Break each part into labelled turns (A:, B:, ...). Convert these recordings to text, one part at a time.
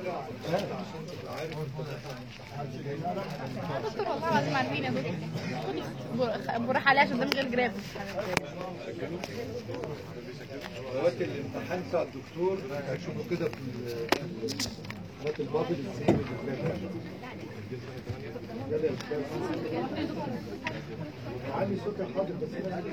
A: دكتور والله العظيم عارفين يا دكتور بروح عليها عشان ده من غير جراب
B: دلوقتي الامتحان بتاع الدكتور هتشوفوا كده في ال- حالات البابل السنين اللي فاتت يلا يا أستاذ. علي صوت الحاضر بس أنا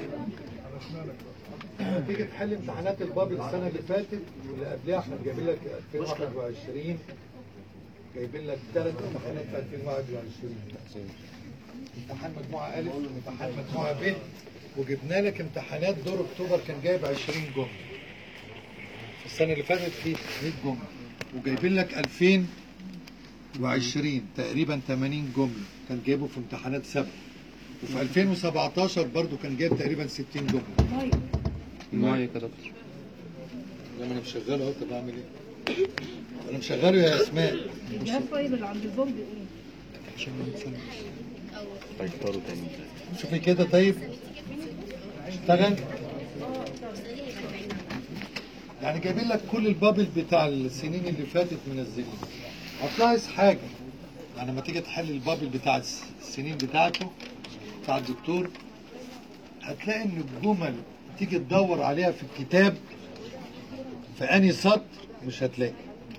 B: لما تيجي تحل امتحانات البابل السنه اللي فاتت واللي قبلها احنا جايبين لك 2021 جايبين لك ثلاث امتحانات في 2021 امتحان مجموعه الف وامتحان مجموعه ب وجبنا لك امتحانات دور اكتوبر كان جايب 20 جمله في السنه اللي فاتت في 100 جمله وجايبين لك 2020 تقريبا 80 جمله كان جايبه في امتحانات سبع وفي 2017 برضو كان جايب تقريبا 60 جمله
C: مايك يا دكتور
B: لما انا مشغله اهو طب اعمل ايه؟ انا مشغله يا اسماء
D: الجهاز طيب اللي عند البومب ايه؟
C: هيختاروا تاني
B: شوفي كده طيب اشتغل يعني جايبين لك كل البابل بتاع السنين اللي فاتت منزلين هتلاحظ حاجه يعني لما تيجي تحل البابل بتاع الس- السنين بتاعته بتاع الدكتور هتلاقي ان الجمل تيجي تدور عليها في الكتاب في انهي سطر مش هتلاقي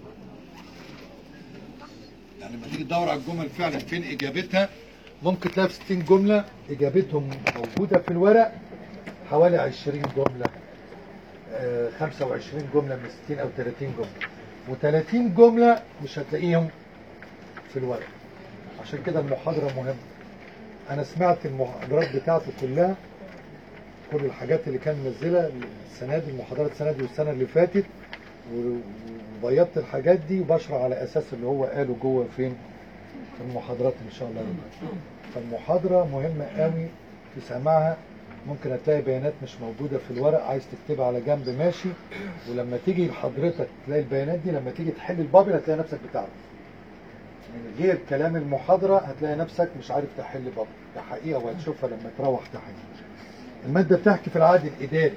B: يعني لما تيجي تدور على الجمل فعلا فين اجابتها ممكن تلاقي في 60 جمله اجابتهم موجوده في الورق حوالي 20 جمله آه، 25 جمله من 60 او 30 جمله و30 جمله مش هتلاقيهم في الورق عشان كده المحاضره مهمه انا سمعت المحاضرات بتاعته كلها كل الحاجات اللي كان منزلها السنه دي المحاضرات السنه دي والسنه اللي فاتت و- وبيضت الحاجات دي وبشرح على اساس اللي هو قاله جوه فين في المحاضرات ان شاء الله فالمحاضره مهمه قوي في سماعها ممكن هتلاقي بيانات مش موجوده في الورق عايز تكتبها على جنب ماشي ولما تيجي لحضرتك تلاقي البيانات دي لما تيجي تحل البابل هتلاقي نفسك بتعرف من غير كلام المحاضره هتلاقي نفسك مش عارف تحل بابل ده حقيقه وهتشوفها لما تروح تحل الماده بتحكي في العقد الاداري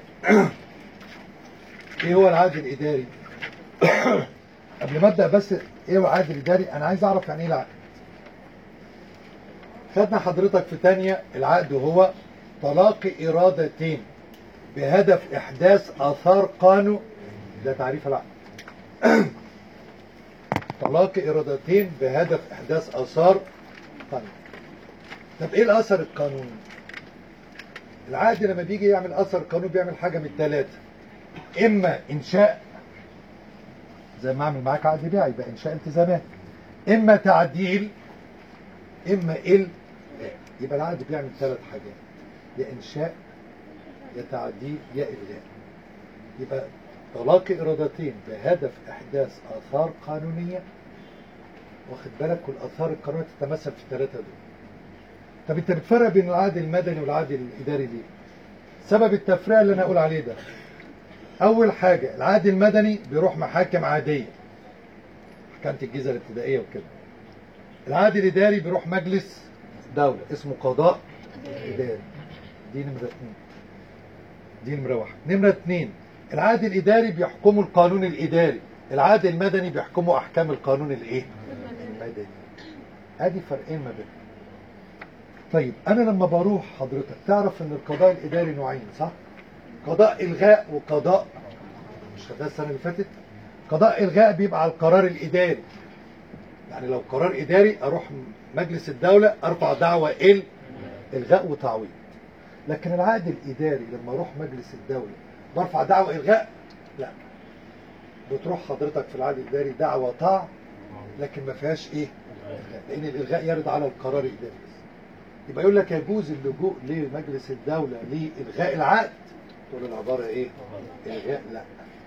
B: ايه هو العقد الاداري قبل ما ابدا بس ايه هو العقد الاداري انا عايز اعرف يعني ايه العقد خدنا حضرتك في تانية العقد هو تلاقي إرادتين بهدف إحداث آثار قانون ده تعريف العقد تلاقي إرادتين بهدف إحداث آثار قانون طب إيه الأثر القانوني؟ العقد لما بيجي يعمل أثر قانوني بيعمل حاجة من الثلاثة إما إنشاء زي ما أعمل معاك عقد بيع يبقى إنشاء التزامات إما تعديل إما ال يبقى العقد بيعمل ثلاث حاجات يا إنشاء يا تعديل يا إلغاء يبقى تلاقي إرادتين بهدف إحداث آثار قانونية واخد بالك والآثار القانونية تتمثل في الثلاثة دول طب أنت بتفرق بين العقد المدني والعقد الإداري ليه؟ سبب التفرقة اللي أنا أقول عليه ده أول حاجة العقد المدني بيروح محاكم عادية محكمة الجيزة الابتدائية وكده العقد الإداري بيروح مجلس دولة اسمه قضاء إداري دي نمرة اثنين دي نمرة واحد نمرة اثنين العقد الإداري بيحكمه القانون الإداري العقد المدني بيحكمه أحكام القانون الإيه؟ المدني أدي فرقين ما بينهم طيب أنا لما بروح حضرتك تعرف إن القضاء الإداري نوعين صح؟ قضاء إلغاء وقضاء مش خدناها السنة اللي فاتت؟ قضاء إلغاء بيبقى على القرار الإداري يعني لو قرار إداري أروح مجلس الدولة أرفع دعوة إل إلغاء وتعويض لكن العقد الإداري لما أروح مجلس الدولة برفع دعوة إلغاء لا بتروح حضرتك في العقد الإداري دعوة طاع لكن ما فيهاش إيه إلغاء لأن الإلغاء يرد على القرار الإداري بس يبقى يقول لك يجوز اللجوء لمجلس الدولة لإلغاء العقد تقول العبارة إيه إلغاء لا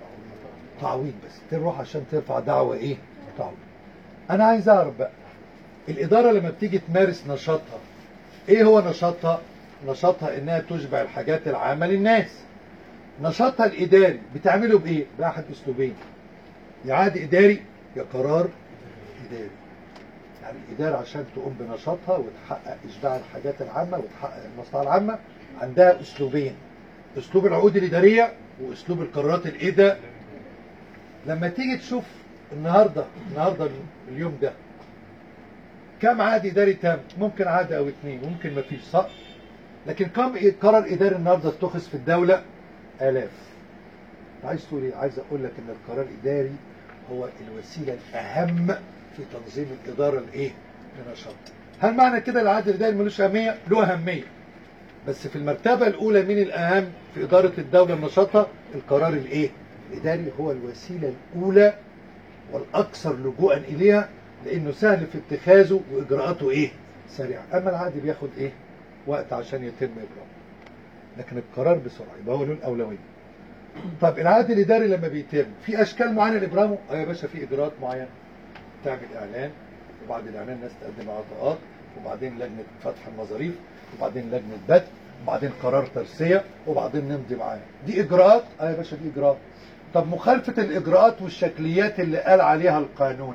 B: تعويض بس تروح عشان ترفع دعوة إيه تعويض أنا عايز أعرف بقى الإدارة لما بتيجي تمارس نشاطها إيه هو نشاطها؟ نشاطها إنها تشبع الحاجات العامة للناس نشاطها الإداري بتعمله بإيه؟ بأحد أسلوبين يا عقد إداري يا قرار إداري يعني الإدارة عشان تقوم بنشاطها وتحقق إشباع الحاجات العامة وتحقق المصلحة العامة عندها أسلوبين أسلوب العقود الإدارية وأسلوب القرارات الإدارية لما تيجي تشوف النهارده النهارده اليوم ده كم عقد اداري تم ممكن عقد او اتنين ممكن ما فيش صح لكن كم قرار اداري النهارده اتخذ في الدوله الاف عايز تقول ايه عايز اقول لك ان القرار الاداري هو الوسيله الاهم في تنظيم الاداره الايه لنشاط هل معنى كده العقد الاداري ملوش اهميه له اهميه بس في المرتبه الاولى مين الاهم في اداره الدوله لنشاطها القرار الايه الاداري هو الوسيله الاولى والاكثر لجوءا اليها لانه سهل في اتخاذه واجراءاته ايه سريعه اما العقد بياخد ايه وقت عشان يتم اجراءه لكن القرار بسرعه يبقى هو له الاولويه طب العقد الاداري لما بيتم في اشكال معينه لابرامه اه يا باشا في اجراءات معينه تعمل اعلان وبعد الاعلان الناس تقدم عطاءات وبعدين لجنه فتح المظاريف وبعدين لجنه بدء وبعدين قرار ترسيه وبعدين نمضي معاه دي اجراءات اه يا باشا دي اجراءات طب مخالفه الاجراءات والشكليات اللي قال عليها القانون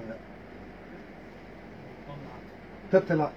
B: تبطل العقد.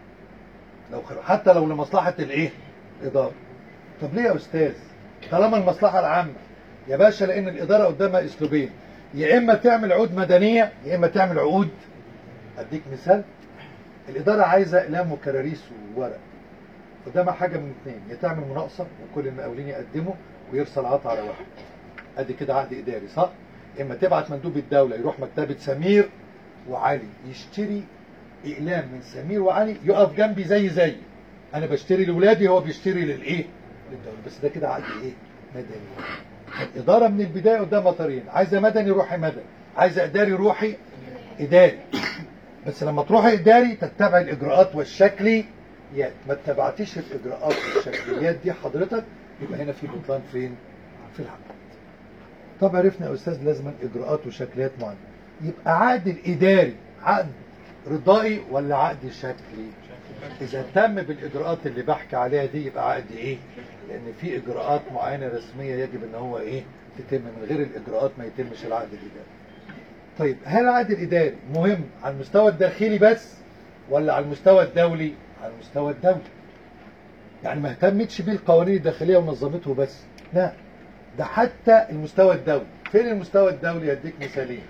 B: لو خل... حتى لو لمصلحه الايه الاداره طب ليه يا استاذ طالما المصلحه العامه يا باشا لان الاداره قدامها اسلوبين يا اما تعمل عقود مدنيه يا اما تعمل عقود اديك مثال الاداره عايزه اقلام وكراريس وورق قدامها حاجه من اثنين يا تعمل مناقصه وكل المقاولين يقدموا ويرسل عطا على واحد ادي كده عقد اداري صح اما تبعت مندوب الدوله يروح مكتبه سمير وعلي يشتري اقلام من سمير وعلي يقف جنبي زي زي انا بشتري لاولادي هو بيشتري للايه للدوله بس ده كده عقد ايه مدني الاداره من البدايه قدامها طريقين عايزه مدني روحي مدني عايزه اداري روحي اداري بس لما تروحي اداري تتبع الاجراءات والشكليات ما اتبعتيش الاجراءات والشكليات دي حضرتك يبقى هنا في بطلان فين في العقد طب عرفنا يا استاذ لازم اجراءات وشكليات معينه يبقى عقد الاداري عقد رضائي ولا عقد شكلي اذا تم بالاجراءات اللي بحكي عليها دي يبقى عقد ايه لان في اجراءات معينه رسميه يجب ان هو ايه تتم من غير الاجراءات ما يتمش العقد الاداري طيب هل العقد الاداري مهم على المستوى الداخلي بس ولا على المستوى الدولي على المستوى الدولي يعني ما اهتمتش بيه القوانين الداخليه ونظمته بس لا ده حتى المستوى الدولي فين المستوى الدولي هديك مثالين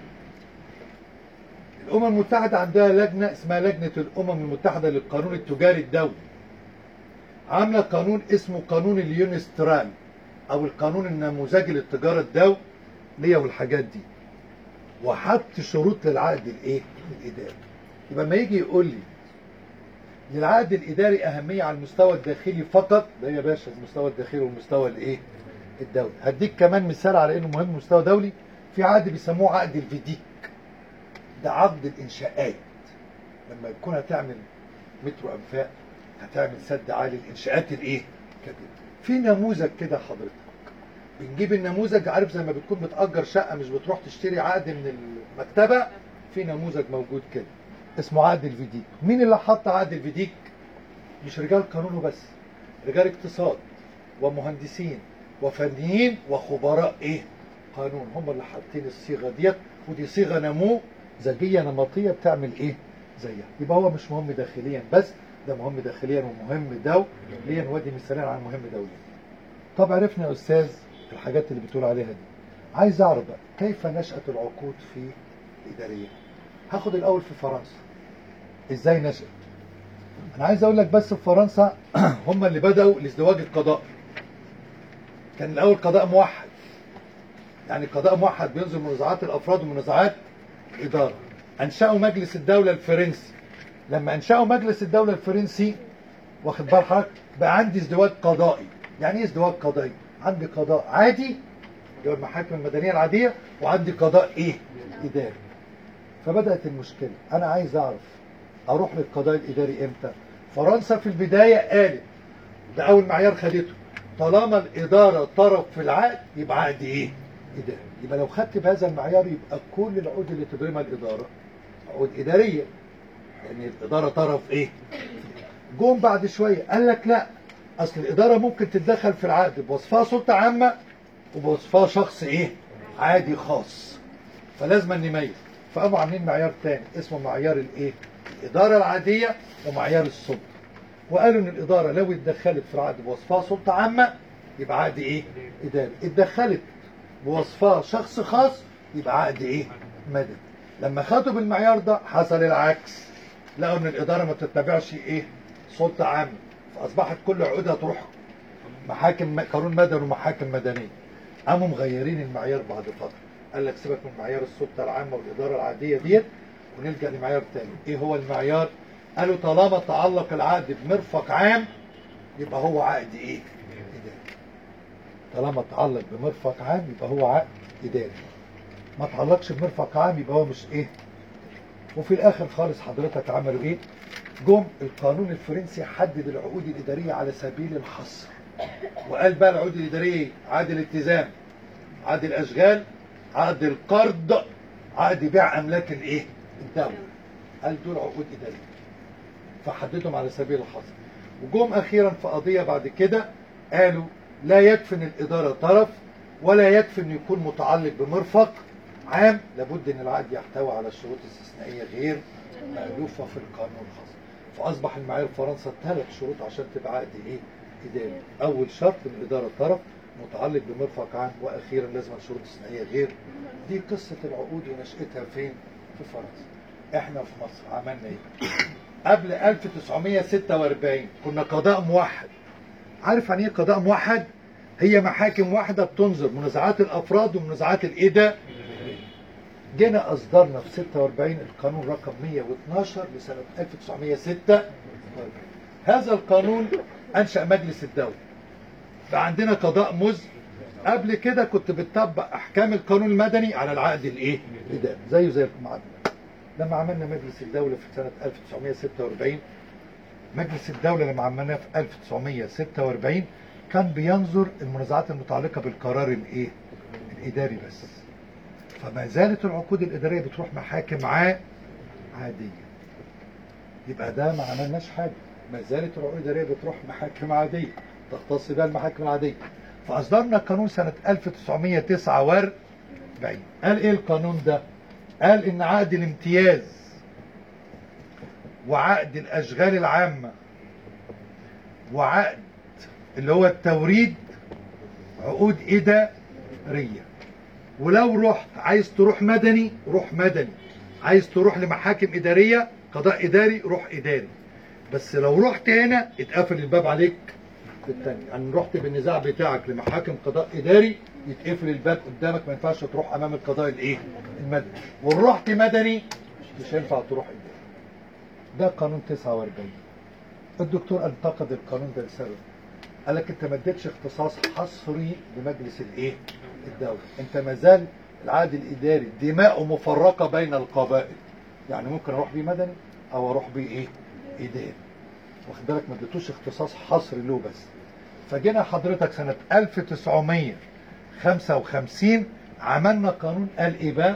B: الامم المتحده عندها لجنه اسمها لجنه الامم المتحده للقانون التجاري الدولي عامله قانون اسمه قانون اليونسترال او القانون النموذجي للتجاره الدوليه والحاجات دي وحط شروط للعقد الايه الاداري يبقى ما يجي يقول لي للعقد الاداري اهميه على المستوى الداخلي فقط ده يا باشا المستوى الداخلي والمستوى الايه الدولي هديك كمان مثال على انه مهم مستوى دولي في عقد بيسموه عقد الفيديك ده عقد الانشاءات لما يكون هتعمل مترو انفاق هتعمل سد عالي الانشاءات الايه كده في نموذج كده حضرتك بنجيب النموذج عارف زي ما بتكون بتأجر شقة مش بتروح تشتري عقد من المكتبة في نموذج موجود كده اسمه عقد الفيديك مين اللي حط عقد الفيديك مش رجال قانون وبس رجال اقتصاد ومهندسين وفنيين وخبراء ايه قانون هم اللي حاطين الصيغه ديت ودي صيغه نموذجيه نمطيه بتعمل ايه زيها يبقى هو مش مهم داخليا بس ده مهم داخليا ومهم دوليا وادي مثالين عن مهم دوليا طب عرفنا يا استاذ الحاجات اللي بتقول عليها دي عايز اعرف بقى كيف نشأت العقود في الإدارية هاخد الأول في فرنسا ازاي نشأت انا عايز اقول لك بس في فرنسا هم اللي بدأوا الازدواج القضائي كان الأول قضاء موحد يعني قضاء موحد بينظر منازعات الأفراد ومنازعات الإدارة أنشأوا مجلس الدولة الفرنسي لما أنشأوا مجلس الدولة الفرنسي واخد بال حضرتك بقى عندي ازدواج قضائي يعني ايه ازدواج قضائي عندي قضاء عادي اللي هو المحاكم المدنيه العاديه وعندي قضاء ايه اداري فبدات المشكله انا عايز اعرف اروح للقضاء الاداري امتى فرنسا في البدايه قالت ده اول معيار خدته طالما الاداره طرف في العقد يبقى عقد ايه اداري يبقى لو خدت بهذا المعيار يبقى كل العقود اللي تبرمها الاداره عقود اداريه لان الاداره طرف ايه جم بعد شويه قال لك لا اصل الاداره ممكن تتدخل في العقد بوصفها سلطه عامه وبوصفها شخص ايه عادي خاص فلازم نميز فقاموا عاملين معيار تاني اسمه معيار الايه الاداره العاديه ومعيار السلطه وقالوا ان الاداره لو اتدخلت في العقد بوصفها سلطه عامه يبقى عقد ايه اداري اتدخلت بوصفها شخص خاص يبقى عقد ايه مدني لما خدوا بالمعيار ده حصل العكس لقوا ان الاداره ما بتتبعش ايه سلطه عامه فاصبحت كل عقودها تروح محاكم قانون مدني ومحاكم مدنيه قاموا مغيرين المعيار بعد فتره قال لك سيبك من معيار السلطه العامه والاداره العاديه ديت ونلجا لمعيار تاني ايه هو المعيار قالوا طالما تعلق العقد بمرفق عام يبقى هو عقد ايه اداري طالما تعلق بمرفق عام يبقى هو عقد اداري ما تعلقش بمرفق عام يبقى هو مش ايه وفي الاخر خالص حضرتك عملوا ايه جم القانون الفرنسي حدد العقود الاداريه على سبيل الحصر وقال بقى العقود الاداريه عقد الالتزام عقد الاشغال عقد القرض عقد بيع املاك الايه الدوله قال دول عقود اداريه فحددهم على سبيل الحصر وجم اخيرا في قضيه بعد كده قالوا لا يكفي ان الاداره طرف ولا يكفي انه يكون متعلق بمرفق عام لابد ان العقد يحتوي على شروط استثنائيه غير مألوفه في القانون الخاص فاصبح المعايير فرنسا ثلاث شروط عشان تبقى عقد ايه اداري اول شرط ان الاداره طرف متعلق بمرفق عام واخيرا لازم شروط استثنائيه غير دي قصه العقود ونشاتها فين في فرنسا احنا في مصر عملنا ايه قبل 1946 كنا قضاء موحد عارف يعني ايه قضاء موحد هي محاكم واحده بتنظر منازعات الافراد ومنازعات الايداء جينا اصدرنا في 46 القانون رقم 112 لسنه 1946 هذا القانون انشا مجلس الدوله بقى عندنا قضاء مز قبل كده كنت بتطبق احكام القانون المدني على العقد الايه الاداري زيه زي المعادله لما عملنا مجلس الدوله في سنه 1946 مجلس الدوله لما عملناه في 1946 كان بينظر المنازعات المتعلقه بالقرار الايه الاداري بس فما زالت العقود الاداريه بتروح محاكم عا عاديه يبقى ده ما عملناش حاجه ما زالت العقود الاداريه بتروح محاكم عاديه تختص بها المحاكم العاديه فاصدرنا قانون سنه 1949 قال ايه القانون ده قال ان عقد الامتياز وعقد الاشغال العامه وعقد اللي هو التوريد عقود اداريه ولو رحت عايز تروح مدني روح مدني عايز تروح لمحاكم اداريه قضاء اداري روح اداري بس لو رحت هنا اتقفل الباب عليك في التاني يعني رحت بالنزاع بتاعك لمحاكم قضاء اداري يتقفل الباب قدامك ما ينفعش تروح امام القضاء الايه المدني ورحت مدني مش هينفع تروح اداري ده قانون 49 الدكتور انتقد القانون ده لسبب قال لك انت ما اديتش اختصاص حصري لمجلس الايه الدوله انت ما زال العقد الاداري دماؤه مفرقه بين القبائل يعني ممكن اروح بيه مدني او اروح بيه ايه اداري واخد بالك ما اديتوش اختصاص حصري له بس فجينا حضرتك سنه 1955 عملنا قانون قال ايه بقى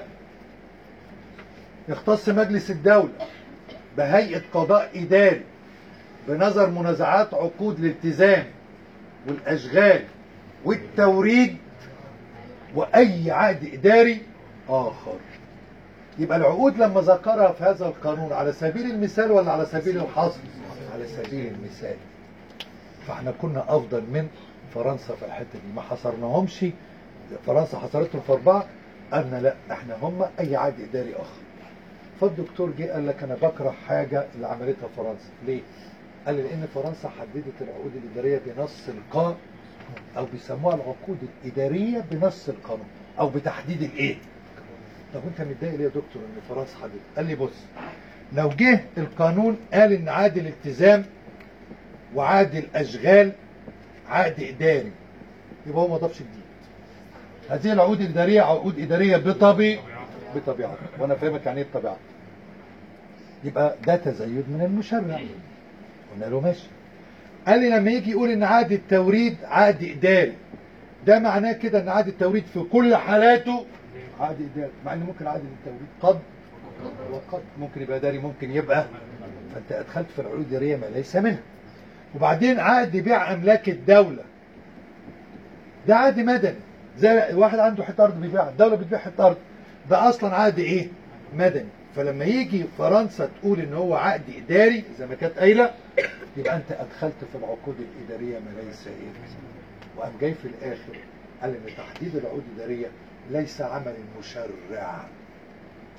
B: يختص مجلس الدوله بهيئه قضاء اداري بنظر منازعات عقود الالتزام والاشغال والتوريد واي عقد اداري اخر يبقى العقود لما ذكرها في هذا القانون على سبيل المثال ولا على سبيل الحصر على سبيل المثال فاحنا كنا افضل من فرنسا في الحته دي ما حصرناهمش فرنسا حصرتهم في اربعه قالنا لا احنا هم اي عقد اداري اخر فالدكتور جه قال لك انا بكره حاجه اللي عملتها فرنسا ليه؟ قال لي لان فرنسا حددت العقود الاداريه بنص القانون او بيسموها العقود الاداريه بنص القانون او بتحديد الايه؟ طب انت متضايق ليه يا دكتور ان فرنسا حددت؟ قال لي بص لو جه القانون قال ان عقد الالتزام وعقد الاشغال عقد اداري يبقى هو ما ضافش جديد هذه العقود الاداريه عقود اداريه بطبيعه بطبيعتها وانا فاهمك يعني ايه بطبيعتها يبقى ده تزيد من المشرع قلنا له ماشي قال لي لما يجي يقول ان عقد التوريد عقد اداري ده معناه كده ان عقد التوريد في كل حالاته عقد اداري مع ان ممكن عقد التوريد قد وقد ممكن يبقى اداري ممكن يبقى فانت ادخلت في العقود الاداريه ما ليس منها وبعدين عقد بيع املاك الدوله ده عقد مدني زي واحد عنده حته ارض بيبيعها الدوله بتبيع حته ارض ده اصلا عقد ايه مدني فلما يجي فرنسا تقول ان هو عقد اداري زي ما كانت قايله يبقى انت ادخلت في العقود الاداريه ما ليس ايه وقام جاي في الاخر قال ان تحديد العقود الاداريه ليس عمل المشرع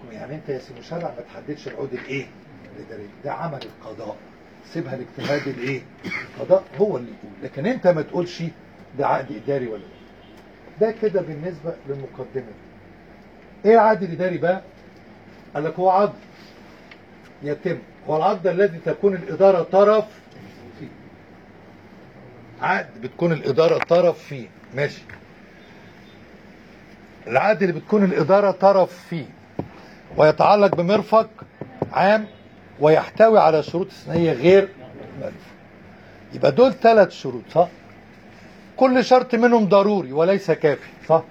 B: الحكم يعني انت يا سي مشرع ما تحددش العقود الايه الاداريه ده عمل القضاء سيبها لاجتهاد الايه القضاء هو اللي يقول لكن انت ما تقولش ده عقد اداري ولا لا ده كده بالنسبه للمقدمه ايه العقد الاداري بقى قال لك هو عقد يتم هو العقد الذي تكون الاداره طرف فيه عقد بتكون الاداره طرف فيه ماشي العقد اللي بتكون الإدارة طرف فيه ويتعلق بمرفق عام ويحتوي على شروط استثنائية غير مألوفة يبقى دول ثلاث شروط صح؟ كل شرط منهم ضروري وليس كافي صح؟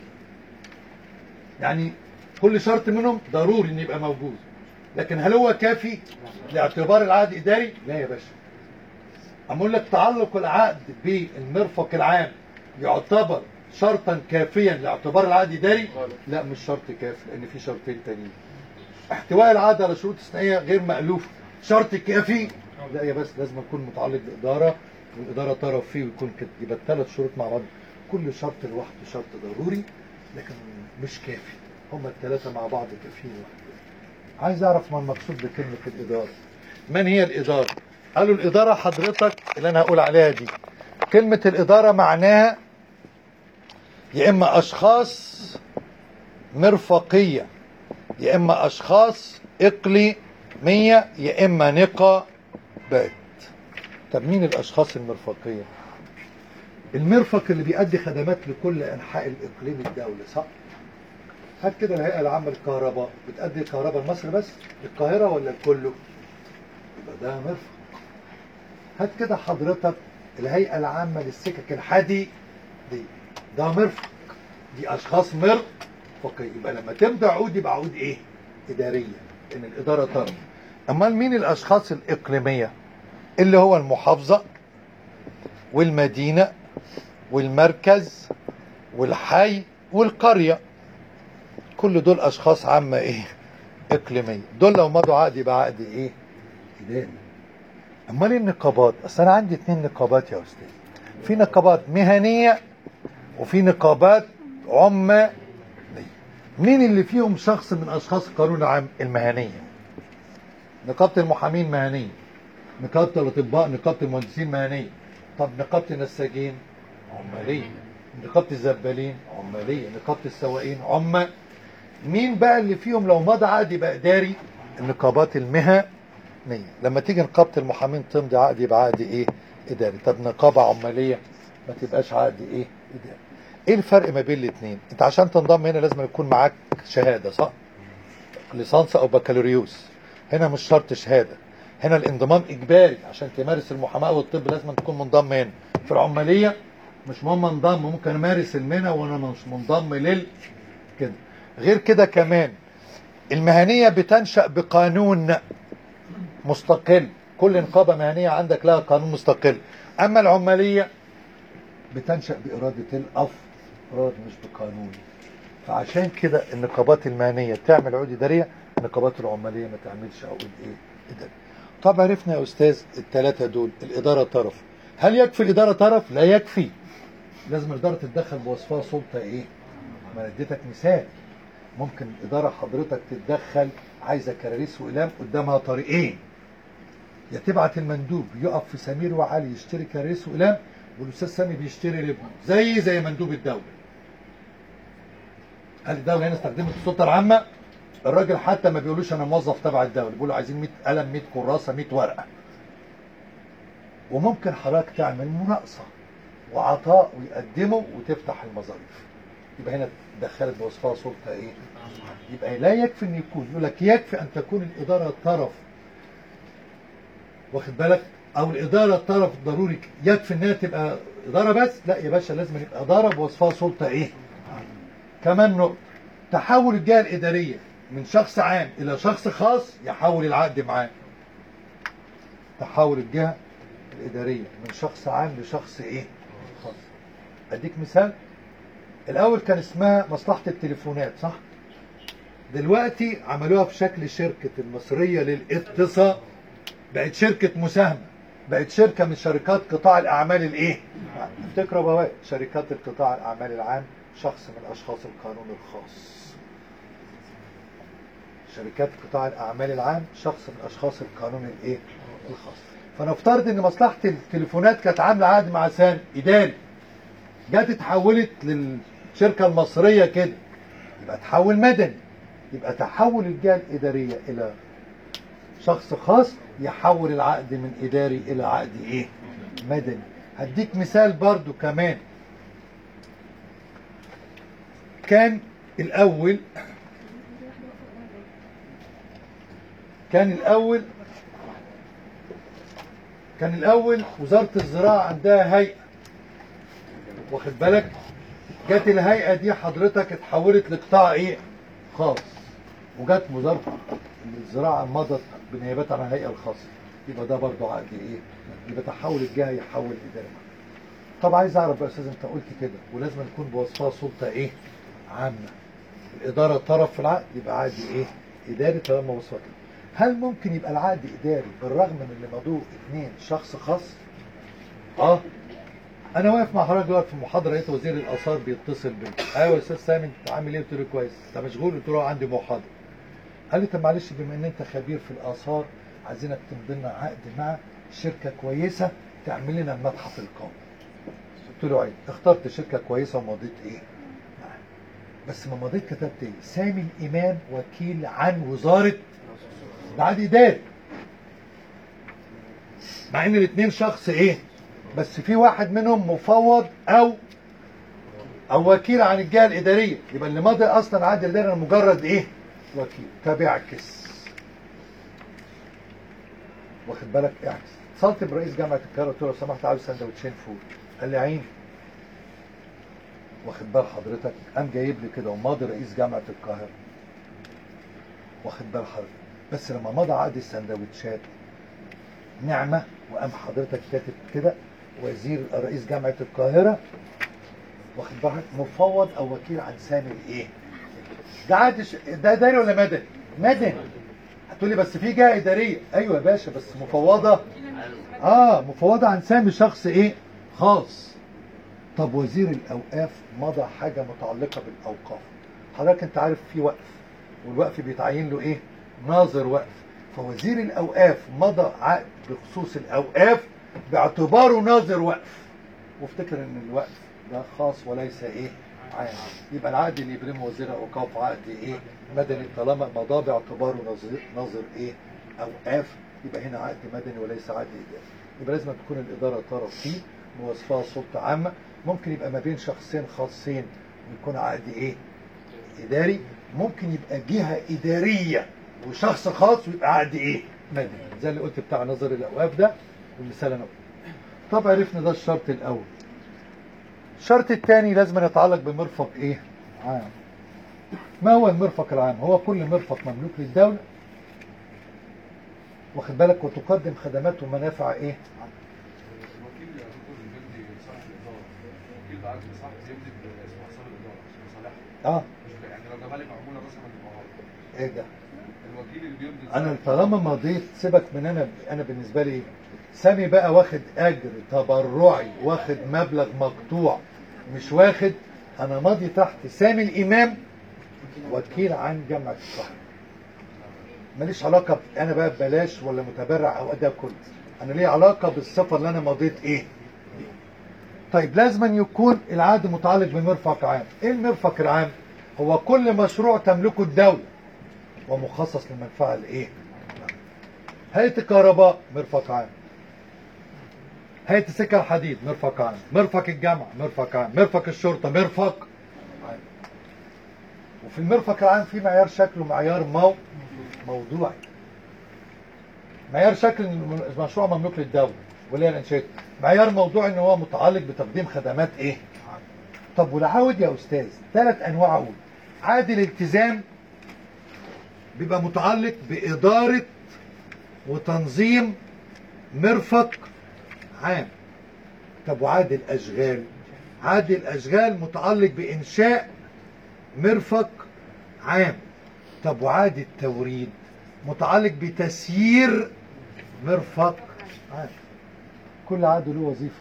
B: يعني كل شرط منهم ضروري ان يبقى موجود لكن هل هو كافي لاعتبار العقد اداري؟ لا يا باشا اقول لك تعلق العقد بالمرفق العام يعتبر شرطا كافيا لاعتبار العقد اداري لا مش شرط كافي لان في شرطين تانيين احتواء العقد على شروط استثنائيه غير مألوفه شرط كافي لا يا بس لازم يكون متعلق باداره والاداره طرف فيه ويكون كده يبقى الثلاث شروط مع بعض كل شرط لوحده شرط ضروري لكن مش كافي هما الثلاثه مع بعض كافيين لوحده عايز اعرف ما المقصود بكلمه الاداره من هي الاداره قالوا الاداره حضرتك اللي انا هقول عليها دي كلمه الاداره معناها يا اما اشخاص مرفقيه يا اما اشخاص اقليميه يا اما نقابات طب مين الاشخاص المرفقيه المرفق اللي بيأدي خدمات لكل انحاء الاقليم الدولي صح هات كده الهيئه العامه للكهرباء بتأدي الكهرباء لمصر بس القاهره ولا لكله يبقى ده مرفق هات كده حضرتك الهيئه العامه للسكك الحديديه ده مرفق دي اشخاص مرفقيه يبقى لما تبدا عقود يبقى عقود ايه اداريه ان الاداره طرف امال مين الاشخاص الاقليميه اللي هو المحافظه والمدينه والمركز والحي والقريه كل دول اشخاص عامه ايه اقليميه دول لو مضوا عقد يبقى عقد ايه اداري امال النقابات اصل انا عندي اتنين نقابات يا استاذ في نقابات مهنيه وفي نقابات عمالية مين اللي فيهم شخص من أشخاص القانون العام المهنية نقابة المحامين مهنية نقابة الأطباء نقابة المهندسين مهنية طب نقابة النساجين عمالية نقابة الزبالين عمالية نقابة السواقين عمال مين بقى اللي فيهم لو مضى عقد يبقى إداري النقابات المهنية لما تيجي نقابة المحامين تمضي عقد يبقى عقد إيه إداري طب نقابة عمالية ما تبقاش عقد إيه إداري ايه الفرق ما بين الاثنين انت عشان تنضم هنا لازم يكون معاك شهاده صح ليسانس او بكالوريوس هنا مش شرط شهاده هنا الانضمام اجباري عشان تمارس المحاماه والطب لازم تكون منضم هنا في العماليه مش مهم انضم ممكن امارس المهنه وانا مش منضم لل كده غير كده كمان المهنيه بتنشا بقانون مستقل كل نقابه مهنيه عندك لها قانون مستقل اما العماليه بتنشا باراده الافراد مش بقانون فعشان كده النقابات المهنيه تعمل عقود اداريه النقابات العماليه ما تعملش عقود ايه اداريه طب عرفنا يا استاذ الثلاثه دول الاداره طرف هل يكفي الاداره طرف لا يكفي لازم الاداره تتدخل بوصفها سلطه ايه ما أنا اديتك مثال ممكن الاداره حضرتك تتدخل عايزه كراريس واقلام قدامها طريقين يا تبعت المندوب يقف في سمير وعلي يشتري كراريس واقلام والاستاذ سامي بيشتري لابنه زي زي مندوب الدوله هل الدوله هنا استخدمت السلطه العامه الراجل حتى ما بيقولوش انا موظف تبع الدوله بيقولوا عايزين 100 قلم 100 كراسه 100 ورقه وممكن حضرتك تعمل مناقصه وعطاء ويقدمه وتفتح المظاريف يبقى هنا دخلت بوصفها سلطه ايه يبقى لا يكفي ان يكون يقول لك يكفي ان تكون الاداره طرف واخد بالك او الاداره الطرف ضروري يكفي انها تبقى اداره بس لا يا باشا لازم يبقى اداره بوصفها سلطه ايه كمان نقطه تحول الجهه الاداريه من شخص عام الى شخص خاص يحول العقد معاه تحول الجهه الاداريه من شخص عام لشخص ايه خاص اديك مثال الاول كان اسمها مصلحه التليفونات صح دلوقتي عملوها في شكل شركه المصريه للاتصال بقت شركه مساهمه بقت شركه من شركات قطاع الاعمال الايه افتكروا بواقي شركات القطاع الاعمال العام شخص من اشخاص القانون الخاص شركات قطاع الاعمال العام شخص من اشخاص القانون الايه الخاص فنفترض ان مصلحه التليفونات كانت عامله عقد مع سام اداري جت اتحولت للشركه المصريه كده يبقى تحول مدني يبقى تحول الجهه الاداريه الى شخص خاص يحول العقد من اداري الى عقد ايه مدني هديك مثال برضو كمان كان الاول كان الاول كان الاول وزاره الزراعه عندها هيئه واخد بالك جت الهيئه دي حضرتك اتحولت لقطاع ايه خاص وجت وزاره الزراعه مضت بنيابات عن الهيئه الخاصه يبقى ده برضه عقد ايه يبقى تحول الجهه يحول اداري طب عايز اعرف بقى يا استاذ انت قلت كده ولازم يكون بوصفها سلطه ايه عامه الاداره طرف في العقد يبقى عقد ايه اداري طالما وصفها كده هل ممكن يبقى العقد اداري بالرغم من اللي مضوه اثنين شخص خاص اه انا واقف مع حضرتك دلوقتي في المحاضره لقيت وزير الاثار بيتصل بيا ايوه يا استاذ سامي انت عامل ايه قلت له كويس انت مشغول قلت له عندي محاضره قال لي طب معلش بما ان انت خبير في الاثار عايزينك تمضي لنا عقد مع شركه كويسه تعمل لنا المتحف القومي قلت له عيب اخترت شركه كويسه ومضيت ايه معاه. بس ما مضيت كتبت ايه سامي الامام وكيل عن وزاره ده عقد اداري مع ان الاثنين شخص ايه بس في واحد منهم مفوض او او وكيل عن الجهه الاداريه يبقى اللي ماضي اصلا عقد اداري انا مجرد ايه وكيل تبعكس واخد بالك اعكس اتصلت برئيس جامعه القاهره قلت له لو سمحت عاوز سندوتشين فول قال لي عيني واخد بال حضرتك قام جايب لي كده وماضي رئيس جامعه القاهره واخد بال حضرتك بس لما مضى عقد السندوتشات نعمه وقام حضرتك كاتب كده وزير رئيس جامعه القاهره واخد بالك مفوض او وكيل عن سامي الايه ده عقد ش- ده اداري ولا مدني مدني هتقولي بس في جهه اداريه ايوه يا باشا بس مفوضه اه مفوضه عن سامي شخص ايه خاص طب وزير الاوقاف مضى حاجه متعلقه بالاوقاف حضرتك انت عارف في وقف والوقف بيتعين له ايه ناظر وقف فوزير الاوقاف مضى عقد بخصوص الاوقاف باعتباره ناظر وقف وافتكر ان الوقف ده خاص وليس ايه عام يبقى العقد اللي يبرمه وزير الاوقاف عقد ايه مدني طالما مضى باعتباره ناظر ناظر ايه اوقاف يبقى هنا عقد مدني وليس عقد اداري يبقى لازم تكون الاداره طرف فيه مواصفها سلطه عامه ممكن يبقى ما بين شخصين خاصين ويكون عقد ايه اداري ممكن يبقى جهه اداريه وشخص خاص ويبقى عقد ايه مدني زي اللي قلت بتاع نظر الاوقاف ده والمثال انا قلته طب عرفنا ده الشرط الاول الشرط الثاني لازم يتعلق بمرفق ايه عام ما هو المرفق العام هو كل مرفق مملوك للدولة واخد بالك وتقدم خدمات ومنافع ايه
E: الوكيل يا دكتور بيمضي صالح الاداره الوكيل بعد صح بيمضي باسم حساب الاداره مش بصالحها
B: اه
E: مش يعني لو جابها لي معموله مثلا بالمهاره
B: ايه ده
E: الوكيل اللي بيمضي
B: انا
E: لصالح
B: طالما مضيت سيبك من انا انا بالنسبه لي سامي بقى واخد اجر تبرعي واخد مبلغ مقطوع مش واخد انا ماضي تحت سامي الامام وكيل عن جامعه القاهره ماليش علاقه ب- انا بقى ببلاش ولا متبرع او ده كله انا ليه علاقه بالصفه اللي انا مضيت ايه بيها. طيب لازم يكون العقد متعلق بمرفق عام ايه المرفق العام هو كل مشروع تملكه الدوله ومخصص للمنفعه الايه هيئه الكهرباء مرفق عام هيئه السكه الحديد مرفق عام مرفق الجامعه مرفق عام مرفق الشرطه مرفق عام وفي المرفق العام في معيار شكل ومعيار مو موضوعي معيار شكل إن المشروع مملوك للدوله واللي هي الانشاءات معيار موضوعي ان هو متعلق بتقديم خدمات ايه طب والعقد يا استاذ ثلاث انواع عقود عقد الالتزام بيبقى متعلق بإدارة وتنظيم مرفق عام طب وعقد الأشغال عقد الأشغال متعلق بإنشاء مرفق عام طب وعقد التوريد متعلق بتسيير مرفق عام كل عقد له وظيفة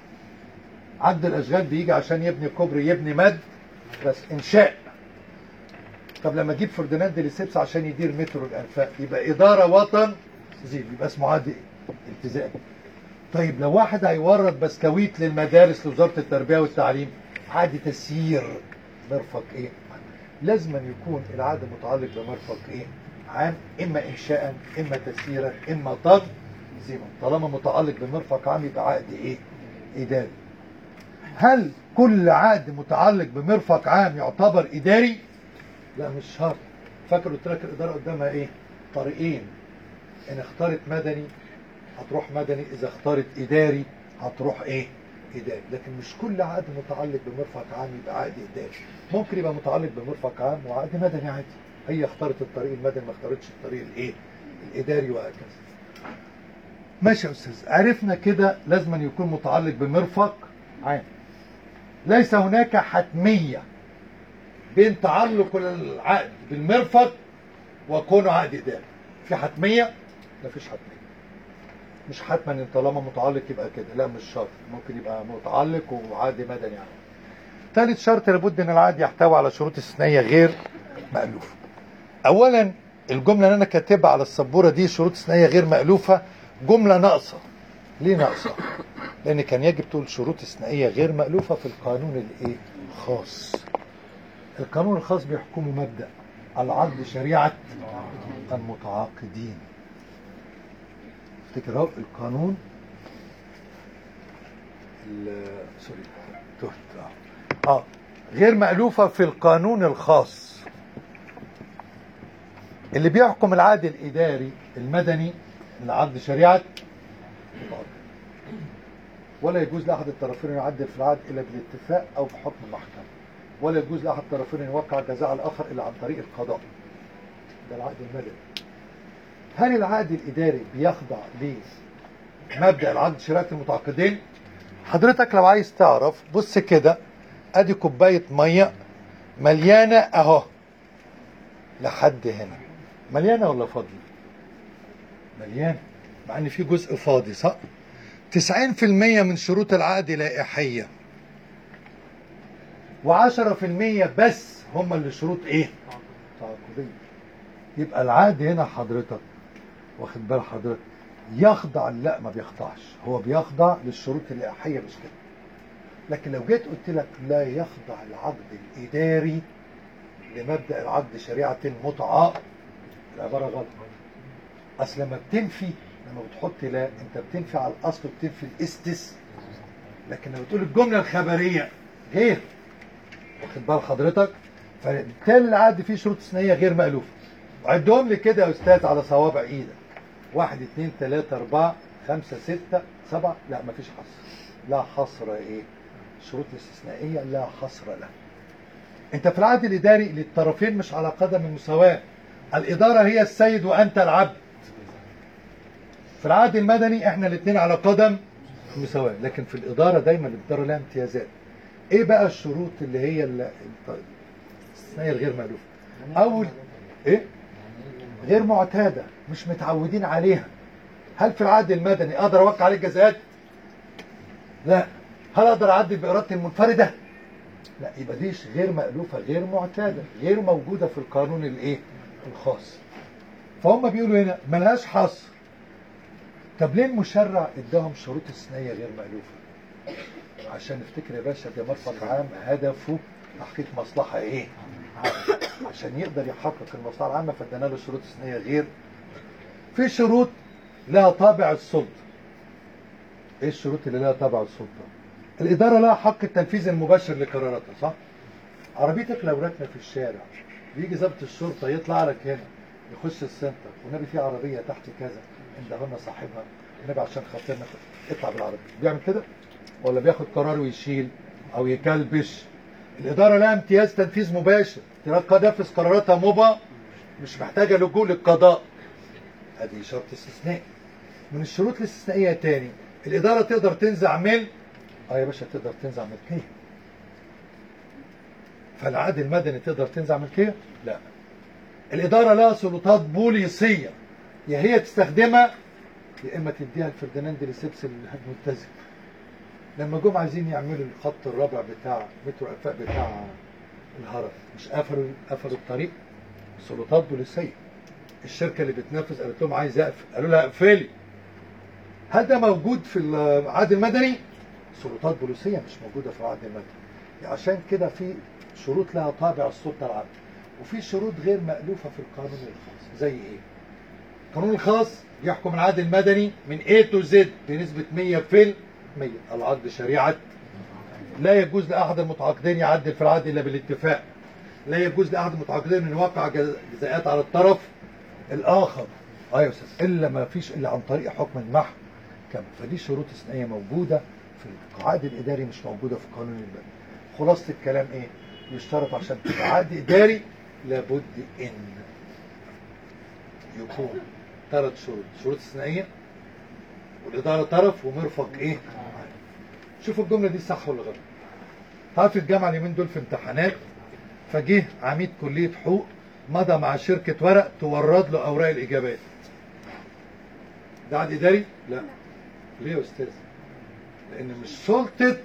B: عقد الأشغال بيجي عشان يبني كوبري يبني مد بس إنشاء طب لما اجيب فرديناند لسيبس عشان يدير مترو الانفاق يبقى اداره وطن زين يبقى اسمه عقد ايه؟ التزام طيب لو واحد هيورد بسكويت للمدارس لوزاره التربيه والتعليم عقد تسيير مرفق ايه؟ لازم أن يكون العقد متعلق بمرفق ايه؟ عام اما انشاء اما تسييرا اما تنظيما طالما متعلق بمرفق عام يبقى عقد ايه؟ اداري هل كل عقد متعلق بمرفق عام يعتبر اداري؟ لا مش شرط فاكر قلت لك الاداره قدامها ايه؟ طريقين ان اختارت مدني هتروح مدني اذا اختارت اداري هتروح ايه؟ اداري لكن مش كل عقد متعلق بمرفق عام يبقى عقد اداري ممكن يبقى متعلق بمرفق عام وعقد مدني عادي هي اختارت الطريق المدني ما اختارتش الطريق الايه؟ الاداري وهكذا ماشي يا استاذ عرفنا كده لازم أن يكون متعلق بمرفق عام ليس هناك حتميه بين تعلق العقد بالمرفق وكونه عقد اداري في حتميه لا فيش حتميه مش حتما ان طالما متعلق يبقى كده لا مش شرط ممكن يبقى متعلق وعقد مدني يعني ثالث شرط لابد ان العقد يحتوي على شروط استثنائيه غير مألوفه اولا الجمله اللي انا كاتبها على السبوره دي شروط استثنائيه غير مألوفه جمله ناقصه ليه ناقصه لان كان يجب تقول شروط استثنائيه غير مألوفه في القانون الايه خاص القانون الخاص بيحكمه مبدأ العقد شريعة المتعاقدين افتكر اهو القانون ال- سوري تهت اه اه غير مألوفة في القانون الخاص اللي بيحكم العقد الإداري المدني العقد شريعة المتعاقد. ولا يجوز لأحد الطرفين أن يعدل في العقد إلا بالاتفاق أو بحكم المحكمة ولا يجوز لأحد الطرفين أن يوقع جزاء على الآخر إلا عن طريق القضاء ده العقد المدني هل العقد الإداري بيخضع لمبدأ العقد شراكة المتعاقدين حضرتك لو عايز تعرف بص كده ادي كوباية مية مليانة اهو لحد هنا مليانة ولا فاضية مليانة مع ان في جزء فاضي صح 90% من شروط العقد لائحية و10% بس هم اللي شروط ايه تعاقدية يبقى العقد هنا حضرتك واخد بال حضرتك يخضع لا ما بيخضعش هو بيخضع للشروط اللائحية مش كده لكن لو جيت قلت لك لا يخضع العقد الإداري لمبدأ العقد شريعة متعة العبارة غلط أصل لما بتنفي لما بتحط لا أنت بتنفي على الأصل وبتنفي الاستس لكن لما بتقول الجملة الخبرية غير واخد بال حضرتك فبالتالي العقد فيه شروط استثنائية غير مألوفة عدهم لي كده يا أستاذ على صوابع إيدك واحد اتنين تلاتة أربعة خمسة ستة سبعة لا مفيش حصر لا حصر إيه الشروط الاستثنائية لا حصر لها أنت في العقد الإداري للطرفين مش على قدم المساواة الإدارة هي السيد وأنت العبد في العقد المدني احنا الاثنين على قدم المساواة لكن في الإدارة دايما الإدارة لها امتيازات ايه بقى الشروط اللي هي ال- الاستثنائية الغير مألوفة أول ايه غير معتادة مش متعودين عليها هل في العقد المدني اقدر اوقع عليه جزاءات لا هل اقدر اعدل بارادتي المنفرده لا يبقى دي غير مألوفة غير معتادة غير موجودة في القانون الايه الخاص فهم بيقولوا هنا ملهاش حصر طب ليه المشرع اداهم شروط استثنائية غير مألوفة عشان نفتكر يا باشا ده مرفق عام هدفه تحقيق مصلحة ايه عامة. عشان يقدر يحقق المصلحة العامة فادانا له شروط استثنائية غير في شروط لها طابع السلطة ايه الشروط اللي لها طابع السلطة الإدارة لها حق التنفيذ المباشر لقراراتها صح عربيتك لو راكنة في الشارع بيجي ضابط الشرطة يطلع لك هنا يخش السنتر والنبي في عربية تحت كذا عندهن صاحبها النبي عشان خاطرنا اطلع بالعربية بيعمل كده ولا بياخد قرار ويشيل او يكلبش الإدارة لها امتياز تنفيذ مباشر تلقى نفذ قراراتها مبا مش محتاجة لجوء للقضاء ادي شرط استثنائي من الشروط الاستثنائية تاني الإدارة تقدر تنزع ملك اه يا باشا تقدر تنزع ملكية فالعقد المدني تقدر تنزع ملكية لا الإدارة لها سلطات بوليسية يا هي تستخدمها يا إما تديها لفرديناند لسيبس الملتزم لما جم عايزين يعملوا الخط الرابع بتاع مترو أنفاق بتاع الهرم مش قفلوا قفلوا الطريق سلطات بوليسيه الشركه اللي بتنافس قالت لهم عايز اقفل قالوا لها اقفلي هل ده موجود في العقد المدني سلطات بوليسيه مش موجوده في العقد المدني عشان كده في شروط لها طابع السلطه العامه وفي شروط غير مألوفه في القانون الخاص زي ايه القانون الخاص يحكم العقد المدني من A to Z بنسبة 100% العقد شريعة لا يجوز لأحد المتعاقدين يعدل في العقد إلا بالاتفاق لا يجوز لأحد المتعاقدين أن يوقع جزاءات على الطرف الآخر اه يا أستاذ إلا ما فيش إلا عن طريق حكم المحكمة فدي شروط استثنائية موجودة في العقد الإداري مش موجودة في قانون المدني خلاصة الكلام إيه؟ يشترط عشان تبقى عقد إداري لابد إن يكون ثلاث شروط شروط استثنائيه والاداره طرف ومرفق ايه شوفوا الجمله دي صح ولا غلط تعرف الجامعه اليومين دول في امتحانات فجه عميد كليه حقوق مضى مع شركه ورق تورد له اوراق الاجابات ده عقد اداري لا ليه يا استاذ لان مش سلطه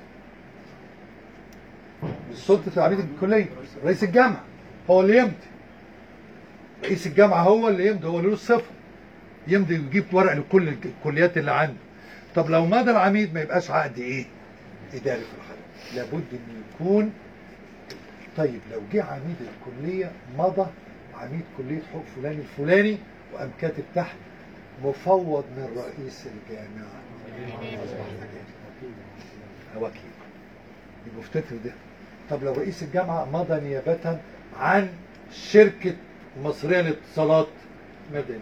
B: مش سلطه عميد الكليه رئيس الجامعه هو اللي يمضي رئيس الجامعه هو اللي يمضي هو اللي له الصفه يمضي ويجيب ورق لكل الكليات اللي عنده طب لو مضى العميد ما يبقاش عقد ايه اداري في الحاله لابد ان يكون طيب لو جه عميد الكليه مضى عميد كليه حقوق فلان الفلاني وقام كاتب تحت مفوض من رئيس الجامعه اصبح ده وكيل يبقى افتكر ده طب لو رئيس الجامعه مضى نيابه عن شركه مصريه للاتصالات مدني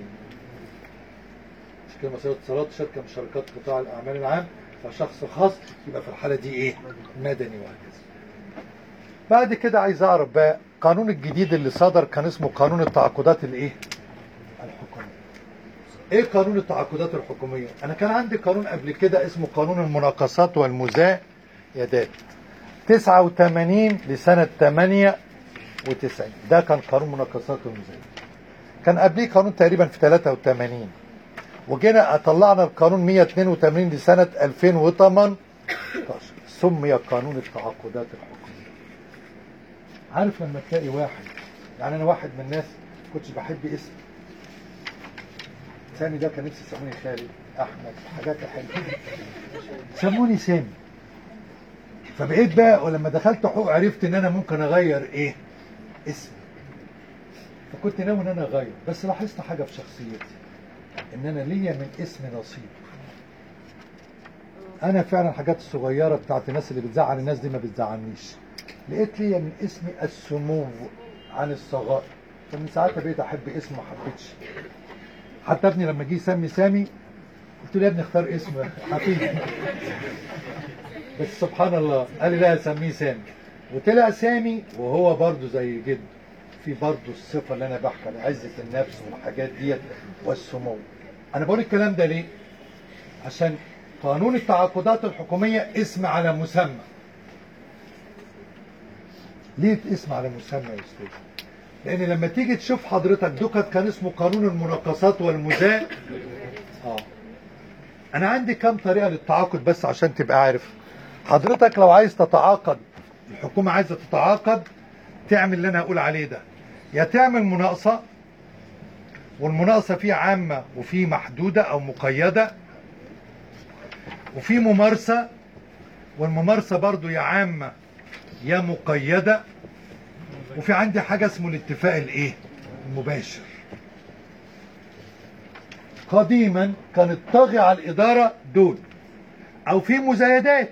B: شركه مصريه للاتصالات شركه من شركات قطاع الاعمال العام فشخص خاص يبقى في الحاله دي ايه مدني وهكذا بعد كده عايز اعرف بقى القانون الجديد اللي صدر كان اسمه قانون التعاقدات الايه الحكوميه ايه قانون التعاقدات الحكوميه انا كان عندي قانون قبل كده اسمه قانون المناقصات والمزايدات 89 لسنه 98 ده كان قانون مناقصات والمزايدات كان قبليه قانون تقريبا في 83 وجينا طلعنا القانون 182 لسنة 2018 سمي قانون التعاقدات الحكومية عارف لما تلاقي واحد يعني انا واحد من الناس كنتش بحب اسمي سامي ده كان نفسي يسموني خالد احمد حاجات حلوه سموني سامي فبقيت بقى ولما دخلت حقوق عرفت ان انا ممكن اغير ايه اسمي فكنت ناوي ان انا اغير بس لاحظت حاجه في شخصيتي ان انا ليا من اسم نصيب انا فعلا الحاجات الصغيره بتاعت الناس اللي بتزعل الناس دي ما بتزعلنيش لقيت ليا من اسمي السمو عن الصغائر فمن ساعتها بقيت احب اسم ما حبيتش حتى ابني لما جه يسمي سامي قلت له يا ابني اختار اسم حفيدي بس سبحان الله قال لي لا اسميه سامي وطلع سامي وهو برضه زي جده في برضه الصفه اللي انا بحكي عليها عزه النفس والحاجات ديت والسمو انا بقول الكلام ده ليه عشان قانون التعاقدات الحكوميه اسم على مسمى ليه اسم على مسمى يا استاذ لان لما تيجي تشوف حضرتك دوكت كان اسمه قانون المناقصات والمزايد اه انا عندي كام طريقه للتعاقد بس عشان تبقى عارف حضرتك لو عايز تتعاقد الحكومه عايزه تتعاقد تعمل اللي انا هقول عليه ده يا تعمل مناقصه والمناقصه فيه عامه وفيه محدوده او مقيده وفي ممارسه والممارسه برضو يا عامه يا مقيده وفي عندي حاجه اسمه الاتفاق الايه المباشر قديما كان الطاغي على الاداره دول او في مزايدات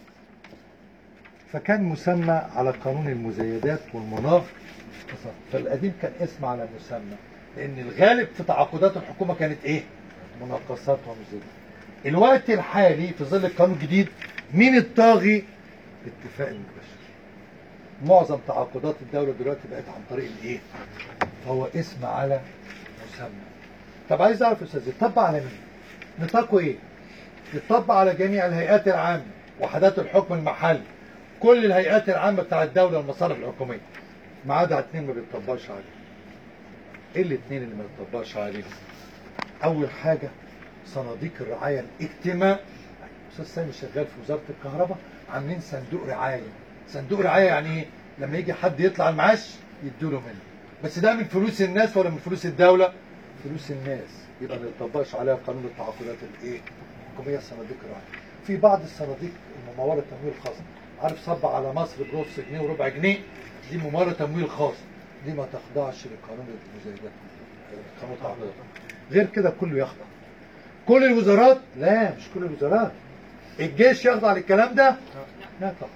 B: فكان مسمى على قانون المزايدات والمناقصات فالقديم كان اسم على مسمى لان الغالب في تعاقدات الحكومه كانت ايه مناقصات ومزايدات الوقت الحالي في ظل القانون الجديد مين الطاغي الاتفاق المباشر معظم تعاقدات الدوله دلوقتي بقت عن طريق الايه فهو اسم على مسمى طب عايز اعرف يا استاذ يطبق على مين نطاقه ايه يطبق على جميع الهيئات العامه وحدات الحكم المحلي كل الهيئات العامه بتاع الدوله والمصالح الحكوميه ما عدا اتنين ما بيطبقش عليهم ايه الاتنين اللي ما بيطبقش عليهم اول حاجه صناديق الرعايه الاجتماعيه استاذ سامي شغال في وزاره الكهرباء عاملين صندوق رعايه صندوق رعايه يعني ايه لما يجي حد يطلع المعاش يدوا له منه بس ده من فلوس الناس ولا من فلوس الدوله فلوس الناس يبقى ما يطبقش عليها قانون التعاقدات الايه الحكوميه الصناديق الراعيه في بعض الصناديق المموله تمويل خاص عارف صب على مصر بنص جنيه وربع جنيه دي مموله تمويل خاص دي ما تخضعش لقانون المزايدات قانون التعاقدات غير كده كله يخضع كل الوزارات لا مش كل الوزارات الجيش يخضع للكلام ده لا طبعا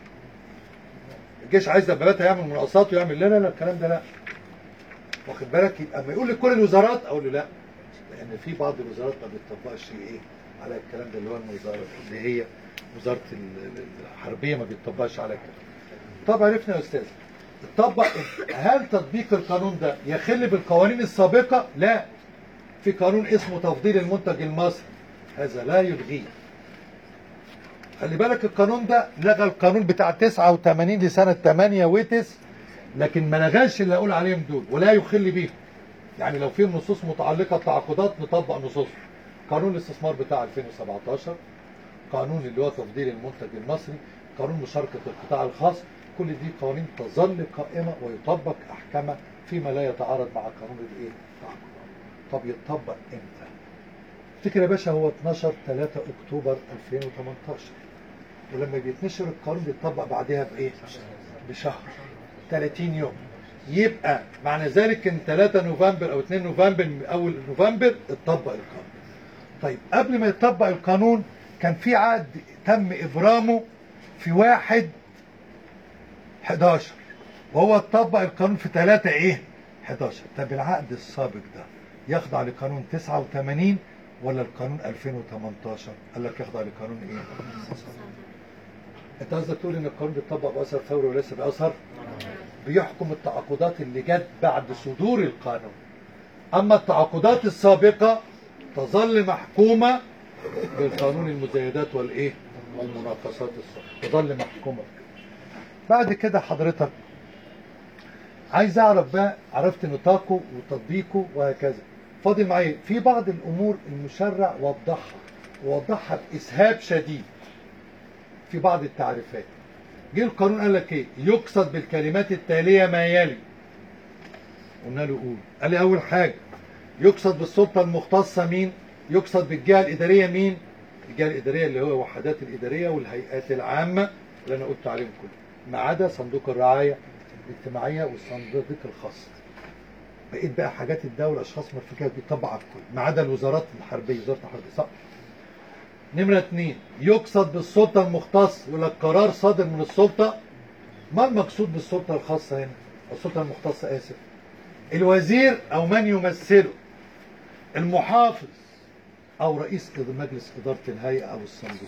B: الجيش عايز دباباتها يعمل مناقصات ويعمل لا لا لا الكلام ده لا واخد بالك يبقى اما يقول لكل الوزارات اقول له لا لان في بعض الوزارات ما بتطبقش ايه على الكلام ده اللي هو الوزاره اللي هي وزاره ال- ال- الحربيه ما بيطبقش على كده طب عرفنا يا استاذ طبق هل تطبيق القانون ده يخل بالقوانين السابقه لا في قانون اسمه تفضيل المنتج المصري هذا لا يلغيه خلي بالك القانون ده لغى القانون بتاع 89 لسنة 8 وتس لكن ما لغاش اللي اقول عليهم دول ولا يخل بيهم يعني لو في نصوص متعلقة بتعاقدات نطبق نصوص قانون الاستثمار بتاع 2017 قانون اللي هو تفضيل المنتج المصري قانون مشاركة القطاع الخاص كل دي قوانين تظل قائمة ويطبق أحكامها فيما لا يتعارض مع قانون الايه التعاقدات طب يتطبق امتى افتكر يا باشا هو 12 3 اكتوبر 2018 ولما بيتنشر القانون بيتطبق بعدها بايه بشهر 30 يوم يبقى معنى ذلك ان 3 نوفمبر او 2 نوفمبر من اول نوفمبر اتطبق القانون طيب قبل ما يطبق القانون كان في عقد تم ابرامه في واحد 11 وهو اتطبق القانون في 3 ايه 11 طب العقد السابق ده يخضع لقانون 89 ولا القانون 2018 قال لك يخضع لقانون ايه انت قصدك تقول ان القانون بيطبق باثر فوري وليس باثر بيحكم التعاقدات اللي جت بعد صدور القانون اما التعاقدات السابقه تظل محكومه بالقانون المزايدات والايه والمناقصات السابقه تظل محكومه بعد كده حضرتك عايز اعرف بقى عرفت نطاقه وتطبيقه وهكذا فاضل معايا في بعض الامور المشرع وضحها ووضحها باسهاب شديد في بعض التعريفات جه القانون قال لك ايه يقصد بالكلمات التاليه ما يلي قلنا له قول قال لي اول حاجه يقصد بالسلطه المختصه مين يقصد بالجهه الاداريه مين الجهه الاداريه اللي هو الوحدات الاداريه والهيئات العامه اللي انا قلت عليهم كلهم ما عدا صندوق الرعايه الاجتماعيه والصندوق الخاص بقيت بقى حاجات الدوله اشخاص مرفقه بيطبق على الكل ما عدا الوزارات الحربيه وزاره الحربيه صح نمرة اتنين يقصد بالسلطة المختص يقول لك قرار صادر من السلطة ما المقصود بالسلطة الخاصة هنا؟ السلطة المختصة آسف الوزير أو من يمثله المحافظ أو رئيس مجلس إدارة الهيئة أو الصندوق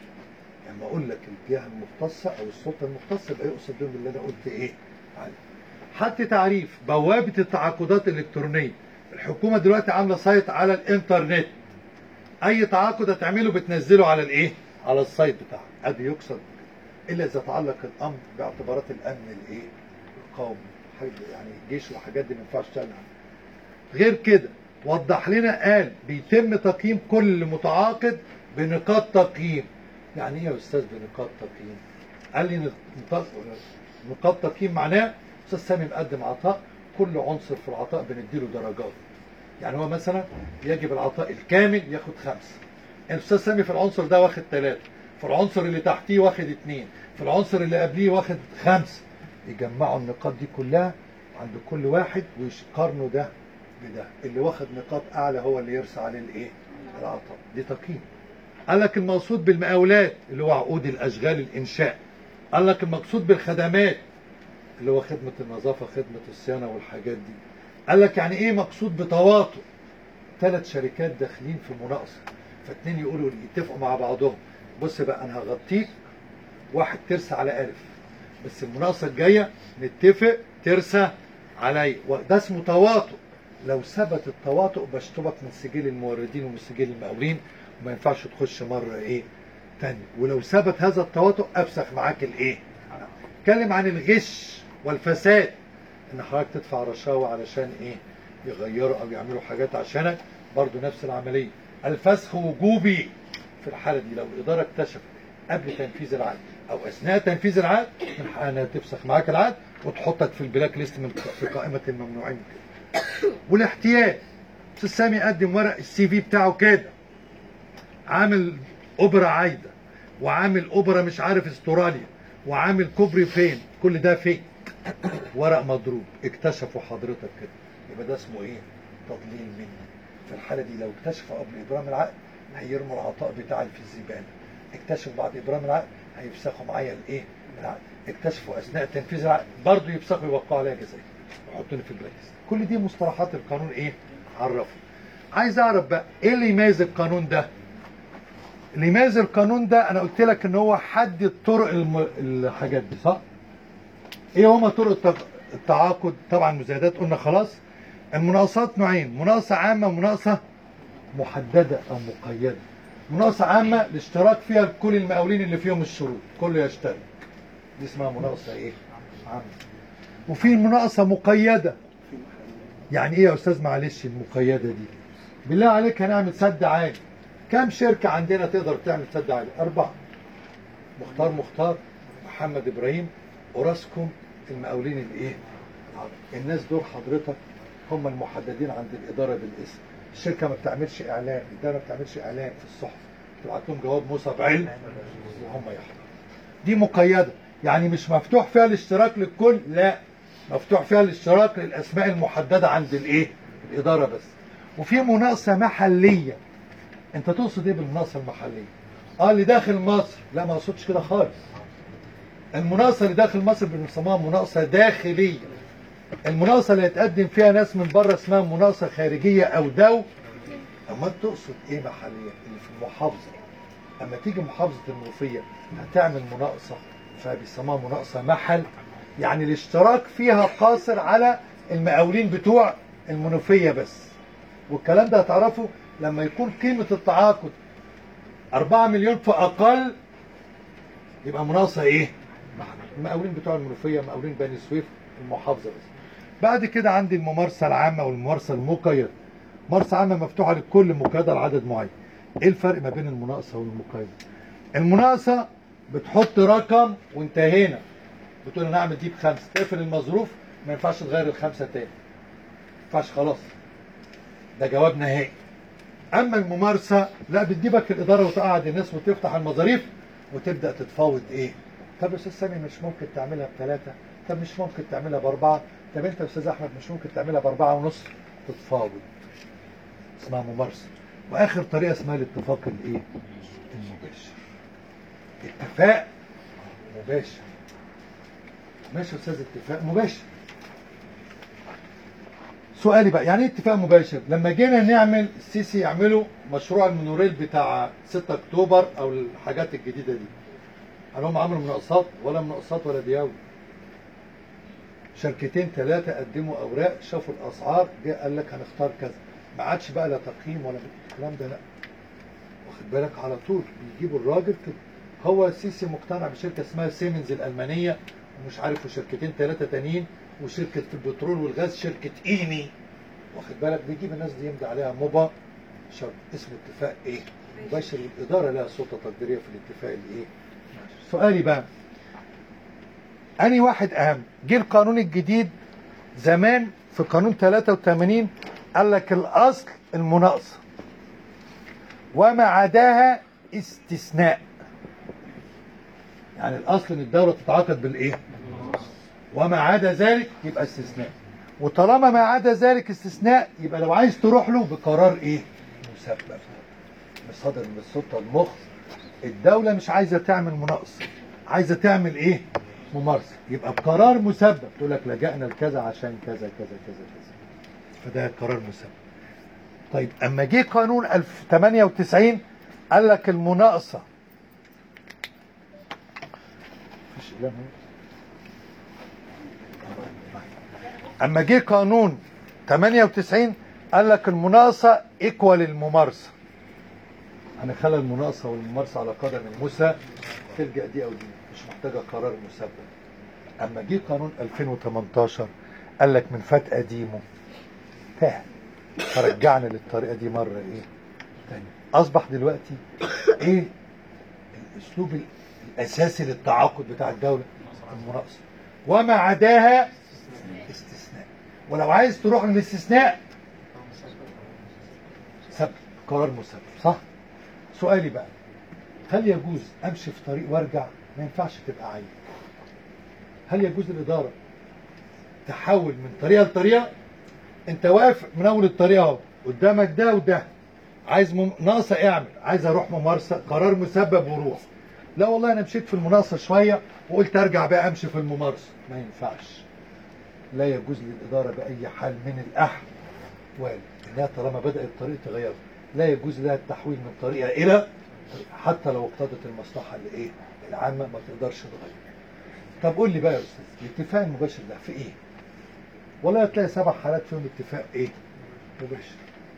B: لما أقول لك الجهة المختصة أو السلطة المختصة يبقى يقصد بهم اللي أنا قلت إيه؟ عليه. حتى تعريف بوابة التعاقدات الإلكترونية الحكومة دلوقتي عاملة سايت على الإنترنت اي تعاقد هتعمله بتنزله على الايه على السايت بتاعك ادي يقصد الا اذا تعلق الامر باعتبارات الامن الايه القومي حاجة يعني جيش وحاجات دي ما ينفعش تشتغل عنها غير كده وضح لنا قال بيتم تقييم كل متعاقد بنقاط تقييم يعني ايه يا استاذ بنقاط تقييم قال لي نقاط نقاط تقييم معناه استاذ سامي مقدم عطاء كل عنصر في العطاء بنديله درجات يعني هو مثلا يجب العطاء الكامل ياخد خمسة الاستاذ سامي في العنصر ده واخد ثلاثة في العنصر اللي تحتيه واخد اثنين في العنصر اللي قبليه واخد خمسة يجمعوا النقاط دي كلها عند كل واحد ويقارنوا ده بده اللي واخد نقاط اعلى هو اللي يرسى عليه الايه العطاء دي تقييم قال لك المقصود بالمقاولات اللي هو عقود الاشغال الانشاء قال لك المقصود بالخدمات اللي هو خدمة النظافة خدمة الصيانة والحاجات دي قال لك يعني ايه مقصود بتواطؤ ثلاث شركات داخلين في مناقصه فاتنين يقولوا يتفقوا مع بعضهم بص بقى انا هغطيك واحد ترسى على الف بس المناقصه الجايه نتفق ترسى عليا وده اسمه تواطؤ لو ثبت التواطؤ بشطبك من سجل الموردين ومن سجل المقاولين وما ينفعش تخش مره ايه تاني ولو ثبت هذا التواطؤ افسخ معاك الايه اتكلم عن الغش والفساد ان حضرتك تدفع رشاوى علشان ايه يغيروا او يعملوا حاجات عشانك برضو نفس العمليه الفسخ وجوبي في الحاله دي لو الاداره اكتشفت قبل تنفيذ العقد او اثناء تنفيذ العقد من حقها تفسخ معاك العقد وتحطك في البلاك ليست من في قائمه الممنوعين كده. والاحتياج استاذ سامي قدم ورق السي في بتاعه كده عامل اوبرا عايده وعامل اوبرا مش عارف استراليا وعامل كوبري فين كل ده فين ورق مضروب اكتشفوا حضرتك كده يبقى ده اسمه ايه تضليل مني في الحاله دي لو اكتشفوا قبل ابرام العقد هيرموا العطاء بتاعي في الزباله اكتشفوا بعد ابرام العقد هيفسخوا معايا الايه العقد اكتشفوا اثناء تنفيذ العقد برضه يفسخوا يوقعوا عليا جزائي ويحطوني في البلاك ليست. كل دي مصطلحات القانون ايه عرفوا عايز اعرف بقى ايه اللي يميز القانون ده اللي يميز القانون ده انا قلت لك ان هو حدد طرق الم... الحاجات دي صح ايه هما طرق التق- التعاقد طبعا مزايدات قلنا خلاص المناقصات نوعين مناقصه عامه ومناقصه محدده او مقيده مناقصه عامه الاشتراك فيها كل المقاولين اللي فيهم الشروط كله يشترك دي اسمها مناقصه ايه عامه وفي مناقصه مقيده يعني ايه يا استاذ معلش المقيده دي بالله عليك هنعمل سد عالي كم شركه عندنا تقدر تعمل سد عالي اربعه مختار مختار محمد ابراهيم اوراسكوم المقاولين الايه الناس دول حضرتك هم المحددين عند الاداره بالاسم الشركه ما بتعملش اعلان الاداره ما بتعملش اعلان في الصحف تبعت لهم جواب موصى بعلم وهم يحضروا دي مقيده يعني مش مفتوح فيها الاشتراك للكل لا مفتوح فيها الاشتراك للاسماء المحدده عند الايه الاداره بس وفي مناقصه محليه انت تقصد ايه بالمناقصه المحليه اه اللي داخل مصر لا ما اقصدش كده خالص المناقصه اللي داخل مصر بنسميها مناقصه داخليه المناقصه اللي هيتقدم فيها ناس من بره اسمها مناقصه خارجيه او دو اما تقصد ايه محليه اللي في المحافظه اما تيجي محافظه المنوفيه هتعمل مناقصه فبيسموها مناقصه محل يعني الاشتراك فيها قاصر على المقاولين بتوع المنوفيه بس والكلام ده هتعرفه لما يكون قيمه التعاقد 4 مليون فاقل يبقى مناقصه ايه؟ المقاولين بتوع المنوفيه مقاولين بني سويف المحافظه بس بعد كده عندي الممارسه العامه والممارسه المقيده ممارسه عامه مفتوحه للكل مقيده لعدد معين ايه الفرق ما بين المناقصه والمقيده المناقصه بتحط رقم وانتهينا بتقول انا اعمل دي بخمسه تقفل المظروف ما ينفعش تغير الخمسه تاني ما ينفعش خلاص ده جواب نهائي اما الممارسه لا بتجيبك الاداره وتقعد الناس وتفتح المظاريف وتبدا تتفاوض ايه طب يا استاذ سامي مش ممكن تعملها بثلاثه طب مش ممكن تعملها باربعه طب انت يا استاذ احمد مش ممكن تعملها باربعه ونص تتفاوض اسمها ممارسه واخر طريقه اسمها الاتفاق الايه المباشر اتفاق مباشر ماشي يا استاذ اتفاق مباشر سؤالي بقى يعني ايه اتفاق مباشر لما جينا نعمل السيسي يعملوا مشروع المونوريل بتاع 6 اكتوبر او الحاجات الجديده دي هل هم عملوا مناقصات ولا مناقصات ولا دياوي شركتين ثلاثه قدموا اوراق شافوا الاسعار جه قال لك هنختار كذا ما عادش بقى لا تقييم ولا الكلام ده لا واخد بالك على طول بيجيبوا الراجل كده هو السيسي مقتنع بشركه اسمها سيمنز الالمانيه ومش عارف وشركتين ثلاثه تانيين وشركه في البترول والغاز شركه ايني واخد بالك بيجيب الناس دي يمضي عليها مبا شرط اسمه اتفاق ايه مباشر الاداره لها سلطه تقديريه في الاتفاق الايه سؤالي بقى اني واحد اهم جه القانون الجديد زمان في قانون 83 قال لك الاصل المناقصه وما عداها استثناء يعني الاصل ان الدوله تتعاقد بالايه وما عدا ذلك يبقى استثناء وطالما ما عدا ذلك استثناء يبقى لو عايز تروح له بقرار ايه مسبب مصادر من السلطه المخ الدوله مش عايزه تعمل مناقصه عايزه تعمل ايه ممارسه يبقى بقرار مسبب تقول لك لجأنا لكذا عشان كذا كذا كذا كذا فده قرار مسبب طيب اما جه قانون 1098 قال لك المناقصه مفيش إعلان هنا؟ اما جه قانون 98 قال لك المناقصه ايكوال الممارسه هنخلي المناقصه والممارسه على قدم المثلى تلجا دي او دي مش محتاجه قرار مسبب اما جه قانون 2018 قال لك من فات قديمه تاه فرجعنا للطريقه دي مره ايه تاني اصبح دلوقتي ايه الاسلوب الاساسي للتعاقد بتاع الدوله المناقصه وما عداها استثناء ولو عايز تروح للاستثناء سبب قرار مسبب صح سؤالي بقى هل يجوز امشي في طريق وارجع ما ينفعش تبقى عيب هل يجوز الاداره تحول من طريقه لطريقه انت واقف من اول الطريق اهو قدامك ده وده عايز مم... ناقصه اعمل عايز اروح ممارسه قرار مسبب وروح لا والله انا مشيت في المناقصه شويه وقلت ارجع بقى امشي في الممارسه ما ينفعش لا يجوز للاداره باي حال من الاحوال انها طالما بدات الطريق تغير لا يجوز لها التحويل من طريقه الى حتى لو اقتضت المصلحه اللي ايه العامه ما تقدرش تغير طب قول لي بقى يا استاذ الاتفاق المباشر ده في ايه والله هتلاقي سبع حالات فيهم اتفاق ايه مباشر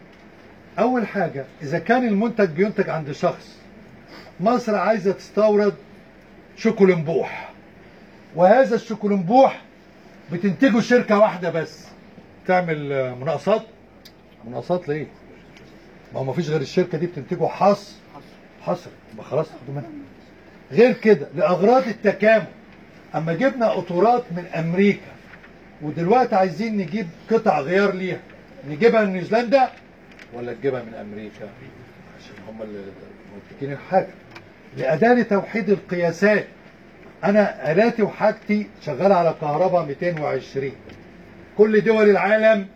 B: اول حاجه اذا كان المنتج بينتج عند شخص مصر عايزه تستورد شوكولنبوح وهذا الشوكولنبوح بتنتجه شركه واحده بس تعمل آه، مناقصات مناقصات ليه ما هو مفيش غير الشركه دي بتنتجه حصر حصر يبقى خلاص تاخدوا منها غير كده لاغراض التكامل اما جبنا قطورات من امريكا ودلوقتي عايزين نجيب قطع غيار ليها نجيبها من نيوزيلندا ولا تجيبها من امريكا عشان هم اللي منتجين الحاجه لاداه لتوحيد القياسات انا الاتي وحاجتي شغاله على كهرباء 220 كل دول العالم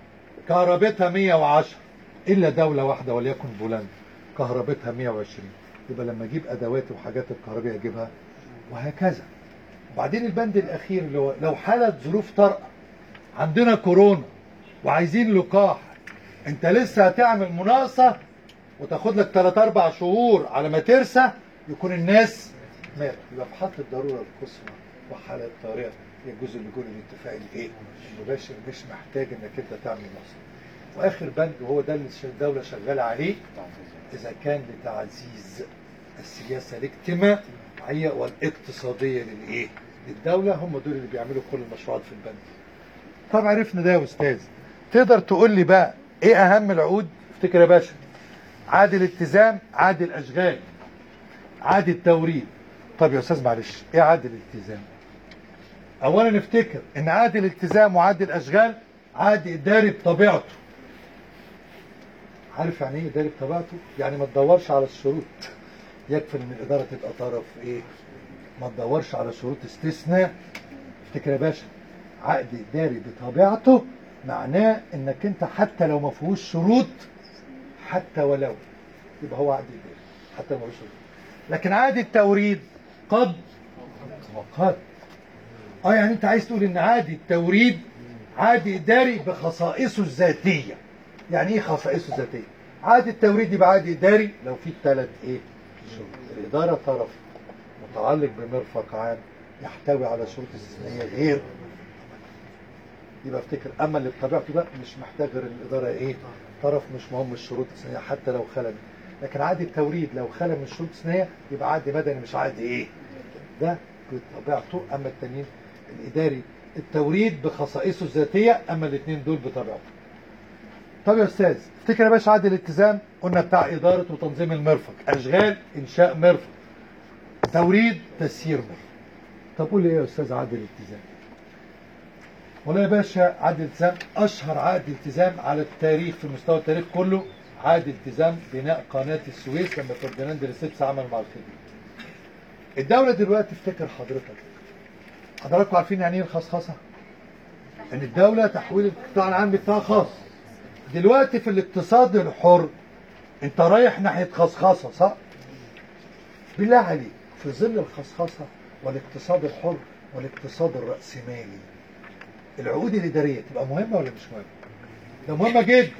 B: كهربتها 110 الا دوله واحده وليكن بولندا كهربتها 120 يبقى لما اجيب ادواتي وحاجات الكهربائيه اجيبها وهكذا وبعدين البند الاخير اللي هو لو حالت ظروف طارئه عندنا كورونا وعايزين لقاح انت لسه هتعمل مناقصه وتاخد لك 3 4 شهور على ما ترسى يكون الناس ماتوا يبقى في حالة الضروره القصوى وحالة الطارئه يجوز اللجوء للاتفاق الايه؟ المباشر مش محتاج انك انت تعمل نصر. واخر بند وهو ده اللي الدوله شغاله عليه اذا كان لتعزيز السياسه الاجتماعيه والاقتصاديه للايه؟ للدوله هم دول اللي بيعملوا كل المشروعات في البند. طب عرفنا ده يا استاذ تقدر تقول لي بقى ايه اهم العقود؟ افتكر يا باشا عقد الالتزام عقد الاشغال عقد التوريد طب يا استاذ معلش ايه عقد الالتزام؟ اولا نفتكر ان عقد الالتزام وعقد الاشغال عقد اداري بطبيعته عارف يعني ايه اداري بطبيعته؟ يعني ما تدورش على الشروط يكفي ان الاداره تبقى طرف ايه؟ ما تدورش على شروط استثناء افتكر يا باشا عقد اداري بطبيعته معناه انك انت حتى لو ما فيهوش شروط حتى ولو يبقى هو عقد اداري حتى لو ما فيهوش شروط لكن عقد التوريد قد وقد اه يعني انت عايز تقول ان عقد التوريد عقد اداري بخصائصه الذاتيه يعني ايه خصائصه الذاتيه عقد التوريد يبقى عقد اداري لو في ثلاث ايه شروط الاداره طرف متعلق بمرفق عام يحتوي على شروط استثنائيه غير يبقى افتكر اما اللي بطبيعته ده مش محتاج غير الاداره ايه طرف مش مهم الشروط الاستثنائيه حتى لو خلى منه. لكن عقد التوريد لو خلى من الشروط الاستثنائيه يبقى عقد مدني مش عقد ايه ده بطبيعته اما التانيين الاداري التوريد بخصائصه الذاتيه اما الاثنين دول بطبيعته طب يا استاذ افتكر يا باشا عقد الالتزام قلنا بتاع اداره وتنظيم المرفق اشغال انشاء مرفق توريد تسيير مرفق طب قول لي ايه يا استاذ عقد الالتزام والله يا باشا عقد الالتزام اشهر عقد التزام على التاريخ في مستوى التاريخ كله عقد التزام بناء قناه السويس لما فرديناند لسيتس عمل مع الخديوي الدوله دلوقتي افتكر حضرتك حضراتكم عارفين يعني ايه الخصخصه ان الدوله تحويل القطاع العام لقطاع خاص دلوقتي في الاقتصاد الحر انت رايح ناحيه خصخصه صح بالله عليك في ظل الخصخصه والاقتصاد الحر والاقتصاد الراسمالي العقود الاداريه تبقى مهمه ولا مش مهمه ده مهمه جدا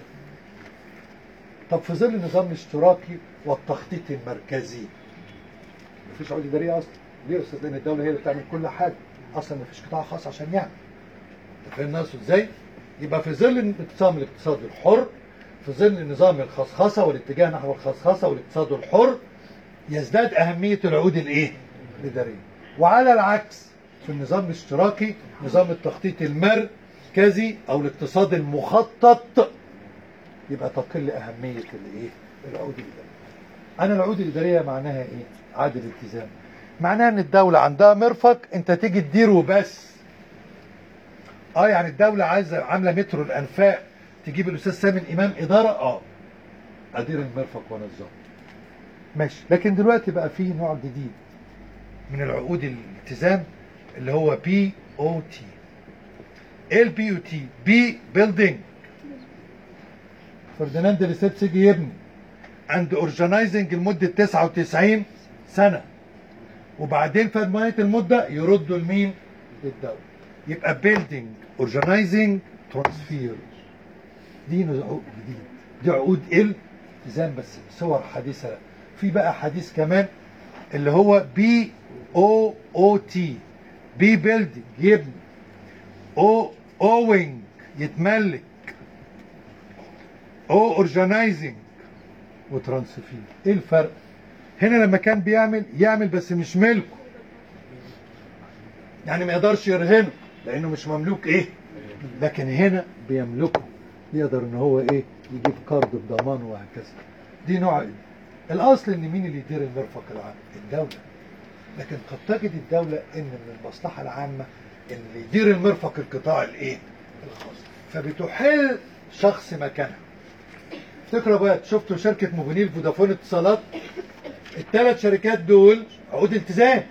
B: طب في ظل النظام الاشتراكي والتخطيط المركزي مفيش عقود اداريه اصلا ليه يا استاذ لان الدوله هي اللي بتعمل كل حاجه اصلا مفيش قطاع خاص عشان يعمل انت فاهم نفسه ازاي يبقى في ظل نظام الاقتصاد الحر في ظل نظام الخصخصه والاتجاه نحو الخصخصه والاقتصاد الحر يزداد اهميه العقود الايه الاداريه وعلى العكس في النظام الاشتراكي نظام التخطيط المركزي او الاقتصاد المخطط يبقى تقل اهميه الايه العقود الاداريه انا العقود الاداريه معناها ايه عقد الالتزام معناها ان الدولة عندها مرفق انت تيجي تديره وبس اه يعني الدولة عايزة عاملة مترو الانفاق تجيب الاستاذ سامي امام ادارة اه ادير المرفق وانظمه ماشي لكن دلوقتي بقى في نوع جديد من العقود الالتزام اللي هو بي او تي ايه البي او تي بي بيلدينج فرديناند ليسيبس يجي يبني عند اورجنايزنج لمده 99 سنه وبعدين في نهايه المده يردوا لمين؟ للدوله يبقى بيلدينج اورجنايزنج ترانسفير دي عقود جديد دي عقود التزام بس صور حديثه لا. في بقى حديث كمان اللي هو بي او او تي بي بيلدينج يبني او اوينج يتملك او اورجنايزنج وترانسفير ايه الفرق هنا لما كان بيعمل يعمل بس مش ملكه يعني ما يقدرش يرهنه لانه مش مملوك ايه لكن هنا بيملكه يقدر ان هو ايه يجيب قرض بضمان وهكذا دي نوع إيه؟ الاصل ان مين اللي يدير المرفق العام الدوله لكن قد تجد الدوله ان من المصلحه العامه ان اللي يدير المرفق القطاع الايه الخاص فبتحل شخص مكانها افتكروا بقى شفتوا شركه موبينيل فودافون اتصالات الثلاث شركات دول عقود التزام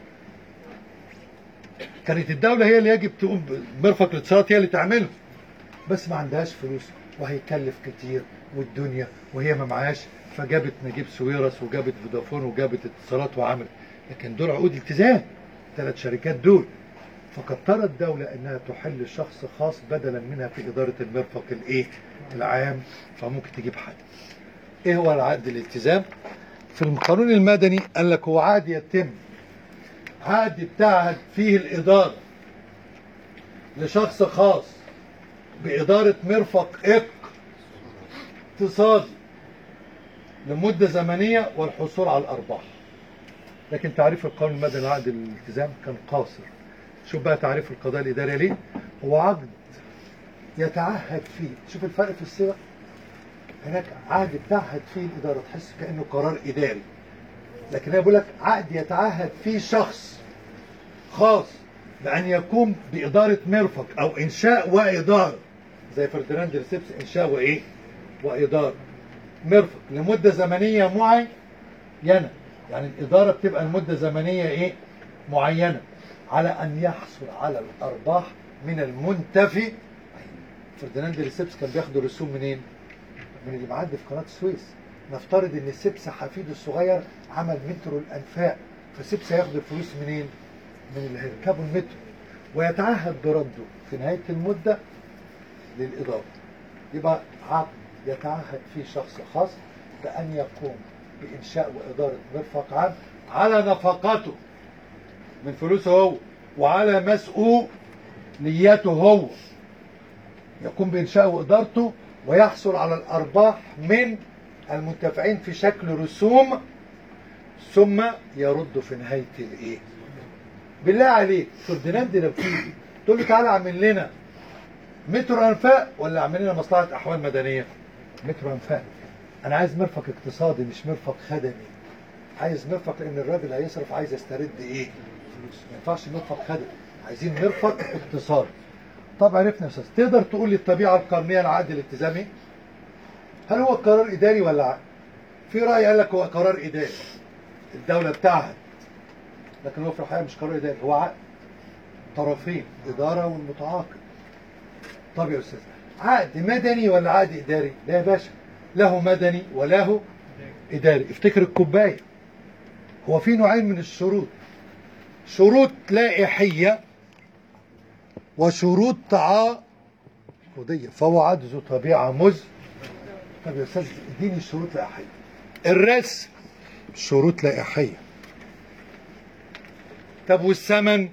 B: كانت الدولة هي اللي يجب تقوم بمرفق الاتصالات هي اللي تعمله بس ما عندهاش فلوس وهيكلف كتير والدنيا وهي ما معهاش فجابت نجيب سويرس وجابت فودافون وجابت اتصالات وعملت لكن دول عقود التزام ثلاث شركات دول فقد ترى الدولة انها تحل شخص خاص بدلا منها في ادارة المرفق الايه العام فممكن تجيب حد ايه هو العقد الالتزام في القانون المدني قال لك هو عقد يتم عقد بتاعت فيه الإدارة لشخص خاص بإدارة مرفق اقتصادي لمدة زمنية والحصول على الأرباح لكن تعريف القانون المدني لعقد الالتزام كان قاصر شوف بقى تعريف القضاء الإداري ليه هو عقد يتعهد فيه شوف الفرق في الصيغة هناك عقد تعهد فيه الإدارة تحس كأنه قرار إداري لكن هي بيقول لك عقد يتعهد فيه شخص خاص بأن يقوم بإدارة مرفق أو إنشاء وإدارة زي فرديناند ريسيبس إنشاء وإيه؟ وإدارة مرفق لمدة زمنية معينة يعني الإدارة بتبقى المدة زمنية إيه؟ معينة على أن يحصل على الأرباح من المنتفي فرديناند ريسيبس كان بياخد الرسوم منين؟ من اللي معدي في قناة السويس نفترض ان سيبس حفيده الصغير عمل مترو الانفاق فسيبس هياخد الفلوس منين؟ من اللي هيركبوا المترو ويتعهد برده في نهايه المده للاداره يبقى عقد يتعهد فيه شخص خاص بان يقوم بانشاء واداره مرفق عام على نفقاته من فلوسه هو وعلى مسؤوليته هو يقوم بانشاء وادارته ويحصل على الارباح من المنتفعين في شكل رسوم ثم يرد في نهايه الايه؟ بالله عليك فرديناند لو تيجي تقول له تعالى اعمل لنا مترو انفاق ولا اعمل لنا مصلحه احوال مدنيه؟ مترو انفاق انا عايز مرفق اقتصادي مش مرفق خدمي عايز مرفق لان الراجل هيصرف عايز يسترد ايه؟ فلوس ما ينفعش مرفق خدمي عايزين مرفق اقتصادي طب عرفنا يا استاذ تقدر تقول لي الطبيعه القانونيه العقد الالتزامي؟ هل هو قرار اداري ولا عقد؟ في راي قال لك هو قرار اداري الدوله بتاعهد لكن هو في الحقيقه مش قرار اداري هو عقد طرفين اداره والمتعاقد طب يا استاذ عقد مدني ولا عقد اداري؟ لا يا باشا له مدني وله اداري افتكر الكوبايه هو في نوعين من الشروط شروط لائحيه وشروط تعاقديه فهو عقد ذو طبيعه مز طب يا استاذ اديني شروط لائحيه الرسم شروط لائحيه طب والثمن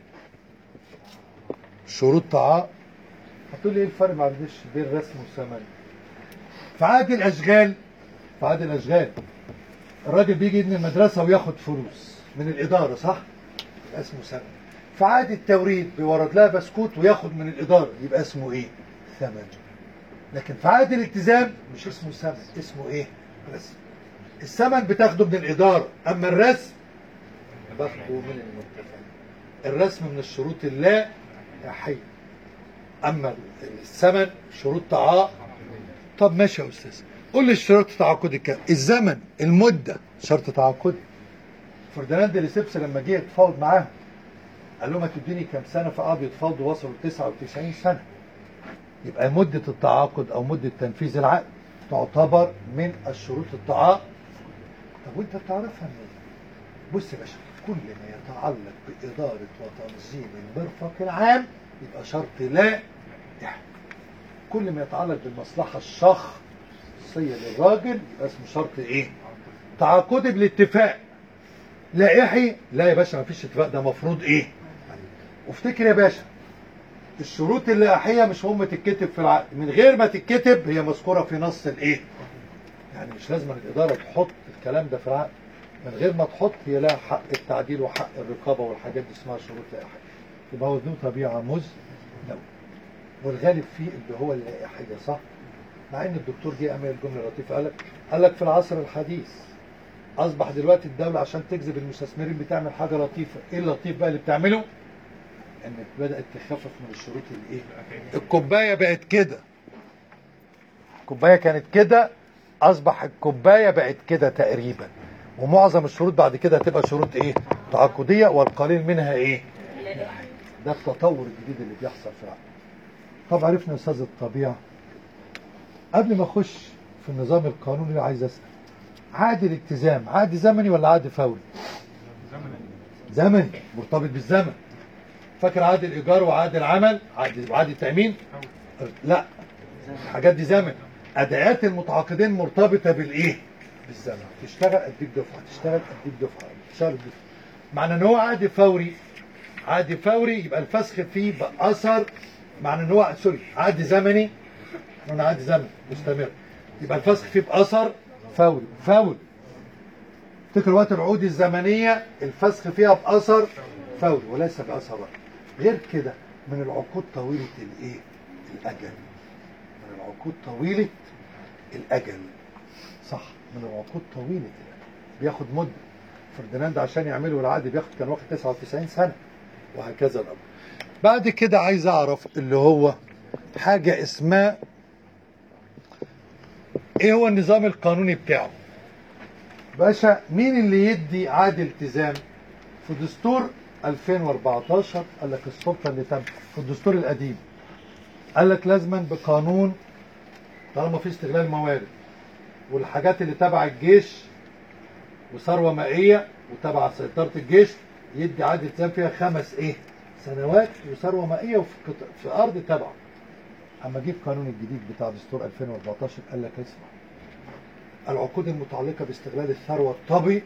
B: شروط تعاقد هتقول لي ايه الفرق ما عنديش بين الرسم والثمن في عقد الاشغال في عقد الاشغال الراجل بيجي يبني المدرسه وياخد فلوس من الاداره صح؟ يبقى اسمه ثمن في عقد التوريد بيورد لها بسكوت وياخد من الاداره يبقى اسمه ايه؟ ثمن لكن في عقد الالتزام مش اسمه ثمن اسمه ايه؟ رسم الثمن بتاخده من الاداره اما الرسم باخده من المتفق الرسم من الشروط اللا حي اما الثمن شروط تعاقد طب ماشي يا استاذ قول لي الشروط التعاقدي كام الزمن المده شرط تعاقدي فرديناند ليسيبس لما جه يتفاوض معاهم قال لهم هتديني كام سنه فاه بيتفاوضوا وصلوا 99 سنه يبقى مده التعاقد او مده تنفيذ العقد تعتبر من الشروط التعاقد طب وانت بتعرفها منين؟ بص يا باشا كل ما يتعلق بإدارة وتنظيم المرفق العام يبقى شرط لا يحل كل ما يتعلق بالمصلحة الشخصية للراجل يبقى اسمه شرط ايه؟ تعاقدي بالاتفاق لائحي لا يا باشا مفيش اتفاق ده مفروض ايه؟ وافتكر يا باشا الشروط اللائحية مش هم تتكتب في العقد من غير ما تتكتب هي مذكورة في نص الايه؟ يعني مش لازم الإدارة تحط الكلام ده في العقد من غير ما تحط هي لها حق التعديل وحق الرقابة والحاجات دي اسمها شروط لائحية يبقى هو ذو طبيعة مزدوجة والغالب فيه اللي هو اللائحية صح؟ مع ان الدكتور جه عمل جملة لطيفة قال لك قال لك في العصر الحديث اصبح دلوقتي الدولة عشان تجذب المستثمرين بتعمل حاجة لطيفة ايه اللطيف بقى اللي بتعمله؟ انك بدأت تخفف من الشروط الايه؟ الكوباية بقت كده الكوباية كانت كده اصبح الكوبايه بقت كده تقريبا ومعظم الشروط بعد كده هتبقى شروط ايه تعاقديه والقليل منها ايه ده التطور الجديد اللي بيحصل في العالم طب عرفنا استاذ الطبيعه قبل ما اخش في النظام القانوني اللي عايز اسال عقد الالتزام عقد زمني ولا عقد فوري زمني مرتبط بالزمن فاكر عقد الايجار وعقد العمل عقد عقد التامين لا الحاجات دي زمن اداءات المتعاقدين مرتبطه بالايه بالزمن تشتغل اديك دفعه تشتغل اديك دفعه تشتغل اديك دفعه معنى ان هو عقد فوري عقد فوري يبقى الفسخ فيه باثر معنى ان هو سوري عقد زمني انا عقد زمني مستمر يبقى الفسخ فيه باثر فوري فوري افتكر وقت العقود الزمنيه الفسخ فيها باثر فوري وليس باثر واحد غير كده من العقود طويله الايه الاجل من العقود طويلة الأجل صح من العقود طويلة الأجل بياخد مدة فرديناند عشان يعملوا العقد بياخد كان واخد 99 سنة وهكذا الأمر بعد كده عايز أعرف اللي هو حاجة اسمها إيه هو النظام القانوني بتاعه باشا مين اللي يدي عقد التزام في دستور 2014 قال لك السلطة اللي تم في الدستور القديم قال لك لازما بقانون طالما في استغلال موارد والحاجات اللي تبع الجيش وثروه مائيه وتبع سيطره الجيش يدي عقد التزام فيها خمس ايه سنوات وثروه مائيه وفي قط- في ارض تبعه اما جه القانون الجديد بتاع دستور 2014 قال لك اسمع العقود المتعلقه باستغلال الثروه الطبيعيه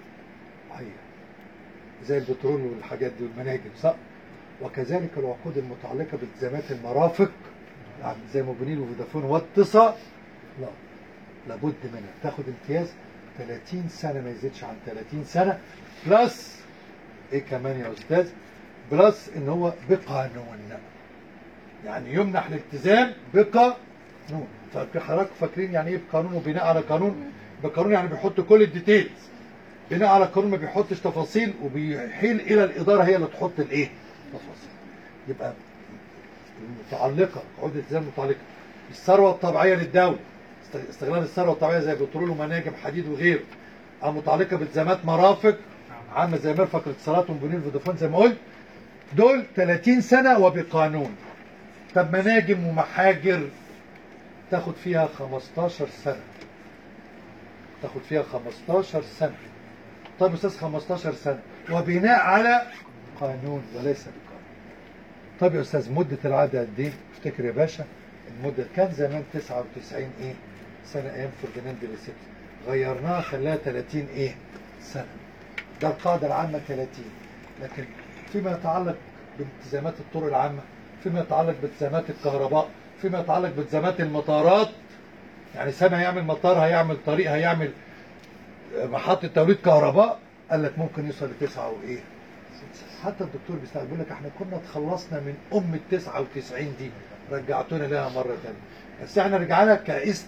B: زي البترول والحاجات دي والمناجم صح وكذلك العقود المتعلقه بالتزامات المرافق يعني زي موبينيل وفودافون واتصال لا لابد منها تاخد امتياز 30 سنه ما يزيدش عن 30 سنه بلس ايه كمان يا استاذ بلس ان هو بقانون يعني يمنح الالتزام بقانون فحضرتك فاكرين يعني ايه بقانون وبناء على قانون بقانون يعني بيحط كل الديتيلز بناء على قانون ما بيحطش تفاصيل وبيحيل الى الاداره هي اللي تحط الايه تفاصيل يبقى المتعلقه عقود الالتزام المتعلقه بالثروه الطبيعيه للدوله است- استغلال الثروه الطبيعيه زي بترول ومناجم حديد وغيره او متعلقه بالتزامات مرافق عامه زي مرفق الاتصالات وموبينيل فودافون زي ما قلت دول 30 سنه وبقانون طب مناجم ومحاجر تاخد فيها 15 سنه تاخد فيها 15 سنه طب يا استاذ 15 سنه وبناء على قانون وليس بقانون طب يا استاذ مده العقد قد ايه؟ افتكر يا باشا المده كان زمان 99 ايه؟ سنه ايام فرديناند ليسيت غيرناها خلاها 30 ايه؟ سنه ده القاعده العامه 30 لكن فيما يتعلق بالتزامات الطرق العامه فيما يتعلق بالتزامات الكهرباء فيما يتعلق بالتزامات المطارات يعني سنه هيعمل مطار هيعمل طريق هيعمل محطه توليد كهرباء قال لك ممكن يوصل لتسعه وايه؟ حتى الدكتور بيستعجل بيقول لك احنا كنا تخلصنا من ام ال 99 دي رجعتونا لها مره ثانيه بس احنا رجعنا لها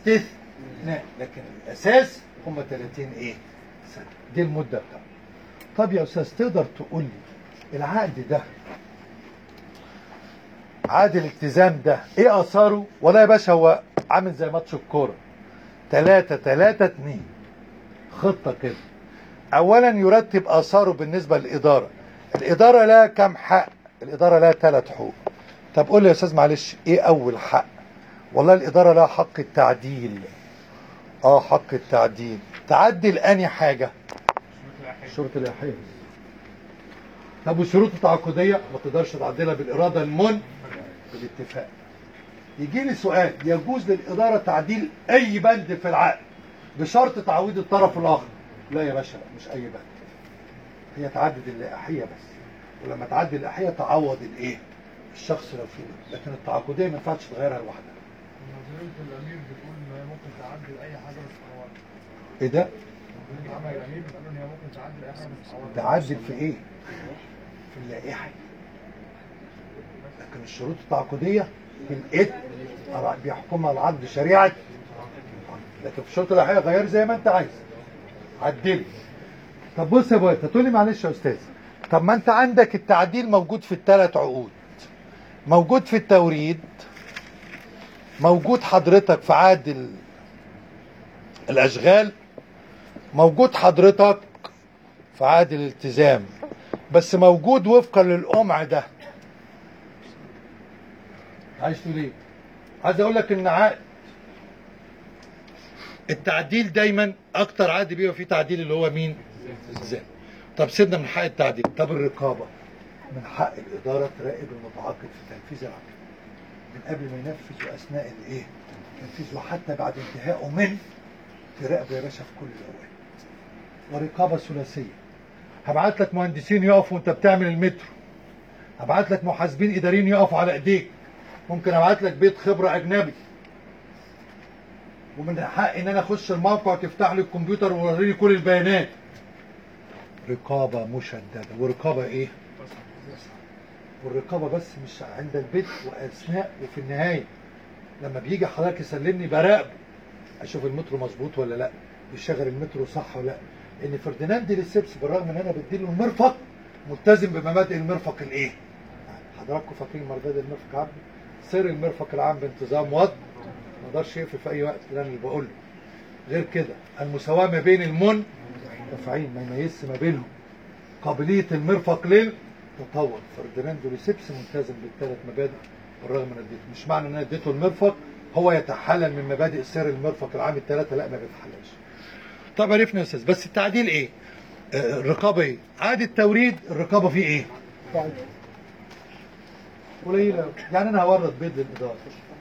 B: كاستثناء لكن الاساس هم 30 ايه؟ سنه دي المده بتاعتنا طب يا استاذ تقدر تقول لي العقد ده عقد الالتزام ده ايه اثاره ولا يا باشا هو عامل زي ماتش الكوره 3 3 2 خطه كده اولا يرتب اثاره بالنسبه للاداره الاداره لها كام حق الاداره لها ثلاث حقوق طب قول لي يا استاذ معلش ايه اول حق والله الاداره لها حق التعديل اه حق التعديل تعدل اني حاجه شروط الاحياء طب والشروط التعاقديه ما تقدرش تعدلها بالاراده المن بالاتفاق يجي لي سؤال يجوز للاداره تعديل اي بند في العقد بشرط تعويض الطرف الاخر لا يا باشا لا مش اي بند هي تعدد اللائحيه بس ولما تعدي اللائحيه تعوض الايه الشخص لو فيه لكن التعاقديه ما ينفعش تغيرها لوحدها
E: نظريه الامير بتقول ان هي ممكن تعدل اي حاجه بس تعوض
B: ايه ده
E: عمل الامير بتقول ان هي ممكن تعدل اي حاجه بس تعوض
B: تعدل في ايه في اللائحه لكن الشروط التعاقديه في الاثم بيحكمها العقد شريعه لكن في الشروط اللائحيه غير زي ما انت عايز عدل طب بص يا ابويا تقول لي معلش يا استاذ طب ما انت عندك التعديل موجود في الثلاث عقود موجود في التوريد موجود حضرتك في عقد ال- الاشغال موجود حضرتك في عقد الالتزام بس موجود وفقا للقمع ده عايز تقول ايه عايز اقول لك ان عقد التعديل دايما اكتر عقد بيبقى فيه تعديل اللي هو مين الالتزام طب سيبنا من حق التعديل طب الرقابه من حق الاداره تراقب المتعاقد في تنفيذ العقد من قبل ما ينفذ واثناء الايه تنفيذ وحتى بعد انتهائه من تراقبه يا باشا في كل الاوقات ورقابه ثلاثيه هبعت لك مهندسين يقفوا وانت بتعمل المترو هبعت لك محاسبين اداريين يقفوا على ايديك ممكن ابعت لك بيت خبره اجنبي ومن حقي ان انا اخش الموقع وتفتح لي الكمبيوتر ووريني كل البيانات رقابه مشدده ورقابه ايه والرقابه بس مش عند البيت واثناء وفي النهايه لما بيجي حضرتك يسلمني براقبه اشوف المترو مظبوط ولا لا بيشغل المترو صح ولا لا ان فرديناند للسبس بالرغم ان انا بديله المرفق ملتزم بمبادئ المرفق الايه حضراتكم فاكرين مرداد المرفق عام سر المرفق العام بانتظام وضع ما اقدرش يقفل في اي وقت ده انا اللي بقول له غير كده المساواه ما بين المن تفعيل ما يميزش ما بينهم قابليه المرفق للتطور فرديناند لسبس ملتزم بالثلاث مبادئ بالرغم من اديته مش معنى ان انا اديته المرفق هو يتحلل من مبادئ سر المرفق العام الثلاثه لا ما بيتحللش طب عرفنا يا استاذ بس التعديل ايه آه، الرقابه ايه عاد التوريد الرقابه فيه ايه قليله أوي. يعني انا هورد بيض للاداره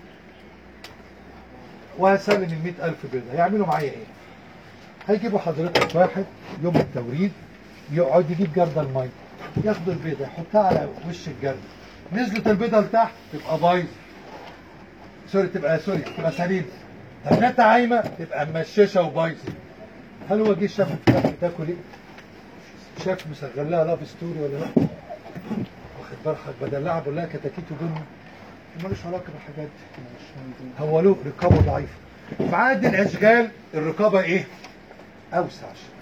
B: وهسلم ال 100000 بيضه هيعملوا معايا ايه هيجيبوا حضرتك واحد يوم التوريد يقعد يجيب جردل الميه ياخدوا البيضه يحطها على وش الجردل نزلت البيضه لتحت تبقى بايظه سوري تبقى سوري تبقى سليمه طب نتا عايمه تبقى ممششه وبايظه هل هو جه شاف الفراخ بتاكل ايه؟ شاف مشغل لها لاف ستوري ولا لا؟ واخد بالك بدلعها بقول لها كتاكيت وبن ملوش علاقه بالحاجات دي هو له رقابه ضعيفه في عقد الاشغال الرقابه ايه؟ اوسع شويه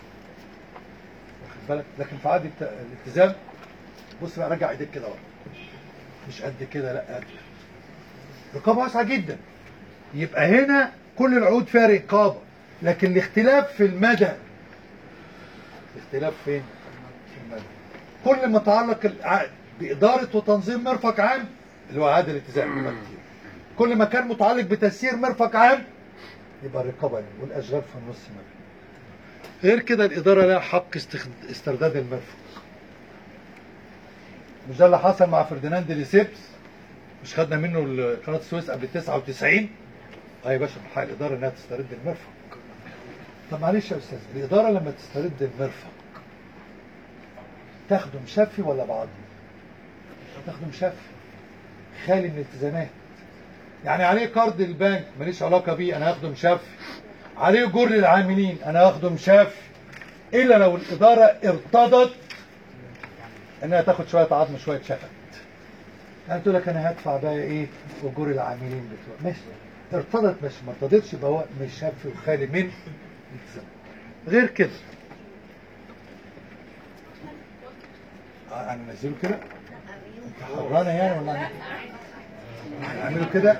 B: واخد بالك لكن في عقد الت- الالتزام بص بقى رجع ايديك كده ورا مش قد كده لا قد رقابه واسعه جدا يبقى هنا كل العقود فيها رقابه لكن الاختلاف في المدى الاختلاف فين؟ في المدى كل ما تعلق العقد بإدارة وتنظيم مرفق عام اللي هو عقد الالتزام يبقى كتير. كل ما كان متعلق بتسيير مرفق عام يبقى الرقابة يعني والأشغال في النص ما بين. غير كده الإدارة لها حق استخد- استرداد المرفق مش ده اللي حصل مع فرديناند ليسيبس مش خدنا منه ال- قناة السويس قبل 99 اه يا باشا من حق الإدارة إنها تسترد المرفق طب معلش يا أستاذ الإدارة لما تسترد المرفق تاخده مشفي ولا بعض؟ تاخده مشفي خالي من الالتزامات يعني عليه قرض البنك ماليش علاقة بيه أنا هاخده مشفي عليه جر العاملين أنا هاخده مشفي إلا لو الإدارة ارتضت إنها تاخد شوية عظم شوية شفت يعني تقول لك أنا هدفع بقى إيه أجور العاملين بتوع ماشي ارتضت ماشي ما ارتضتش يبقى هو مش شفي وخالي من الالتزام غير كده انا انزله كده انت حرانه يعني ولا اعمله كده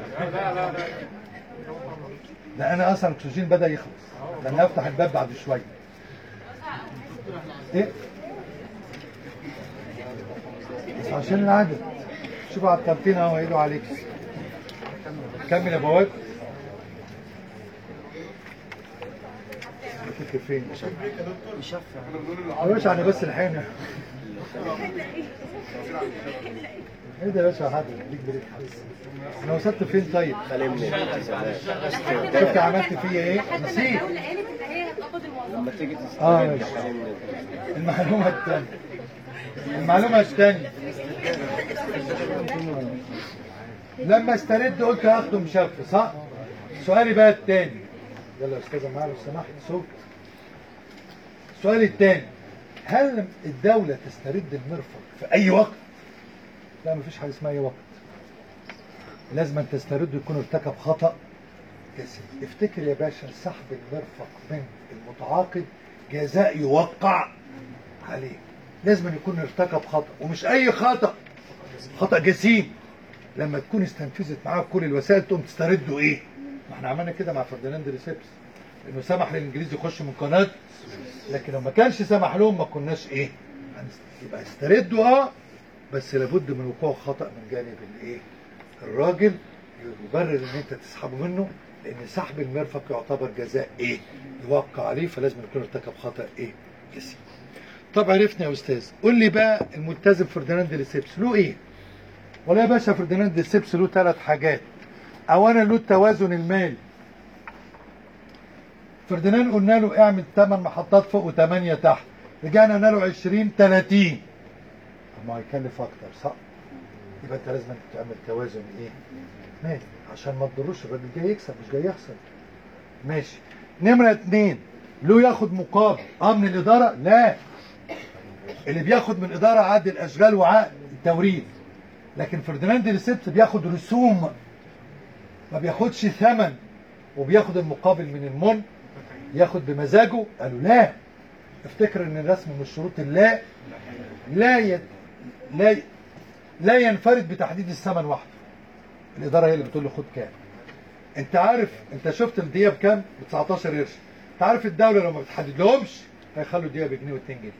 B: ده انا اصلا الاكسجين بدا يخلص ده انا هفتح الباب بعد شويه ايه بس عشان العدد شوفوا على الكابتن اهو هيقولوا عليك كمل يا بواب كنت فين يا باشا انا بس الحين ايه ده يا باشا حد ليك بريك انا وصلت فين طيب شفت عملت فيا ايه نسيت
A: الدولة قالت ان هي هتقبض الموظفين
B: اه ماشي المعلومة الثانية المعلومة الثانية لما استرد قلت هاخده مشف صح؟ سؤالي بقى الثاني يلا يا استاذة معايا لو سمحت صوت السؤال الثاني هل الدولة تسترد المرفق في أي وقت؟ لا مفيش حاجة اسمها أي وقت لازم أن تسترده يكون ارتكب خطأ جسيم افتكر يا باشا سحب المرفق من المتعاقد جزاء يوقع عليه لازم أن يكون ارتكب خطأ ومش أي خطأ خطأ جسيم لما تكون استنفذت معاه كل الوسائل تقوم تسترده ايه؟ ما احنا عملنا كده مع فرديناند ريسيبس انه سمح للانجليز يخش من قناه لكن لو ما كانش سمح لهم ما كناش ايه؟ هنست- يبقى استردوا اه بس لابد من وقوع خطا من جانب الايه؟ الراجل يبرر ان انت تسحبه منه لان سحب المرفق يعتبر جزاء ايه؟ يوقع عليه فلازم يكون ارتكب خطا ايه؟ جسيم. طب عرفنا يا استاذ قول لي بقى الملتزم فرديناند ريسيبس له ايه؟ ولا يا باشا فرديناند ريسيبس له ثلاث حاجات اولا له التوازن المالي فرديناند قلنا له اعمل 8 محطات فوق وثمانيه تحت رجعنا قلنا له 20 30 طب ما هيكلف اكتر صح يبقى انت لازم تعمل توازن ايه مالي عشان ما تضروش الراجل جاي يكسب مش جاي يخسر ماشي نمرة اتنين له ياخد مقابل اه من الادارة لا اللي بياخد من الادارة عقد الاشغال وعقد التوريد لكن فرديناند ريسيبت بياخد رسوم ما بياخدش ثمن وبياخد المقابل من المن ياخد بمزاجه قالوا لا افتكر ان الرسم من الشروط اللا لا ي... لا ي... لا ينفرد بتحديد الثمن وحده الاداره هي اللي بتقول له خد كام انت عارف انت شفت الدقيقه بكام ب 19 قرش انت عارف الدوله لو ما بتحددلهمش هيخلوا الدقيقه بجنيه و2 جنيه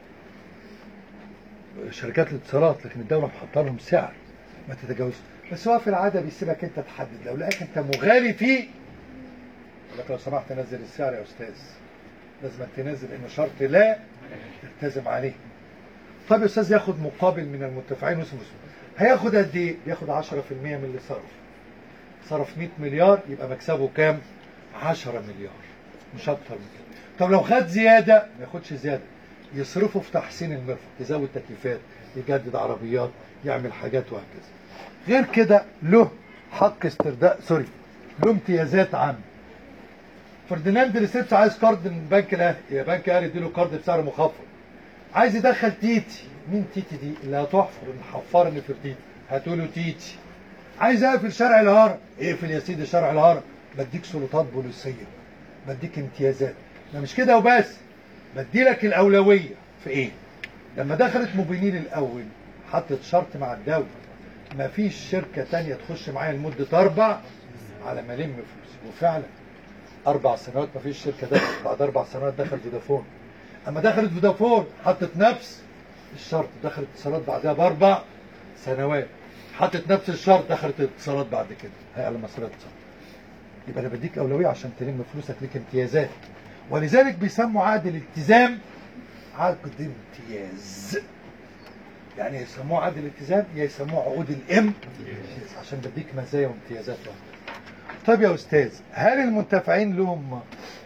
B: شركات الاتصالات لكن الدوله محطه لهم سعر ما تتجاوزش بس هو في العاده بيسيبك انت تحدد لو لقاك انت مغالي فيه يقول لك لو سمحت نزل السعر يا استاذ لازم تنزل انه شرط لا تلتزم عليه طب يا استاذ ياخد مقابل من المدفعين واسمه اسمه هياخد قد ايه؟ ياخد 10% من اللي صرف صرف 100 مليار يبقى مكسبه كام؟ 10 مليار مش اكتر من كده طب لو خد زياده ما ياخدش زياده يصرفه في تحسين المرفق يزود تكييفات يجدد عربيات يعمل حاجات وهكذا غير كده له حق استرداء سوري له امتيازات عامه فرديناند ريسيبس عايز قرض من البنك الاهلي يا بنك الاهلي يديله قرض بسعر مخفض عايز يدخل تيتي مين تيتي دي اللي هتحفر الحفار اللي في تيتي هتقوله تيتي عايز اقفل شارع الهرم اقفل يا سيدي شارع الهرم بديك سلطات بوليسيه بديك امتيازات ده مش كده وبس بديلك الاولويه في ايه لما دخلت موبينيل الاول حطت شرط مع الدوله ما فيش شركه تانية تخش معايا لمده اربع على ما الم فلوسي وفعلا اربع سنوات ما فيش شركه دخلت بعد اربع سنوات دخل فودافون اما دخلت فودافون حطت نفس الشرط دخلت اتصالات بعدها باربع سنوات حطت نفس الشرط دخلت اتصالات بعد كده هي على مصرية اتصالات يبقى انا بديك اولويه عشان تلم فلوسك ليك امتيازات ولذلك بيسموا عقد الالتزام عقد امتياز يعني يسموه عقد الالتزام يا يسموه عقود الام عشان بديك مزايا وامتيازات واحدة. طب يا استاذ هل المنتفعين لهم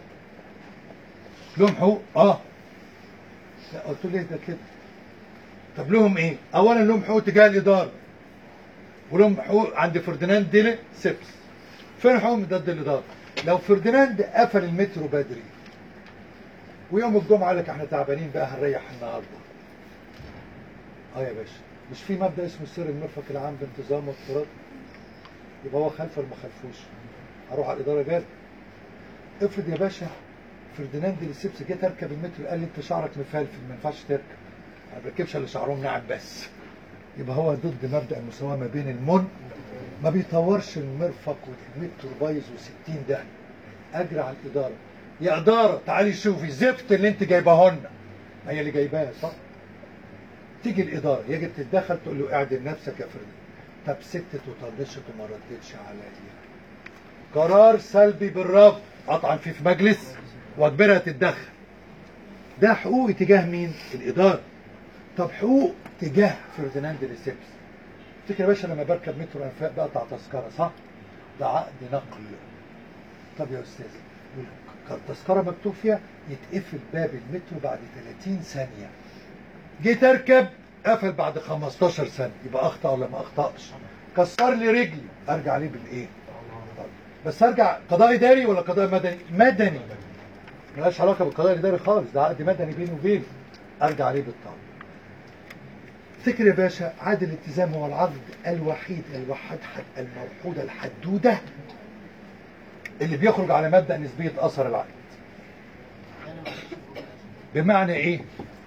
B: لهم حقوق؟ اه لا قلت له ليه ده كده طب لهم ايه؟ اولا لهم حقوق تجاه الاداره ولهم حقوق عند فرديناند ديلي سيبس فين حقوقهم ضد الاداره؟ لو فرديناند قفل المترو بدري ويوم الجمعه قال لك احنا تعبانين بقى هنريح النهارده اه يا باشا مش في مبدا اسمه سر المرفق العام بانتظام واضطراد يبقى هو خلفه ولا ما خلفوش اروح على الاداره جاد افرض يا باشا فرديناند لسيبس جه تركب المترو قال لي انت شعرك مفلفل ما ينفعش تركب ما بيركبش اللي شعرهم ناعم بس يبقى هو ضد مبدا المساواه ما بين المن ما بيطورش المرفق والمتر بايظ و60 ده اجري على الاداره يا اداره تعالي شوفي الزفت اللي انت جايباه لنا هي اللي جايباها صح تيجي الاداره يجي تتدخل تقول له اعدل نفسك يا فردي طب سكتت وطنشت وما ردتش عليا قرار سلبي بالرفض اطعن فيه في مجلس واجبرها تتدخل ده حقوقي تجاه مين؟ الاداره طب حقوق تجاه فرديناند ليسيبس افتكر يا باشا لما بركب مترو انفاق بقطع تذكره صح؟ ده عقد نقل طب يا استاذ التذكره مكتوب فيها يتقفل باب المترو بعد 30 ثانيه جيت اركب قفل بعد 15 ثانيه يبقى اخطا ولا ما اخطاش كسر لي رجلي ارجع ليه بالايه طيب. بس ارجع قضاء اداري ولا قضاء مدني مدني ملهاش علاقه بالقضاء الاداري خالص ده عقد مدني بيني وبينه ارجع ليه بالطبع افتكر يا باشا عقد الالتزام هو العقد الوحيد الوحيد الموحود الحدوده اللي بيخرج على مبدا نسبيه اثر العقد بمعنى ايه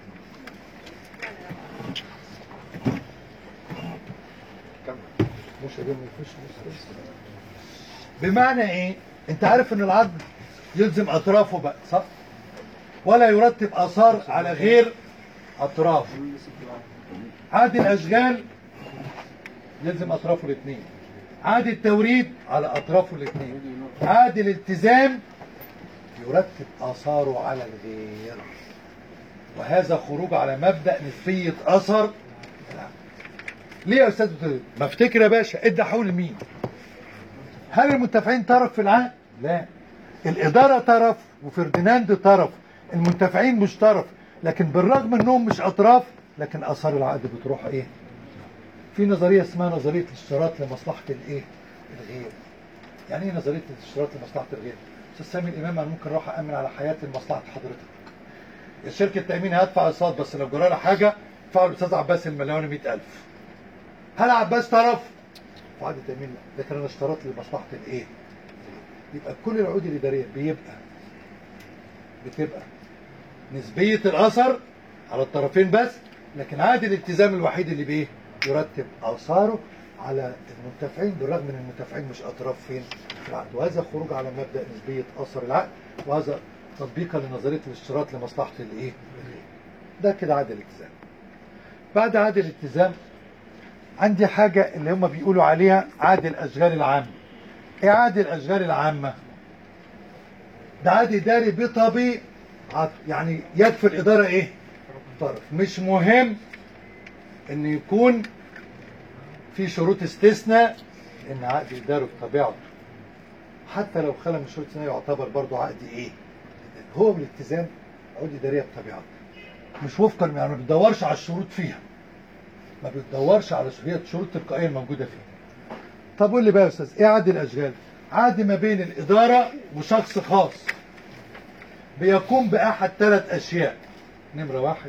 B: مش هجيب من الفيش بس. بمعنى ايه انت عارف ان العقد يلزم اطرافه بقى صح ولا يرتب اثار على غير اطرافه عقد الاشغال يلزم اطرافه الاثنين عقد التوريد على اطرافه الاثنين عقد الالتزام يرتب اثاره على الغير وهذا خروج على مبدا نسبيه اثر العقد. ليه يا استاذ بتقول؟ ما افتكر يا باشا ادى حول مين هل المنتفعين طرف في العقد لا الاداره طرف وفرديناند طرف المنتفعين مش طرف لكن بالرغم انهم مش اطراف لكن اثار العقد بتروح ايه في نظريه اسمها نظريه الاشتراط لمصلحه الايه الغير يعني ايه نظريه الاشتراط لمصلحه الغير استاذ سامي الامام انا ممكن اروح امن على حياتي لمصلحه حضرتك الشركه التامين هدفع اقساط بس لو جرى لها حاجه ادفعوا الاستاذ عباس المليون 100000 هل عباس طرف في عقد التامين لا لكن انا اشترطت لمصلحه الايه يبقى كل العقود الاداريه بيبقى بتبقى نسبيه الاثر على الطرفين بس لكن عقد الالتزام الوحيد اللي بايه يرتب اثاره على المنتفعين بالرغم ان المنتفعين مش اطراف فين في العقد وهذا خروج على مبدا نسبيه اثر العقد وهذا تطبيقا لنظريه الاشتراط لمصلحه الايه ده كده عقد الالتزام بعد عقد الالتزام عندي حاجة اللي هم بيقولوا عليها عقد الأشغال العامة إيه عقد الأشغال العامة؟ ده عقد إداري بطبيعة يعني يكفي الإدارة إيه؟ طرف مش مهم إن يكون في شروط استثناء إن عقد إداري بطبيعته حتى لو خلى من شروط استثناء يعتبر برضه عقد إيه؟ هو بالالتزام عقود إدارية بطبيعته مش وفقا يعني ما بتدورش على الشروط فيها ما بتدورش على شويه شروط تلقائيه الموجوده فيه. طب قول لي بقى يا استاذ ايه عقد الاشغال؟ عقد ما بين الاداره وشخص خاص بيقوم باحد ثلاث اشياء نمره واحد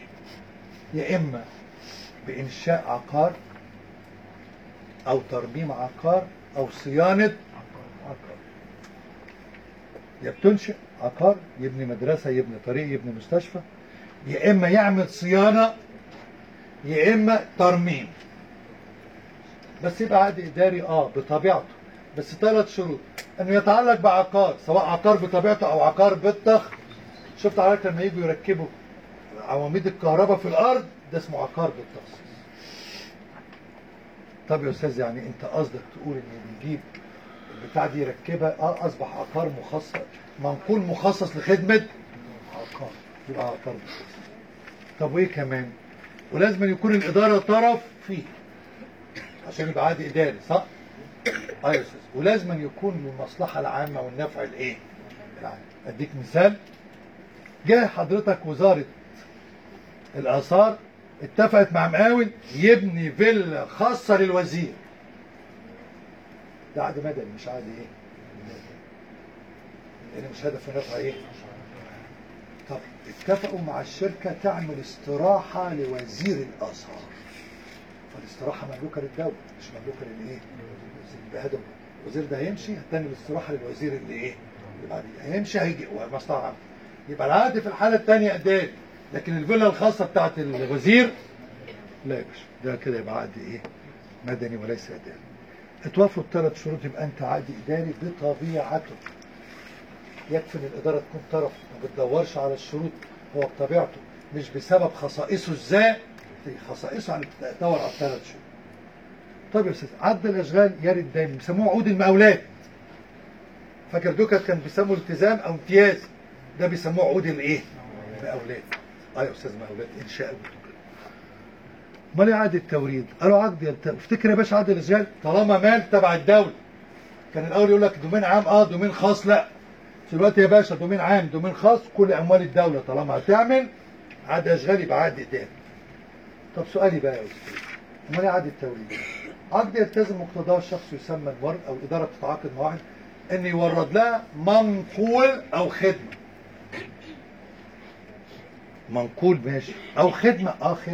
B: يا اما بانشاء عقار او ترميم عقار او صيانه عقار يا بتنشئ عقار يبني مدرسه يبني طريق يبني مستشفى يا اما يعمل صيانه يا اما ترميم بس يبقى عقد اداري اه بطبيعته بس ثلاث شروط انه يتعلق بعقار سواء عقار بطبيعته او عقار بالضخ شفت حضرتك لما يجوا يركبوا عواميد الكهرباء في الارض ده اسمه عقار بالضخ طب يا استاذ يعني انت قصدك تقول ان بيجيب البتاع دي يركبها اه اصبح عقار مخصص منقول مخصص لخدمه عقار يبقى عقار بالضخ طب وايه كمان ولازم يكون الإدارة طرف فيه عشان يبقى عادي إداري صح؟ أيوة يا أستاذ ولازم يكون للمصلحة العامة والنفع الإيه؟ العام أديك مثال جاء حضرتك وزارة الآثار اتفقت مع مقاول يبني فيلا خاصة للوزير ده عقد مدني مش عقد إيه؟ لأن مش هدف نفع إيه؟ طب اتفقوا مع الشركة تعمل استراحة لوزير الآثار فالاستراحة مملوكة للدولة مش مملوكة للإيه؟ يبقى هذا الوزير ده هيمشي هتعمل استراحة للوزير اللي إيه؟ اللي بعديه هيمشي هيجي مصلحة عامة يبقى العقد في الحالة الثانية إداري لكن الفيلا الخاصه بتاعت الوزير لا يا باشا ده كده يبقى عقد ايه مدني وليس اداري اتوافقوا بثلاث شروط يبقى انت عقد اداري بطبيعته يكفي ان الاداره تكون طرف ما بتدورش على الشروط هو بطبيعته مش بسبب خصائصه الذات خصائصه على تدور على الثلاث شروط طيب يا استاذ عقد الاشغال يرد دايما بيسموه عقود المقاولات فاكر دوكا كان بيسموه التزام او امتياز ده بيسموه عقود الايه؟ مقاولات اه يا استاذ مقاولات انشاء وكده. امال ايه عقد التوريد؟ قالوا عقد يلت... افتكر يا باشا عقد الاشغال طالما مال تبع الدوله كان الاول يقول لك دومين عام اه دومين خاص لا دلوقتي يا باشا دومين عام دومين خاص كل اموال الدوله طالما هتعمل عقد اشغال يبقى عقد اداري طب سؤالي بقى يا استاذ امال ايه عقد التوريد؟ عقد يلتزم مقتضاه الشخص يسمى المورد او الاداره بتتعاقد مع واحد ان يورد لها منقول او خدمه منقول ماشي او خدمه اه خدمه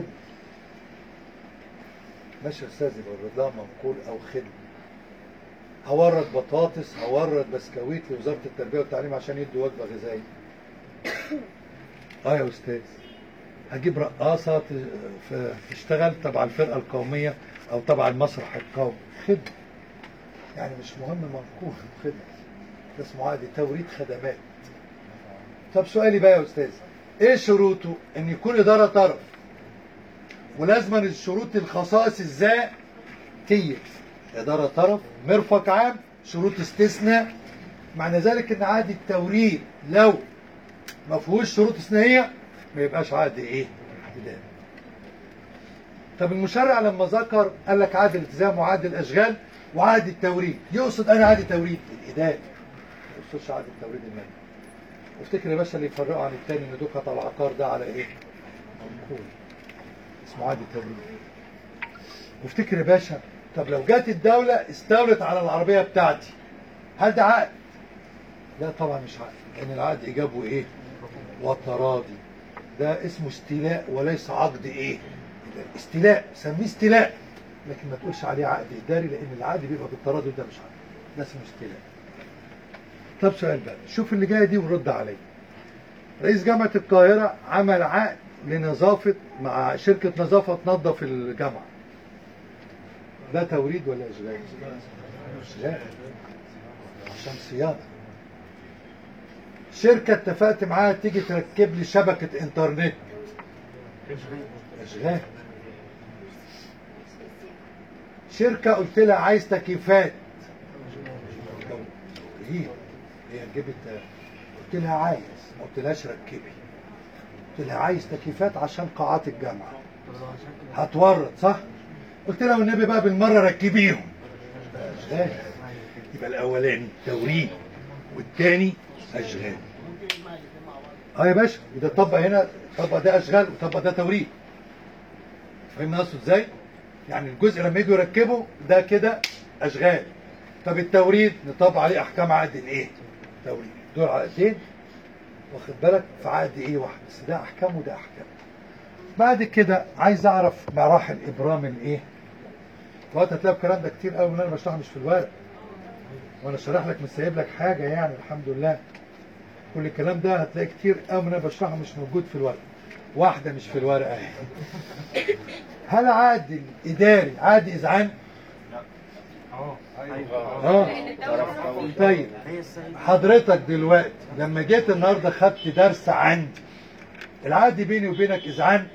B: ماشي يا استاذ يورد لها منقول او خدمه هورد بطاطس هورد بسكويت لوزاره التربيه والتعليم عشان يدوا وجبه غذائيه اه يا استاذ هجيب رقاصه ت- ف- تشتغل تبع الفرقه القوميه او تبع المسرح القومي خدمه يعني مش مهم منقول خدمه ده اسمه عقد توريد خدمات طب سؤالي بقى يا استاذ ايه شروطه ان يكون اداره طرف ولازما الشروط الخصائص الذاتيه اداره طرف مرفق عام شروط استثناء معنى ذلك ان عقد التوريد لو ما فيهوش شروط استثنائيه ما يبقاش عقد ايه اداري طب المشرع لما ذكر قال لك عقد الالتزام وعقد الاشغال وعقد التوريد يقصد انا عقد التوريد الاداري ما يقصدش عقد التوريد المالي وافتكر يا باشا اللي يفرقوا عن التاني ان دكة العقار ده على ايه؟ منقول اسمه عقد التوريد وافتكر يا باشا طب لو جت الدولة استولت على العربية بتاعتي هل ده عقد؟ لا طبعا مش عقد لان العقد ايجابه ايه؟ وتراضي ده اسمه استيلاء وليس عقد ايه؟ استيلاء سميه استيلاء لكن ما تقولش عليه عقد اداري لان العقد بيبقى بالتراضي وده مش عقد ده اسمه استيلاء طب سؤال بقى شوف اللي جايه دي ورد عليا رئيس جامعه القاهره عمل عقد لنظافه مع شركه نظافه تنظف الجامعه ده توريد ولا اشغال؟ اشغال عشان صيانه شركه اتفقت معاها تيجي تركب لي شبكه انترنت اشغال شركه قلت لها عايز تكييفات هي هي جبت قلت لها عايز ما قلتلهاش ركبي قلت لها عايز تكييفات عشان قاعات الجامعه هتورد صح قلت لها والنبي بقى بالمره ركبيهم ده اشغال يبقى الاولاني توريد والتاني اشغال اه يا باشا اذا طبق هنا طبق ده اشغال وطبق ده توريد فهمنا اقصد ازاي؟ يعني الجزء لما يجوا يركبوا ده كده اشغال طب التوريد نطبق عليه احكام عقد الايه؟ توريد دول عقدين واخد بالك في عقد ايه واحد بس ده احكام وده احكام بعد كده عايز اعرف مراحل ابرام الايه؟ وقت هتلاقي الكلام ده كتير قوي من انا بشرحه مش في الورق وانا شارح لك مش سايب لك حاجه يعني الحمد لله كل الكلام ده هتلاقي كتير قوي من انا بشرحه مش موجود في الورق واحده مش في الورقه اهي هل عقد الاداري عقد اذعان؟ اه طيب حضرتك دلوقتي لما جيت النهارده خدت درس عندي العقد بيني وبينك اذعان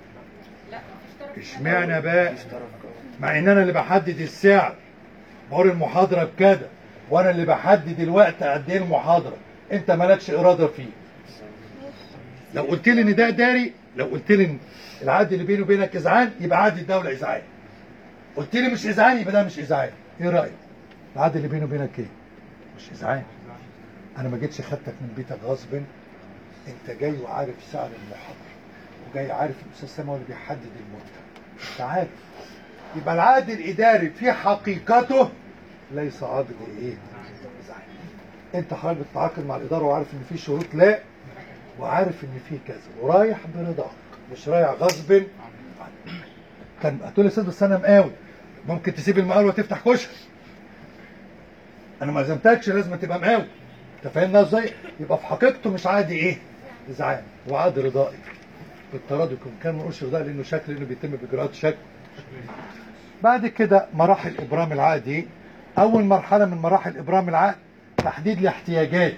B: اشمعنى بقى مع ان انا اللي بحدد السعر بقول المحاضره بكذا وانا اللي بحدد الوقت قد ايه المحاضره انت مالكش اراده فيه لو قلت لي ان ده اداري لو قلت لي ان العقد اللي بيني وبينك اذعان يبقى عقد الدوله اذعان قلت لي مش اذعان يبقى ده مش اذعان ايه رايك العقد اللي بيني وبينك ايه مش اذعان انا ما جيتش خدتك من بيتك غصب انت جاي وعارف سعر المحاضره وجاي عارف الاستاذ سامي هو اللي بيحدد المده انت عارف يبقى العقد الاداري في حقيقته ليس عقد ايه إذعان. انت حضرتك بتتعاقد مع الاداره وعارف ان في شروط لا وعارف ان في كذا ورايح برضاك مش رايح غصب عنك. كان هتقول لي استاذ بس انا مقاول ممكن تسيب المقاول وتفتح كشك انا ما لزمتكش لازم تبقى مقاول انت فاهمنا ازاي يبقى في حقيقته مش عادي ايه ازعاج وعاد رضائي بالتراضي كان ما نقولش رضاء لانه شكل لانه بيتم باجراءات شكل بعد كده مراحل ابرام العقد ايه اول مرحله من مراحل ابرام العقد تحديد الاحتياجات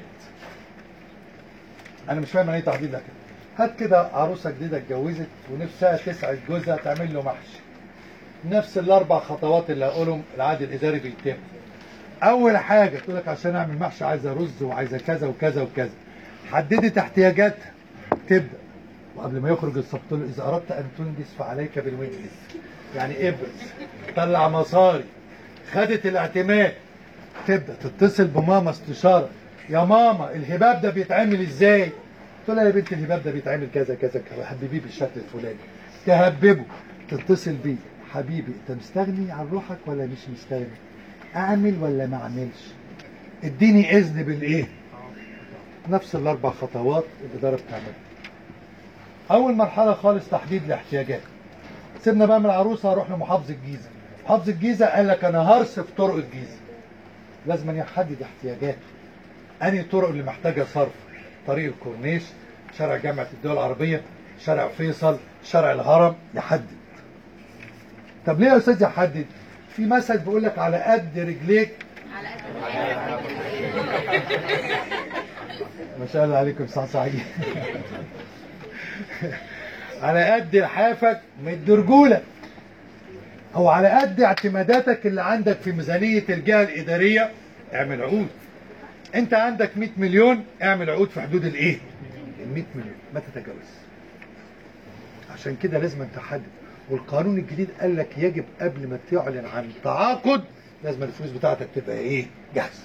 B: انا مش فاهم يعني ايه تحديد الاحتياجات هات كده عروسه جديده اتجوزت ونفسها تسعد جوزها تعمل له محشي نفس الاربع خطوات اللي هقولهم العقد الاداري بيتم اول حاجه تقول لك عشان اعمل محشي عايزه رز وعايزه كذا وكذا وكذا حددت احتياجاتها تبدا وقبل ما يخرج الصبت له اذا اردت ان تنجز فعليك بالوينجز يعني ابرز طلع مصاري خدت الاعتماد تبدا تتصل بماما استشاره يا ماما الهباب ده بيتعمل ازاي؟ تقول لها يا بنت الهباب ده بيتعمل كذا كذا كذا حبيبيه بالشكل الفلاني تهببه تتصل بيه حبيبي انت مستغني عن روحك ولا مش مستغني؟ اعمل ولا ما اعملش؟ اديني اذن بالايه؟ نفس الاربع خطوات الاداره بتعملها. اول مرحله خالص تحديد الاحتياجات. سيبنا بقى من العروسه هروح لمحافظ الجيزه. محافظ الجيزه قال لك انا هرصف طرق الجيزه. لازم أن يحدد احتياجاته. انهي الطرق اللي محتاجه صرف؟ طريق الكورنيش، شارع جامعه الدول العربيه، شارع فيصل، شارع الهرم يحدد. طب ليه يا استاذ يحدد؟ في مثل بيقول لك على قد رجليك ما شاء الله عليكم صحصحين على قد لحافك مد رجولك او على قد اعتماداتك اللي عندك في ميزانيه الجهه الاداريه اعمل عقود انت عندك 100 مليون اعمل عقود في حدود الايه ال 100 مليون ما تتجاوز عشان كده لازم تحدد والقانون الجديد قال لك يجب قبل ما تعلن عن تعاقد لازم الفلوس بتاعتك تبقى ايه جاهزه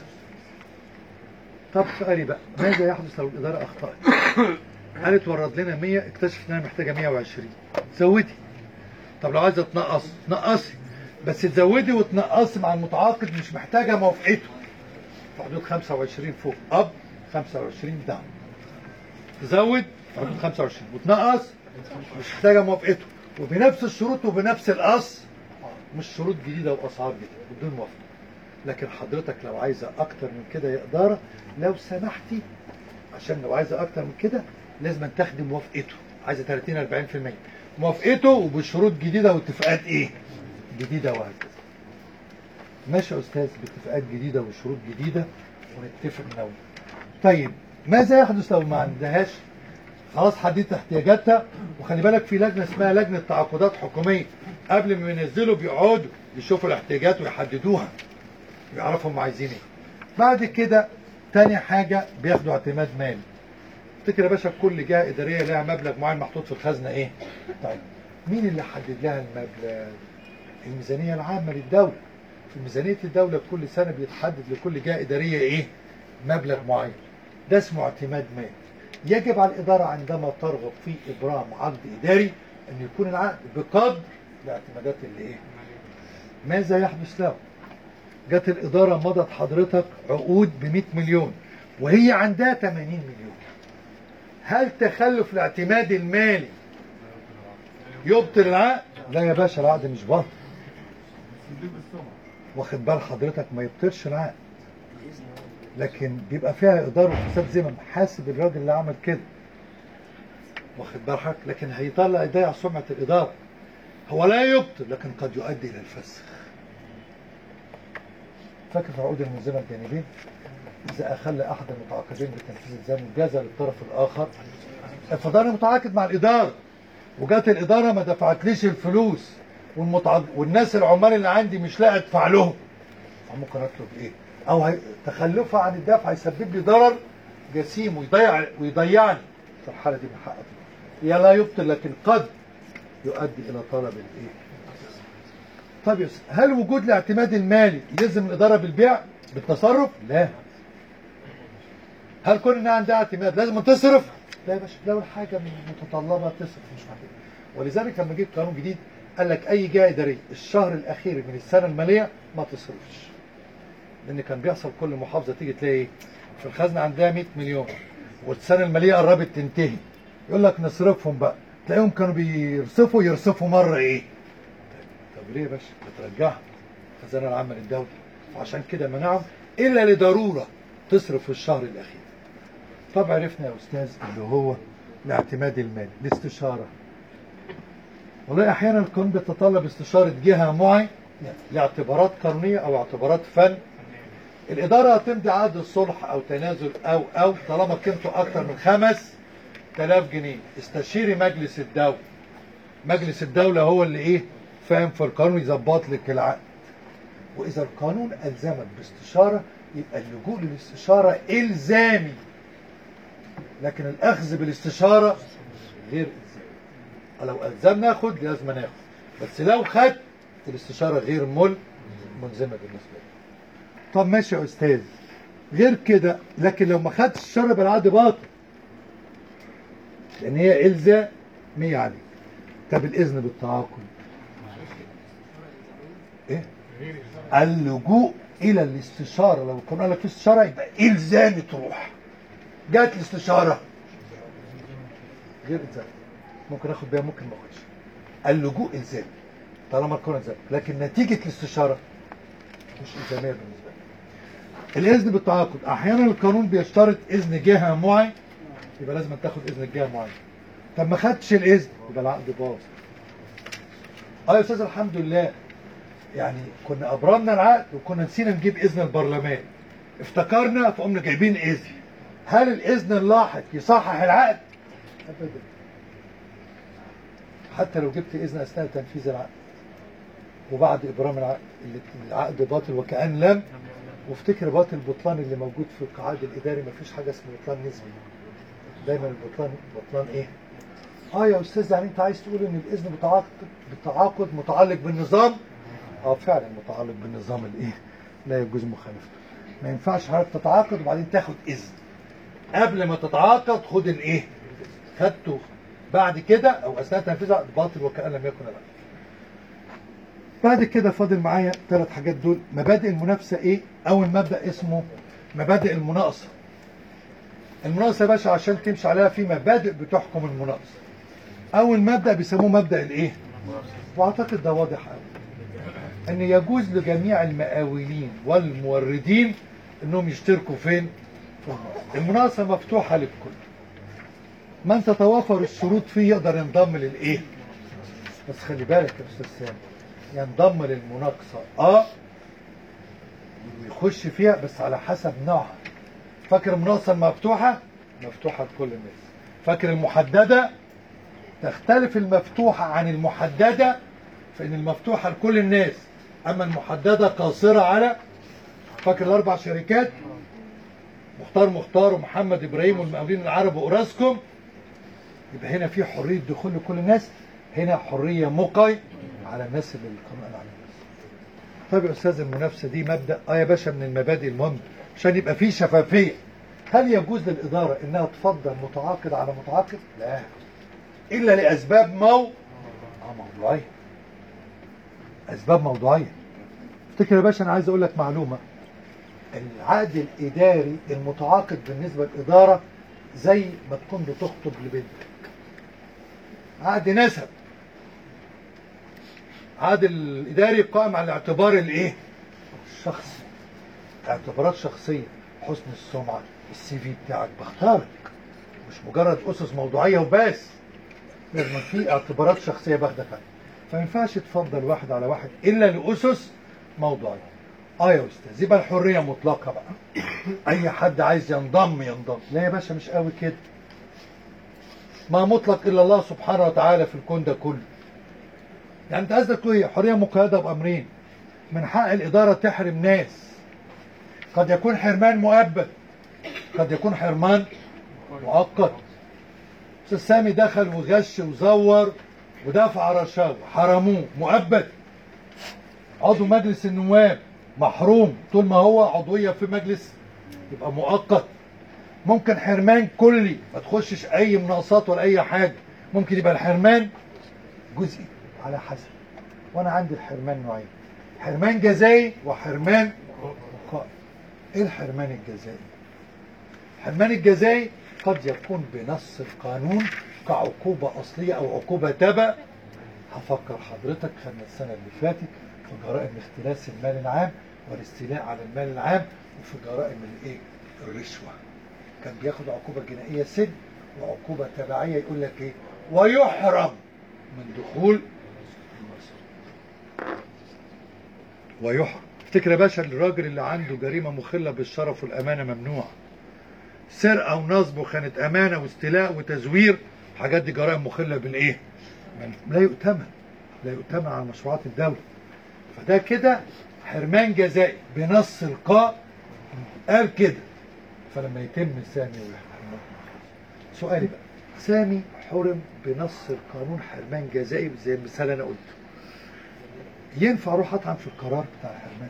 B: طب سؤالي بقى ماذا يحدث لو الاداره اخطات قالت ورد لنا 100 اكتشفت انها محتاجه 120 زودي طب لو عايزه تنقص نقصي بس تزودي وتنقصي مع المتعاقد مش محتاجه موافقته في حدود 25 فوق اب 25 داون تزود في حدود 25 وتنقص مش محتاجه موافقته وبنفس الشروط وبنفس القص مش شروط جديده واسعار جديده بدون موافقه لكن حضرتك لو عايزه اكتر من كده يا اداره لو سمحتي عشان لو عايزه اكتر من كده لازم تاخدي موافقته عايزه 30 40% موافقته وبشروط جديده واتفاقات ايه؟ جديده وهكذا. ماشي يا استاذ باتفاقات جديده وشروط جديده ونتفق من الاول. طيب ماذا يحدث لو ما عندهاش خلاص حددت احتياجاتها وخلي بالك في لجنه اسمها لجنه تعاقدات حكوميه قبل ما ينزلوا بيقعدوا يشوفوا الاحتياجات ويحددوها ويعرفوا هم عايزين ايه. بعد كده تاني حاجه بياخدوا اعتماد مالي. افتكر يا باشا كل جهه اداريه لها مبلغ معين محطوط في الخزنه ايه؟ طيب مين اللي حدد لها المبلغ؟ الميزانيه العامه للدوله. في ميزانيه الدوله كل سنه بيتحدد لكل جهه اداريه ايه؟ مبلغ معين. ده اسمه اعتماد مالي. يجب على الاداره عندما ترغب في ابرام عقد اداري ان يكون العقد بقدر الاعتمادات اللي ايه؟ ماذا يحدث له؟ جت الاداره مضت حضرتك عقود ب 100 مليون وهي عندها 80 مليون. هل تخلف الاعتماد المالي يبطل العقد؟ لا يا باشا العقد مش باطل. واخد بال حضرتك ما يبطلش العقد. لكن بيبقى فيها إدارة وفساد ذمم حاسب الراجل اللي عمل كده. واخد بال حضرتك لكن هيطلع يضيع سمعة الإدارة. هو لا يبطل لكن قد يؤدي إلى الفسخ. فاكر في عقود الملزمة الجانبين؟ إذا أخل أحد المتعاقدين بتنفيذ الزام جاز للطرف الآخر فده متعاقد مع الإدارة وجات الإدارة ما دفعتليش الفلوس والمتعاق... والناس العمال اللي عندي مش لاقي أدفع لهم فممكن أطلب إيه؟ أو هي... تخلفها عن الدفع يسبب لي ضرر جسيم ويضيع ويضيعني في الحالة دي من حق يا لا يبطل لكن قد يؤدي إلى طلب الإيه؟ طب يا أستاذ، هل وجود الاعتماد المالي يلزم الإدارة بالبيع بالتصرف؟ لا هل كون انها عندها اعتماد لازم تصرف؟ لا يا باشا لو الحاجه متطلبه تصرف مش محتاج ولذلك لما جيت قانون جديد قال لك اي جهه اداريه الشهر الاخير من السنه الماليه ما تصرفش. لان كان بيحصل كل محافظه تيجي تلاقي ايه؟ في الخزنه عندها 100 مليون والسنه الماليه قربت تنتهي يقول لك نصرفهم بقى تلاقيهم كانوا بيرصفوا يرصفوا مره ايه؟ طب ليه يا باشا؟ بترجعها الخزانه العامه للدوله وعشان كده منعهم الا لضروره تصرف في الشهر الاخير. طب عرفنا يا استاذ اللي هو الاعتماد المالي الاستشارة والله أحيانا القانون بيتطلب استشارة جهة معينة لاعتبارات قانونية أو اعتبارات فن الإدارة هتمضي عقد الصلح أو تنازل أو أو طالما قيمته أكثر من خمس تلاف جنيه استشيري مجلس الدولة مجلس الدولة هو اللي إيه فاهم في القانون يظبط لك العقد وإذا القانون ألزمك باستشارة يبقى اللجوء للاستشارة إلزامي لكن الأخذ بالاستشارة غير إلزامي لو ألزمنا ناخد لازم ناخد بس لو خدت الاستشارة غير مل ملزمة بالنسبة لي طب ماشي يا أستاذ غير كده لكن لو ما خدتش الشر بالعقد باطل لأن هي إلزامية عليك طب الإذن بالتعاقد إيه؟ اللجوء إلى الاستشارة لو القانون قال لك في استشارة يبقى إلزامي تروح جات الاستشارة غير إلزامي ممكن آخد بيها ممكن ما آخدش اللجوء إلزامي طالما القانون إلزامي لكن نتيجة الاستشارة مش إلزامية بالنسبة لي الإذن بالتعاقد أحيانا القانون بيشترط إذن جهة معين يبقى لازم تاخد إذن الجهة معين طب ما خدتش الإذن يبقى العقد باظ اه يا استاذ الحمد لله يعني كنا ابرمنا العقد وكنا نسينا نجيب اذن البرلمان افتكرنا فقمنا جايبين اذن هل الاذن اللاحق يصحح العقد ابدا حتى لو جبت اذن اثناء تنفيذ العقد وبعد ابرام العقد اللي العقد باطل وكان لم وافتكر باطل البطلان اللي موجود في القواعد الاداري مفيش حاجه اسمها بطلان نسبي دايما البطلان بطلان ايه اه يا استاذ يعني انت عايز تقول ان الاذن بتعاقد بالتعاقد متعلق بالنظام اه فعلا متعلق بالنظام الايه لا يجوز مخالفته ما ينفعش حضرتك تتعاقد وبعدين تاخد اذن قبل ما تتعاقد خد الايه خدته بعد كده او اثناء تنفيذ العقد باطل وكان لم يكن العقد بعد كده فاضل معايا ثلاث حاجات دول مبادئ المنافسه ايه اول مبدا اسمه مبادئ المناقصه المناقصه يا باشا عشان تمشي عليها في مبادئ بتحكم المناقصه اول مبدا بيسموه مبدا الايه واعتقد ده واضح قوي ان يجوز لجميع المقاولين والموردين انهم يشتركوا فين في المناقصة. المناقصه مفتوحه للكل من تتوافر الشروط فيه يقدر ينضم للايه بس خلي بالك يا استاذ سامي ينضم للمناقصه اه ويخش فيها بس على حسب نوعها فاكر المناقصه المفتوحه مفتوحه لكل الناس فاكر المحدده تختلف المفتوحه عن المحدده فان المفتوحه لكل الناس اما المحدده قاصره على فاكر الاربع شركات مختار مختار ومحمد ابراهيم والمقاولين العرب واوراسكوم يبقى هنا في حريه دخول لكل الناس هنا حريه مقي على الناس اللي القانون قال عليها طيب يا استاذ المنافسه دي مبدا اه يا باشا من المبادئ المهمه عشان يبقى في شفافيه هل يجوز للاداره انها تفضل متعاقد على متعاقد؟ لا الا لاسباب مو اه موضوعيه اسباب موضوعيه افتكر يا باشا انا عايز اقول لك معلومه العقد الاداري المتعاقد بالنسبه للاداره زي ما تكون بتخطب لبنتك عقد نسب عقد الاداري قائم على الاعتبار الايه الشخصي اعتبارات شخصيه حسن السمعه السي في بتاعك بختارك مش مجرد اسس موضوعيه وبس لازم في اعتبارات شخصيه باخدك عنها فما ينفعش تفضل واحد على واحد الا لاسس موضوعيه اه يا استاذ يبقى الحريه مطلقه بقى اي حد عايز ينضم ينضم لا يا باشا مش قوي كده ما مطلق الا الله سبحانه وتعالى في الكون ده كله يعني انت قصدك تقول ايه حريه مقيده بامرين من حق الاداره تحرم ناس قد يكون حرمان مؤبد قد يكون حرمان مؤقت استاذ سامي دخل وغش وزور ودفع رشاوى حرموه مؤبد عضو مجلس النواب محروم طول ما هو عضويه في مجلس يبقى مؤقت ممكن حرمان كلي ما تخشش اي مناقصات ولا اي حاجه ممكن يبقى الحرمان جزئي على حسب وانا عندي الحرمان نوعين حرمان جزائي وحرمان وقائي ايه الحرمان الجزائي الحرمان الجزائي قد يكون بنص القانون كعقوبة أصلية أو عقوبة تبع هفكر حضرتك خدنا السنة اللي فاتت في جرائم اختلاس المال العام والاستيلاء على المال العام وفي جرائم الايه الرشوة كان بياخد عقوبة جنائية سجن وعقوبة تبعية يقول لك ايه ويحرم من دخول مصر ويحرم افتكر يا باشا الراجل اللي عنده جريمة مخلة بالشرف والأمانة ممنوع سرقة ونصب وخانة أمانة واستيلاء وتزوير الحاجات دي جرائم مخلة بالإيه؟ من- لا يؤتمن لا يؤتمن على مشروعات الدولة فده كده حرمان جزائي بنص القاء قال كده فلما يتم سامي ويحرم سؤالي بقى سامي حرم بنص القانون حرمان جزائي زي المثال انا قلته ينفع اروح اطعن في القرار بتاع الحرمان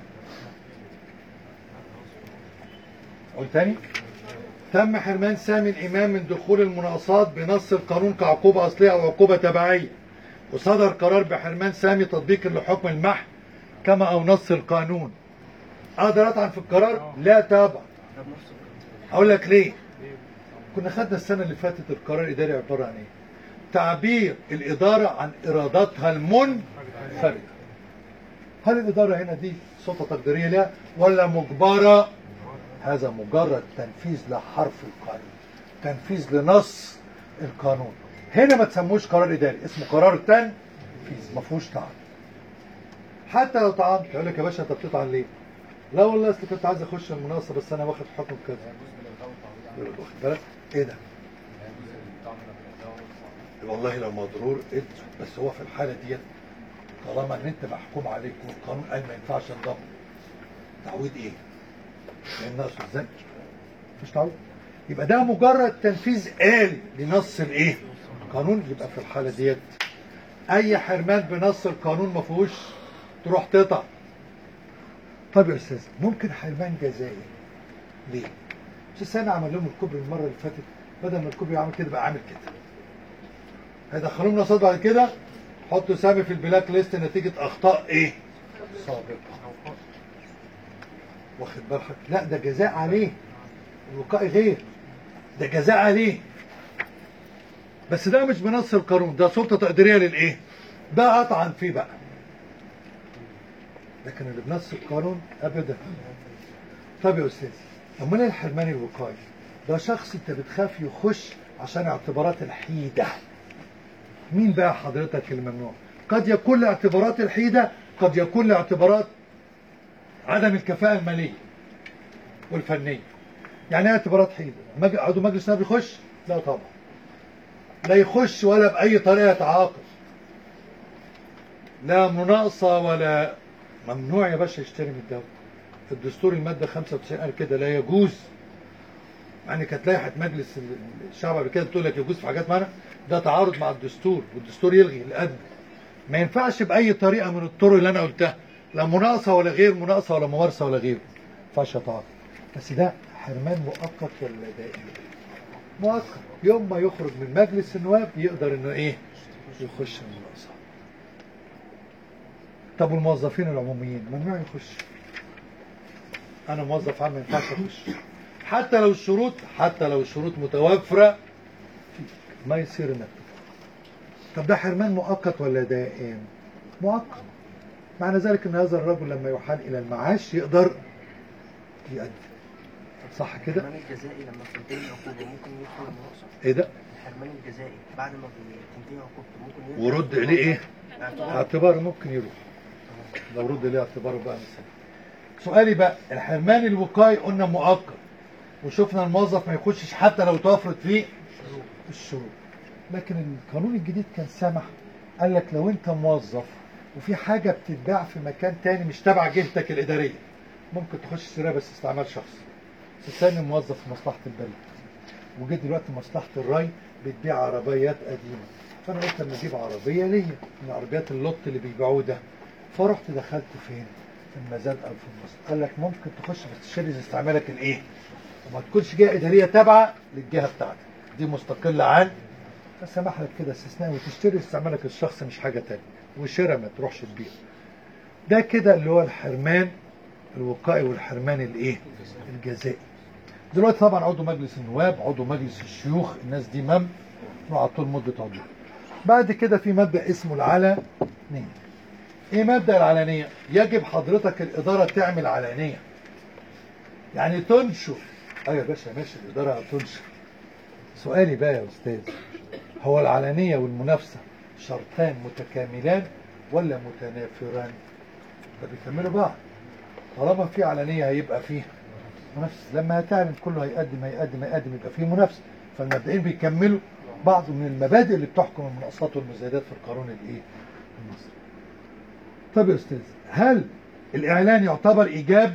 B: قول تاني تم حرمان سامي الامام من دخول المناقصات بنص القانون كعقوبه اصليه او عقوبه تبعيه وصدر قرار بحرمان سامي تطبيقا لحكم المحو كما او نص القانون اقدر اطعن في القرار لا طبعا اقول لك ليه كنا خدنا السنه اللي فاتت القرار الاداري عباره عن ايه تعبير الاداره عن ارادتها المنفرده هل الاداره هنا دي سلطه تقديريه لها ولا مجبره هذا مجرد تنفيذ لحرف القانون تنفيذ لنص القانون هنا ما تسموش قرار اداري اسمه قرار تنفيذ ما فيهوش طعن حتى لو طعنت يقول لك يا باشا انت بتطعن ليه؟ لا والله اصل كنت عايز اخش المناقصه بس انا واخد حكم كذا يقول لك واخد بالك ايه ده؟ والله لو مضرور ادوا بس هو في الحاله ديت طالما ان انت محكوم عليك والقانون قال ما ينفعش انضم تعويض ايه؟ لان ناقص الزنج مفيش تعويض يبقى ده مجرد تنفيذ آلي لنص الايه؟ القانون يبقى في الحاله ديت اي حرمان بنص القانون ما فيهوش تروح تقطع طب يا استاذ ممكن حرمان جزائي ليه؟ مش السنة عمل لهم الكوبري المرة اللي فاتت بدل ما الكوبري عامل كده بقى عامل كده هيدخلوهم نصاد بعد كده حطوا سامي في البلاك ليست نتيجة أخطاء إيه؟ سابقة واخد بالك لا ده جزاء عليه الوقائي غير ده جزاء عليه بس ده مش بنص القانون ده سلطة تقديرية للإيه؟ ده أطعن فيه بقى لكن اللي بنص القانون أبدا طب يا أستاذ أمال إيه الحرمان الوقائي ده شخص أنت بتخاف يخش عشان اعتبارات الحيدة مين بقى حضرتك الممنوع قد يكون لاعتبارات الحيدة قد يكون لاعتبارات عدم الكفاءة المالية والفنية يعني ايه اعتبارات حيدة مج- عضو مجلس النواب يخش لا طبعا لا يخش ولا بأي طريقة يتعاقب لا مناقصة ولا ممنوع يا باشا يشتري من الدولة في الدستور المادة 95 قال كده لا يجوز يعني كانت لائحة مجلس الشعب قبل كده بتقول لك يجوز في حاجات معينة ده تعارض مع الدستور والدستور يلغي الأدنى ما ينفعش بأي طريقة من الطرق اللي أنا قلتها لا مناقصة ولا غير مناقصة ولا ممارسة ولا غيره ما ينفعش يتعارض بس ده حرمان مؤقت ولا دائم مؤقت يوم ما يخرج من مجلس النواب يقدر انه ايه يخش المناقصة طب والموظفين العموميين ممنوع يخش انا موظف عام ما ينفعش اخش حتى لو الشروط حتى لو الشروط متوفرة ما يصير انك تدخل. طب ده حرمان مؤقت ولا دائم مؤقت معنى ذلك ان هذا الرجل لما يحال الى المعاش يقدر يؤدي صح كده
F: الحرمان الجزائي لما بتنتهي عقوبة ممكن يدخل المناقصة
B: ايه ده
F: الحرمان الجزائي بعد ما بتنتهي عقوبته ممكن يدخل
B: ورد اليه ايه
F: اعتبار
B: اعتباره ممكن يروح لو رد ليه اعتباره بقى مثلا سؤالي بقى الحرمان الوقائي قلنا مؤقت وشفنا الموظف ما يخشش حتى لو توفرت فيه الشروط لكن القانون الجديد كان سمح قال لك لو انت موظف وفي حاجة بتتباع في مكان تاني مش تبع جهتك الإدارية ممكن تخش تشتريها بس استعمال شخصي تستني موظف في مصلحة البلد وجيت دلوقتي مصلحة الري بتبيع عربيات قديمة فأنا قلت لما أجيب عربية ليا من عربيات اللوت اللي بيبيعوه ده فرحت دخلت فين؟ في المزاد أو في المصر قال لك ممكن تخش بس تشتري استعمالك الإيه؟ وما تكونش جهة إدارية تابعة للجهة بتاعتك دي مستقلة عن فسمح لك كده استثناء وتشتري استعمالك الشخصي مش حاجة تانية وشراء ما تروحش تبيع ده كده اللي هو الحرمان الوقائي والحرمان الايه الجزائي دلوقتي طبعا عضو مجلس النواب عضو مجلس الشيوخ الناس دي مم على طول مدة عضو بعد كده في مبدأ اسمه العلنية ايه مبدأ العلنية يجب حضرتك الإدارة تعمل علانية يعني تنشر ايوه يا باشا ماشي الإدارة تنشر سؤالي بقى يا استاذ هو العلنيه والمنافسه شرطان متكاملان ولا متنافران ده بيكملوا بعض طالما في علنيه هيبقى فيه منافسه لما هتعلن كله هيقدم هيقدم هيقدم يبقى فيه منافسه فالمبدئين بيكملوا بعض من المبادئ اللي بتحكم المناقصات والمزايدات في القانون الايه المصري طب يا استاذ هل الاعلان يعتبر ايجاب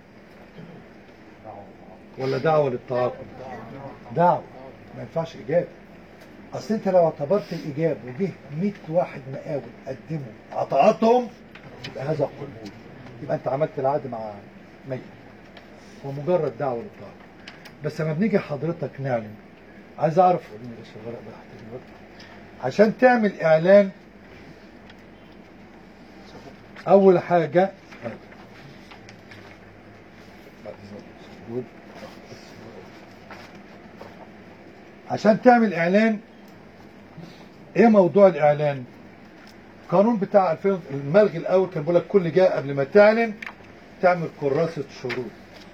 B: ولا دعوه للتعاقد دعوه ما ينفعش ايجاب اصل انت لو اعتبرت الايجاب وجه 100 واحد مقاول قدموا عطاءاتهم يبقى هذا قبول يبقى انت عملت العقد مع 100 هو مجرد دعوه للتعاقد بس لما بنيجي حضرتك نعلن عايز اعرف وريني بس الورق ده هحتاج الورق. عشان تعمل اعلان اول حاجه بعد إذنك. عشان تعمل اعلان ايه موضوع الاعلان القانون بتاع 2000 الملغي الاول كان بيقول لك كل جاء قبل ما تعلن تعمل كراسه شروط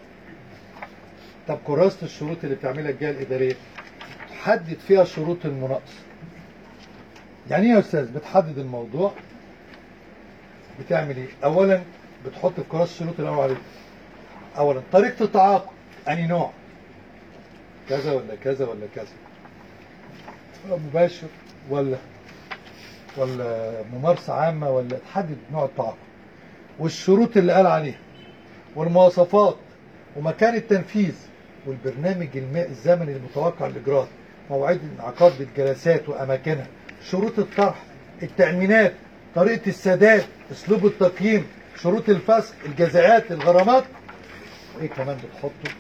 B: طب كراسه الشروط اللي بتعملها الجهه الاداريه تحدد فيها شروط المناقصه يعني ايه يا استاذ بتحدد الموضوع بتعمل ايه اولا بتحط في كراسه الشروط اللي انا عليها اولا طريقه التعاقد انهي نوع كذا ولا كذا ولا كذا مباشر ولا ولا ممارسة عامة ولا تحدد نوع التعاقد والشروط اللي قال عليها والمواصفات ومكان التنفيذ والبرنامج الم- الزمني المتوقع للإجراء مواعيد انعقاد الجلسات وأماكنها شروط الطرح التأمينات طريقة السداد أسلوب التقييم شروط الفسخ الجزاءات الغرامات وإيه كمان بتحطه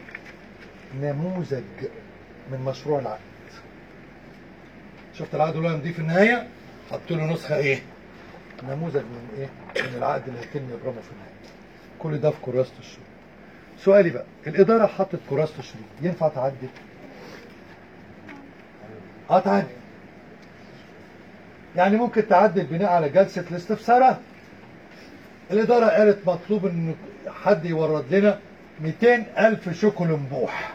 B: نموذج من مشروع العقد شفت العقد اللي هو نضيف في النهايه حط له نسخه ايه نموذج من ايه من العقد اللي هيتم ابرامه في النهايه كل ده في كراسه الشروط سؤالي بقى الاداره حطت كراسه الشروط ينفع تعدل اه تعدل يعني ممكن تعدل بناء على جلسه الاستفسارات الاداره قالت مطلوب ان حد يورد لنا 200 الف شوكولنبوح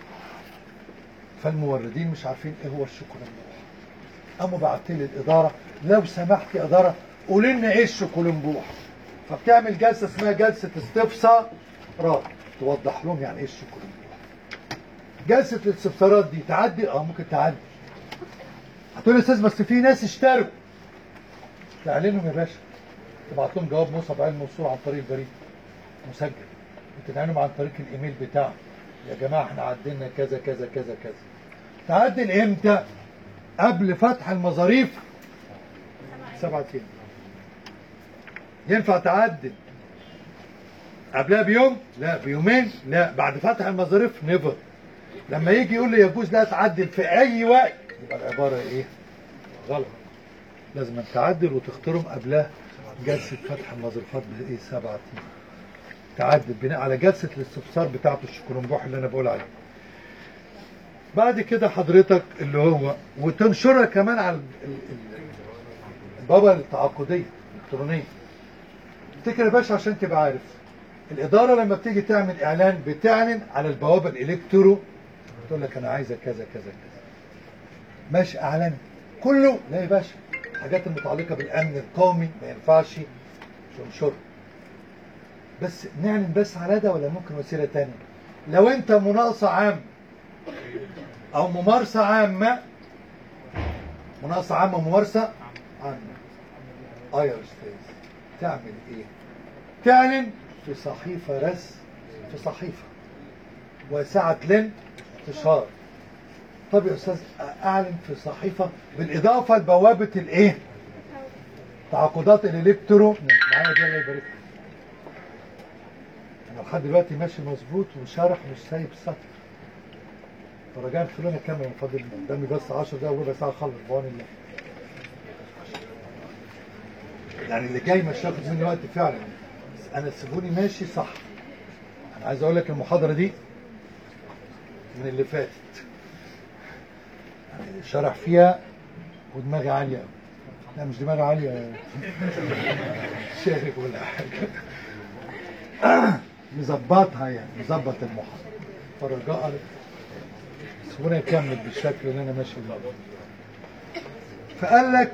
B: فالموردين مش عارفين ايه هو الشوكولنبوح قاموا بعتين للاداره لو سمحت يا اداره قولي لنا ايه الشوكولنبوح فبتعمل جلسه اسمها جلسه استفسارات توضح لهم يعني ايه الشوكولنبوح جلسه الاستفسارات دي تعدي اه ممكن تعدي هتقول يا استاذ بس في ناس اشتروا تعلنهم يا باشا تبعت لهم جواب مصحف علم موصول عن طريق البريد مسجل وتنعلم عن طريق الايميل بتاعه يا جماعه احنا عدلنا كذا كذا كذا كذا تعدل امتى قبل فتح المظاريف سبعة ايام ينفع تعدل قبلها بيوم لا بيومين لا بعد فتح المظاريف نيفر لما يجي يقول لي يجوز لا تعدل في اي وقت يبقى العباره ايه غلط لازم تعدل وتختارهم قبلها جلسه فتح المظروفات بايه سبعة ايام تعدل بناء على جلسه الاستفسار بتاعه الشكرنبوح اللي انا بقول عليه بعد كده حضرتك اللي هو وتنشرها كمان على ال- ال- ال- البابا التعاقديه الالكترونيه افتكر يا باشا عشان تبقى عارف الاداره لما بتيجي تعمل اعلان بتعلن على البوابه الالكترو تقول لك انا عايزه كذا كذا كذا ماشي اعلان كله لا يا باشا الحاجات المتعلقه بالامن القومي ما ينفعش تنشرها بس نعلن بس على ده ولا ممكن وسيله تانية لو انت مناقصه عامه او ممارسه عامه مناقصه عامه وممارسه عامه اه يا استاذ تعمل ايه تعلن في صحيفه رسم في صحيفه وسعه الانتشار طب يا استاذ اعلن في صحيفه بالاضافه لبوابه الايه تعاقدات الالكترو معايا دي الله يبارك لك. انا لحد دلوقتي ماشي مظبوط وشارح مش سايب سطر فرجاء خلونا نكمل من فضل قدامي بس 10 دقايق وربع ساعه اخلص بعون الله يعني اللي جاي مش هياخد مني وقت فعلا بس انا سيبوني ماشي صح انا عايز اقول لك المحاضره دي من اللي فاتت يعني شرح فيها ودماغي عاليه قوي لا مش دماغي عاليه شارك ولا حاجه مظبطها يعني مظبط المحاضره فرجاء سيبوني اكمل بالشكل اللي انا ماشي بيه فقال لك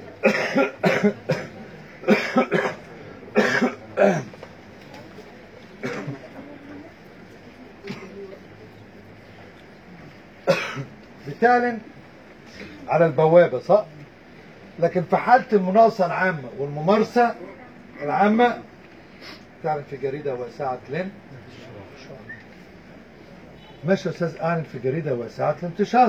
B: بتعلن على البوابة صح؟ لكن في حالة المناقصة العامة والممارسة العامة تعلن في جريدة واسعة لين ماشي يا أستاذ أعلن في جريدة واسعة الانتشار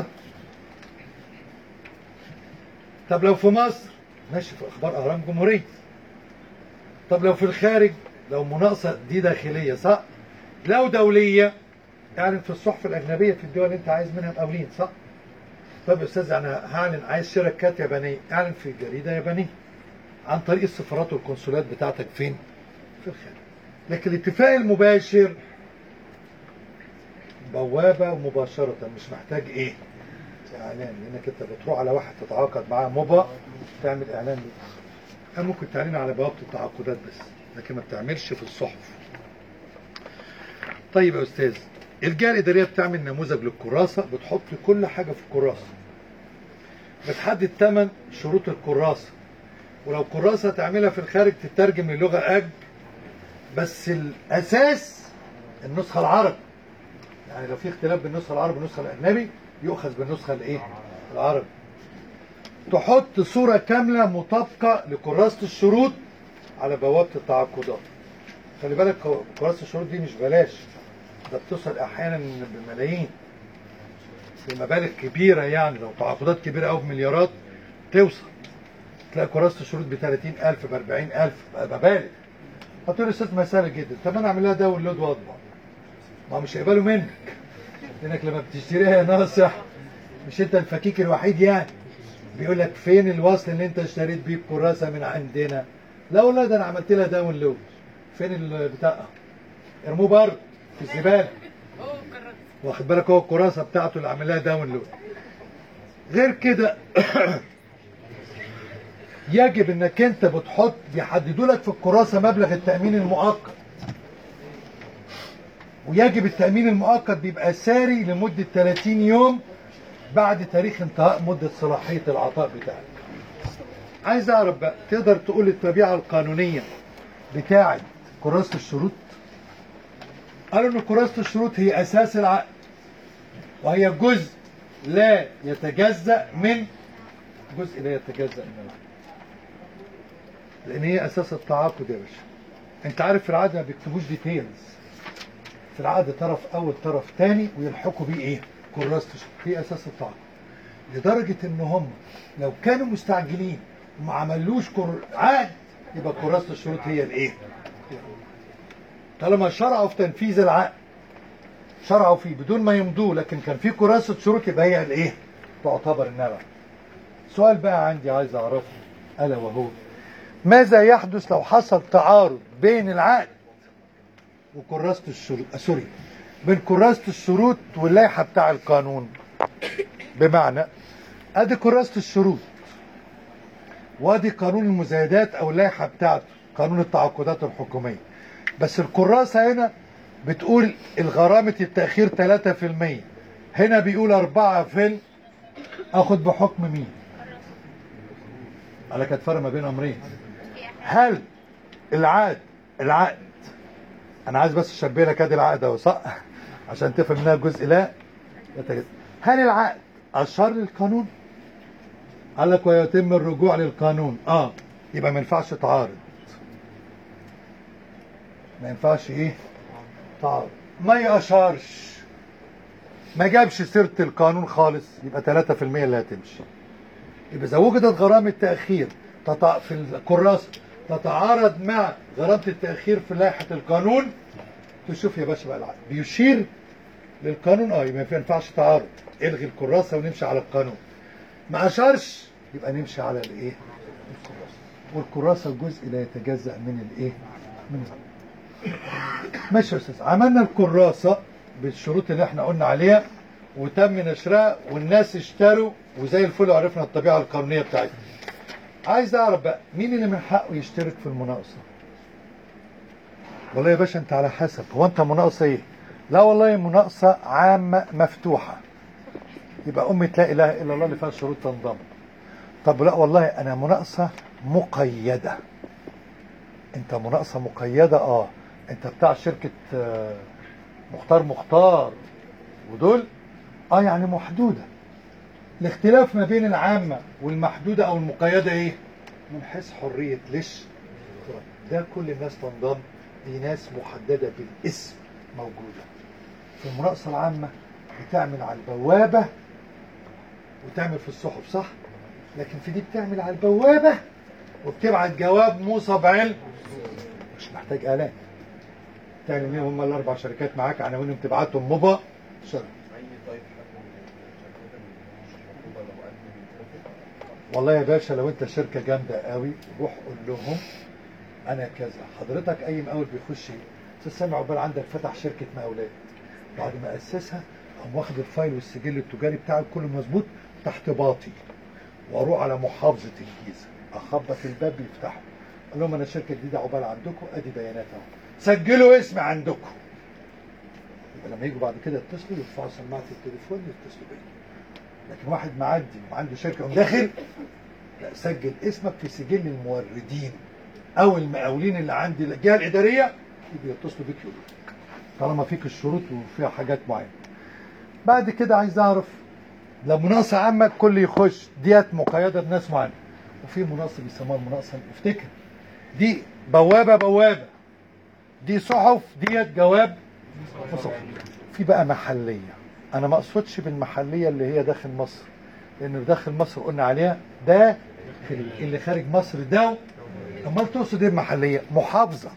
B: طب لو في مصر ماشي في أخبار أهرام جمهورية طب لو في الخارج لو مناقصة دي داخلية صح؟ لو دولية اعلن في الصحف الأجنبية في الدول اللي أنت عايز منها مقاولين صح؟ طب يا أستاذ أنا هعلن عايز شركات يابانية اعلن في جريدة يابانية عن طريق السفارات والقنصلات بتاعتك فين؟ في الخارج لكن الاتفاق المباشر بوابة ومباشرة مش محتاج ايه؟ اعلان لانك انت بتروح على واحد تتعاقد معاه مبا تعمل اعلان له أو ممكن تعلن على بوابة التعاقدات بس لكن ما بتعملش في الصحف طيب يا استاذ الجهة الإدارية بتعمل نموذج للكراسة بتحط كل حاجة في الكراسة بتحدد ثمن شروط الكراسة ولو كراسة تعملها في الخارج تترجم للغة أج بس الأساس النسخة العربي يعني لو في اختلاف بين النسخة العربي والنسخة الأجنبي يؤخذ بالنسخة الإيه؟ العربي تحط صورة كاملة مطابقة لكراسة الشروط على بوابة التعاقدات خلي بالك كراسة الشروط دي مش بلاش ده بتصل أحيانا بملايين بمبالغ كبيرة يعني لو تعاقدات كبيرة أو بمليارات توصل تلاقي كراسة الشروط ب 30000 ب 40000 مبالغ هتقول استاذ مسألة جدا طب انا اعمل لها داونلود واطبع ما هو مش هيقبلوا منك لانك لما بتشتريها يا ناصح مش انت الفكيك الوحيد يعني بيقول لك فين الوصل اللي انت اشتريت بيه الكراسة من عندنا لا والله ده انا عملت لها داونلود فين البتاع ارموه بره في الزبالة واخد بالك هو الكراسة بتاعته اللي عامل لها داونلود غير كده يجب انك انت بتحط بيحددوا لك في الكراسة مبلغ التأمين المؤقت ويجب التأمين المؤقت بيبقى ساري لمدة 30 يوم بعد تاريخ انتهاء مدة صلاحية العطاء بتاعك عايز اعرف بقى تقدر تقول الطبيعة القانونية بتاعت كراسة الشروط قالوا ان كراسة الشروط هي اساس العقد وهي جزء لا يتجزأ من جزء لا يتجزأ من العقد لان هي اساس التعاقد يا باشا انت عارف في العقد ما بيكتبوش ديتيلز في العقد طرف اول طرف تاني ويلحقوا بيه ايه كراسة الشروط هي اساس التعاقد لدرجة ان هم لو كانوا مستعجلين وما عملوش كر... عقد يبقى كراسة الشروط هي الايه طالما شرعوا في تنفيذ العقد شرعوا فيه بدون ما يمضوه لكن كان في كراسة شروط يبقى هي الايه تعتبر النبع سؤال بقى عندي عايز اعرفه الا وهو ماذا يحدث لو حصل تعارض بين العقد وكراسة الشروط آه، سوري بين كراسة الشروط واللائحة بتاع القانون بمعنى ادي كراسة الشروط وادي قانون المزايدات او اللائحة بتاعته قانون التعاقدات الحكومية بس الكراسة هنا بتقول الغرامة التأخير 3% هنا بيقول 4 فيل اخد بحكم مين على كانت فرق ما بين امرين هل العقد العقد انا عايز بس اشبه لك ادي العقد اهو صح عشان تفهم انها جزء لا يتجزأ. هل العقد اشار للقانون قال لك ويتم الرجوع للقانون اه يبقى ما ينفعش تعارض ما ينفعش ايه تعارض ما يأشارش ما جابش سيرة القانون خالص يبقى 3% اللي هتمشي يبقى إذا وجدت غرامة تأخير تتع... في الكراسة تتعارض مع غرامة التأخير في لائحة القانون تشوف يا باشا بقى العقد بيشير للقانون اه يبقى ما ينفعش تعارض الغي الكراسة ونمشي على القانون ما أشارش يبقى نمشي على الايه الكراسة والكراسة جزء لا يتجزأ من الايه من القانون. ماشي يا استاذ عملنا الكراسة بالشروط اللي احنا قلنا عليها وتم نشرها والناس اشتروا وزي الفل عرفنا الطبيعة القانونية بتاعتها عايز اعرف بقى مين اللي من حقه يشترك في المناقصة والله يا باشا انت على حسب هو انت مناقصة ايه لا والله مناقصة عامة مفتوحة يبقى امة لا اله الا الله اللي فيها شروط تنضم طب لا والله انا مناقصه مقيده انت مناقصه مقيده اه انت بتاع شركه آه، مختار مختار ودول اه يعني محدوده الاختلاف ما بين العامه والمحدوده او المقيده ايه من حيث حريه ليش ده كل الناس تنضم دي ناس محدده بالاسم موجوده في المناقصه العامه بتعمل على البوابه وتعمل في الصحف صح لكن في دي بتعمل على البوابه وبتبعت جواب موصى بعلم مش محتاج اعلان تعمل مين هم الاربع شركات معاك عناوينهم تبعتهم مبا شر والله يا باشا لو انت شركه جامده قوي روح قول لهم انا كذا حضرتك اي مقاول بيخش استاذ سامع عقبال عندك فتح شركه مقاولات بعد ما اسسها قام واخد الفايل والسجل التجاري بتاعه كله مظبوط تحت باطي واروح على محافظه الجيزه اخبط الباب يفتحوا اقول لهم انا شركه جديده عقبال عندكم ادي بيانات اهو سجلوا اسمي عندكم يبقى لما يجوا بعد كده يتصلوا يرفعوا سماعه التليفون يتصلوا بيا لكن واحد معدي وعنده شركه يقوم داخل لا سجل اسمك في سجل الموردين او المقاولين اللي عند الجهه الاداريه يبقوا يتصلوا بيك يقولوا لك. طالما فيك الشروط وفيها حاجات معينه بعد كده عايز اعرف لو مناقصه عامه الكل يخش ديت مقيده بناس معينه وفي مناقصه بيسموها المناقصه افتكر دي بوابه بوابه دي صحف ديت جواب وصحف في بقى محليه انا ما اقصدش بالمحليه اللي هي داخل مصر لان داخل مصر قلنا عليها ده اللي خارج مصر ده امال تقصد ايه المحليه محافظه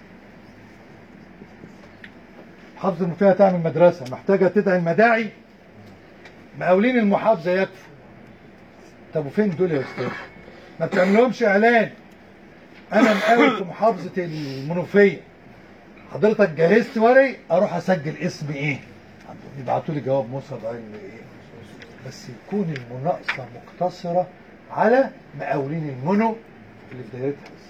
B: محافظه اللي فيها تعمل مدرسه محتاجه تدعي المداعي مقاولين المحافظه يكفوا طب وفين دول يا استاذ ما بتعملهمش اعلان انا مقاول في محافظه المنوفيه حضرتك جهزت ورقي اروح اسجل اسم ايه يبعتوا لي جواب موسى بعلم ايه بس يكون المناقصه مقتصره على مقاولين المنو اللي في دايرتها بس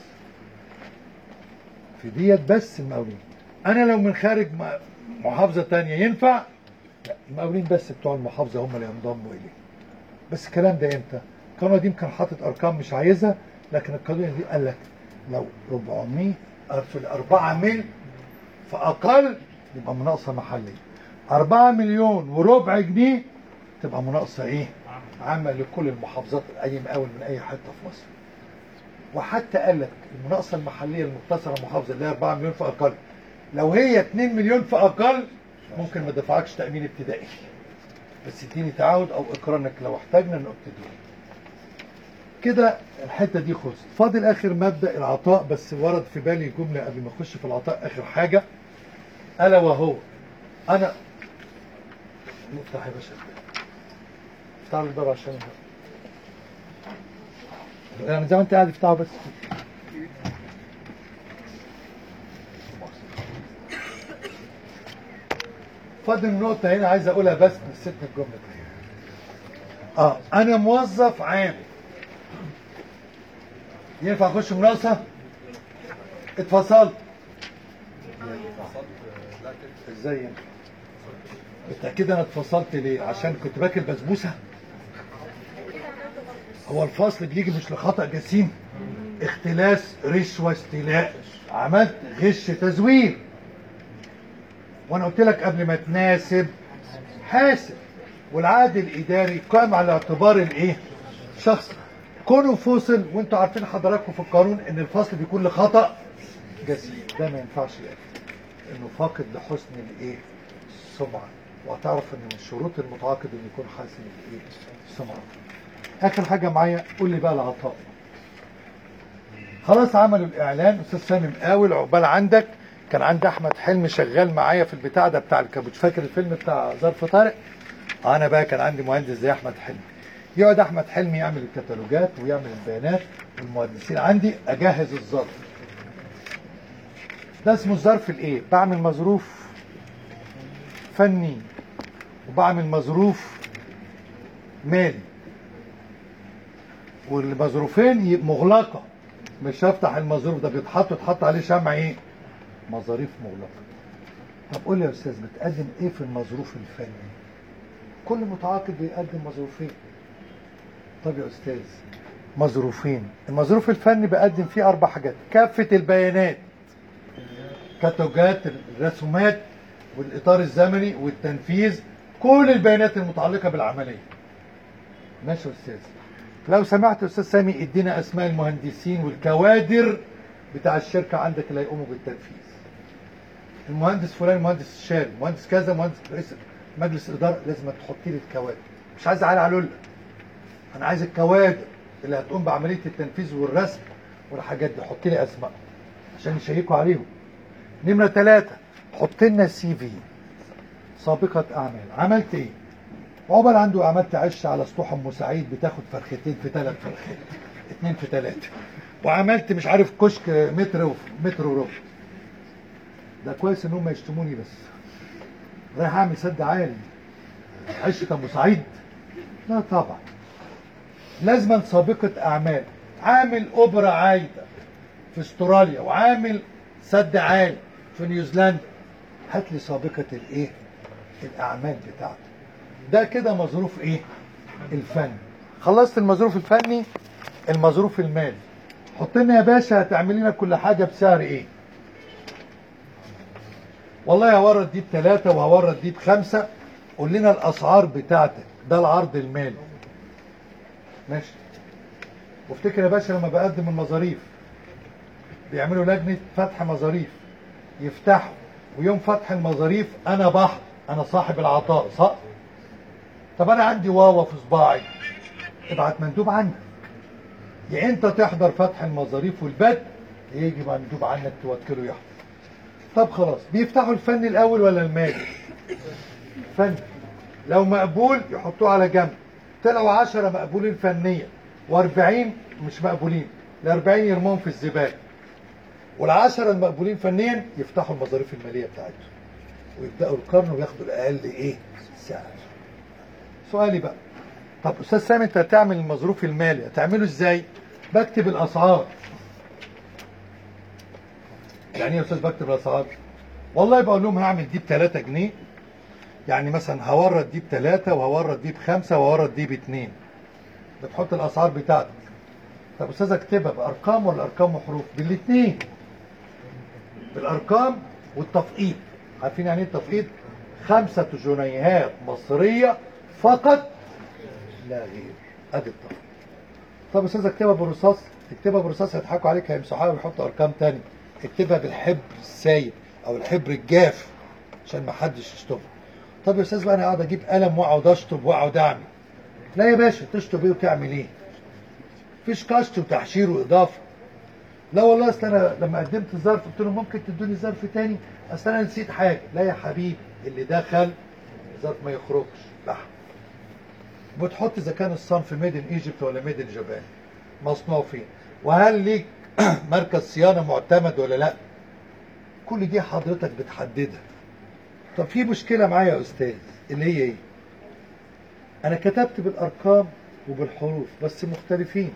B: في ديت بس المقاولين انا لو من خارج م- محافظه تانية ينفع لا المقاولين بس بتوع المحافظه هم اللي ينضموا اليه بس الكلام ده امتى القانون القديم كان حاطط ارقام مش عايزها لكن القانون الجديد قال لك لو 400 في 4 ميل فاقل يبقى مناقصه محليه 4 مليون وربع جنيه تبقى مناقصه ايه عامه لكل المحافظات اي مقاول من اي حته في مصر وحتى قال لك المناقصه المحليه المقتصره محافظه اللي هي 4 مليون فاقل لو هي 2 مليون فاقل ممكن ما دفعكش تامين ابتدائي بس اديني تعهد او اقرار انك لو احتاجنا نبتدي كده الحته دي خلصت فاضل اخر مبدا العطاء بس ورد في بالي جمله قبل ما اخش في العطاء اخر حاجه الا وهو انا نفتح يا باشا الباب. افتح لي الباب عشان يعني زي ما انت قاعد افتحه بس فاضل نقطة هنا عايز أقولها بس نسيت الجملة دي. اه أنا موظف عام ينفع أخش مناقصة؟ اتفصلت ازاي ينفع؟ بالتأكيد أنا اتفصلت ليه؟ عشان كنت باكل بسبوسة؟ هو الفصل بيجي مش لخطأ جسيم اختلاس رشوة استيلاء عملت غش تزوير وانا قلت لك قبل ما تناسب حاسب والعقد الاداري قائم على اعتبار الايه شخص كونه فصل وانتوا عارفين حضراتكم في القانون ان الفصل بيكون لخطا جسيم ده ما ينفعش يأتي انه فاقد لحسن الايه السمعه وهتعرف ان من شروط المتعاقد انه يكون حاسن الايه السمعه اخر حاجه معايا قول لي بقى العطاء خلاص عملوا الاعلان استاذ سامي مقاول عقبال عندك كان عندي احمد حلمي شغال معايا في البتاع ده بتاع الكابوتش فاكر الفيلم بتاع ظرف طارق انا بقى كان عندي مهندس زي احمد حلمي يقعد احمد حلمي يعمل الكتالوجات ويعمل البيانات والمهندسين عندي اجهز الظرف ده اسمه الظرف الايه بعمل مظروف فني وبعمل مظروف مالي والمظروفين ي- مغلقه مش هفتح المظروف ده بيتحط يتحط عليه شمع ايه مظاريف مغلقه طب قول لي يا استاذ بتقدم ايه في المظروف الفني كل متعاقد بيقدم مظروفين طب يا استاذ مظروفين المظروف الفني بقدم فيه اربع حاجات كافه البيانات كتالوجات الرسومات والاطار الزمني والتنفيذ كل البيانات المتعلقه بالعمليه ماشي يا استاذ لو سمحت يا استاذ سامي ادينا اسماء المهندسين والكوادر بتاع الشركه عندك اللي هيقوموا بالتنفيذ المهندس فلان مهندس الشارع مهندس كذا مهندس رئيس مجلس اداره لازم تحط لي الكوادر مش عايز علي علوله انا عايز الكوادر اللي هتقوم بعمليه التنفيذ والرسم والحاجات دي حط لي اسماء عشان يشيكوا عليهم نمره ثلاثة حط لنا سي في سابقة أعمال عملت إيه؟ عقبال عنده عملت عش على سطوح أم سعيد بتاخد فرختين في ثلاث فرخات اتنين في ثلاثة وعملت مش عارف كشك متر ومتر وربع ده كويس ان هم يشتموني بس رايح اعمل سد عالي عشة ابو سعيد لا طبعا لازما سابقة اعمال عامل اوبرا عايدة في استراليا وعامل سد عالي في نيوزيلندا هات لي سابقة الايه الاعمال بتاعته ده كده مظروف ايه الفن خلصت المظروف الفني المظروف المالي حط لنا يا باشا هتعمل لنا كل حاجة بسعر ايه والله هورد دي بثلاثة وهورد دي بخمسة قول لنا الأسعار بتاعتك ده العرض المالي ماشي وافتكر يا باشا لما بقدم المظاريف بيعملوا لجنة فتح مظاريف يفتحوا ويوم فتح المظاريف أنا بحر أنا صاحب العطاء صح؟ طب أنا عندي واوا في صباعي ابعت مندوب عنك يا أنت تحضر فتح المظاريف والبدء يا يجي مندوب عنك توكله يحضر طب خلاص بيفتحوا الفن الاول ولا المالي فن لو مقبول يحطوه على جنب طلعوا 10 مقبولين فنيا و40 مش مقبولين ال 40 يرموهم في الزباله والعشرة المقبولين فنيا يفتحوا المظاريف الماليه بتاعتهم ويبداوا يقارنوا وياخدوا الاقل ايه سعر سؤالي بقى طب استاذ سامي انت هتعمل المظروف المالي هتعمله ازاي بكتب الاسعار يعني ايه يا استاذ بكتب الاسعار والله بقول لهم هعمل دي ب 3 جنيه يعني مثلا هورد دي بثلاثة وهورد دي بخمسة وهورد دي باتنين بتحط الاسعار بتاعتك طب استاذ اكتبها بارقام ولا ارقام وحروف بالاثنين بالارقام والتفقيد عارفين يعني ايه التفقيد خمسة جنيهات مصرية فقط لا غير ادي التفقيد طب استاذ اكتبها بالرصاص تكتبها بالرصاص هيضحكوا عليك هيمسحوها ويحطوا ارقام تانية اكتبها بالحبر السايب او الحبر الجاف عشان ما حدش يشطبها طب يا استاذ بقى انا اقعد اجيب قلم واقعد اشطب واقعد اعمل لا يا باشا تشطب ايه وتعمل ايه مفيش كشط وتحشير واضافه لا والله اصل انا لما قدمت الظرف قلت له ممكن تدوني ظرف تاني اصل انا نسيت حاجه لا يا حبيبي اللي دخل الظرف ما يخرجش لا وتحط اذا كان الصنف ميد ان ايجيبت ولا ميد ان جابان مصنوع فين وهل ليك مركز صيانه معتمد ولا لا كل دي حضرتك بتحددها طب في مشكله معايا يا استاذ اللي هي ايه انا كتبت بالارقام وبالحروف بس مختلفين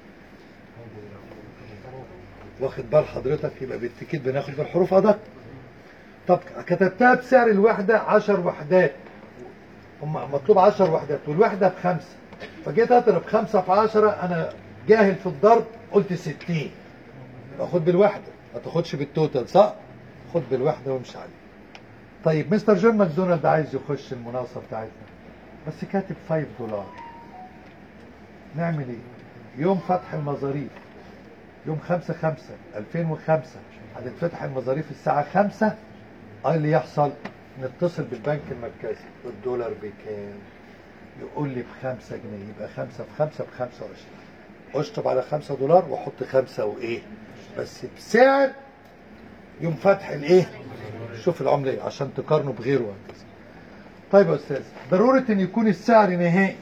B: واخد بال حضرتك يبقى بالتكيد بناخد بالحروف ادق طب كتبتها بسعر الوحده 10 وحدات هم مطلوب 10 وحدات والوحده بخمسه فجيت اضرب خمسه في 10 انا جاهل في الضرب قلت 60 باخد بالوحده ما تاخدش بالتوتال صح؟ خد بالوحده وامشي عليه طيب مستر جون ماكدونالد عايز يخش المناقصه بتاعتنا بس كاتب 5 دولار نعمل ايه؟ يوم فتح المظاريف يوم 5 5 2005 هتتفتح المظاريف الساعة 5 ايه اللي يحصل؟ نتصل بالبنك المركزي الدولار بكام؟ يقول لي بخمسة جنيه يبقى خمسة في خمسة بخمسة وعشرين اشطب على خمسة دولار وحط خمسة وايه؟ بس بسعر يوم فتح الايه؟ شوف العملة ايه عشان تقارنه بغيره وهكذا. طيب يا استاذ ضرورة ان يكون السعر نهائي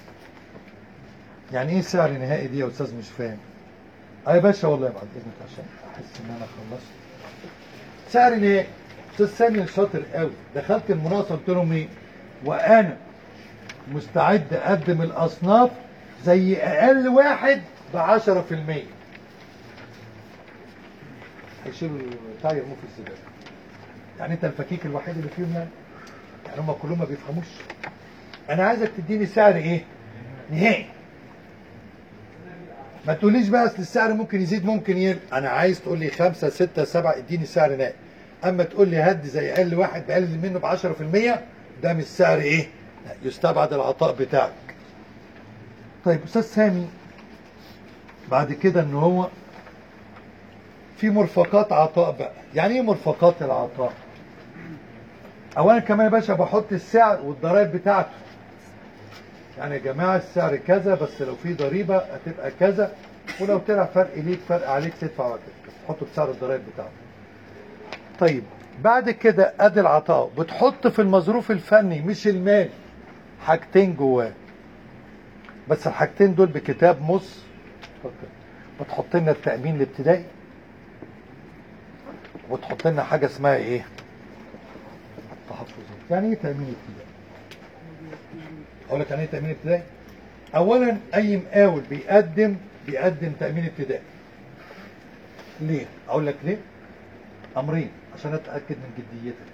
B: يعني ايه سعر نهائي دي يا استاذ مش فاهم اه يا باشا والله بعد اذنك عشان احس ان انا خلصت سعر نهائي استاذ سامي شاطر قوي دخلت المناقصه قلت لهم ايه وانا مستعد اقدم الاصناف زي اقل واحد ب 10% هيشيلوا بتاع يرموه في الزباله يعني انت الفكيك الوحيد اللي فيهم يعني يعني هم كلهم ما بيفهموش انا عايزك تديني سعر ايه نهائي ما تقوليش بقى اصل السعر ممكن يزيد ممكن يقل انا عايز تقول لي خمسة ستة سبعة اديني سعر نهائي اما تقول لي هدي زي اقل واحد بقلل منه ب 10% ده مش سعر ايه يستبعد العطاء بتاعك طيب استاذ سامي بعد كده ان هو في مرفقات عطاء بقى يعني ايه مرفقات العطاء اولا كمان يا باشا بحط السعر والضرائب بتاعته يعني يا جماعه السعر كذا بس لو في ضريبه هتبقى كذا ولو طلع فرق ليك فرق عليك تدفع وقتك تحطه بسعر الضرائب بتاعته طيب بعد كده ادي العطاء بتحط في المظروف الفني مش المال حاجتين جواه بس الحاجتين دول بكتاب مص بتحط لنا التأمين الابتدائي وتحط لنا حاجة اسمها ايه؟ التحفظات يعني ايه تأمين ابتدائي؟ اقول لك يعني ايه تأمين ابتدائي؟ اولا اي مقاول بيقدم بيقدم تأمين ابتدائي ليه؟ اقول لك ليه؟ امرين عشان اتاكد من جديتك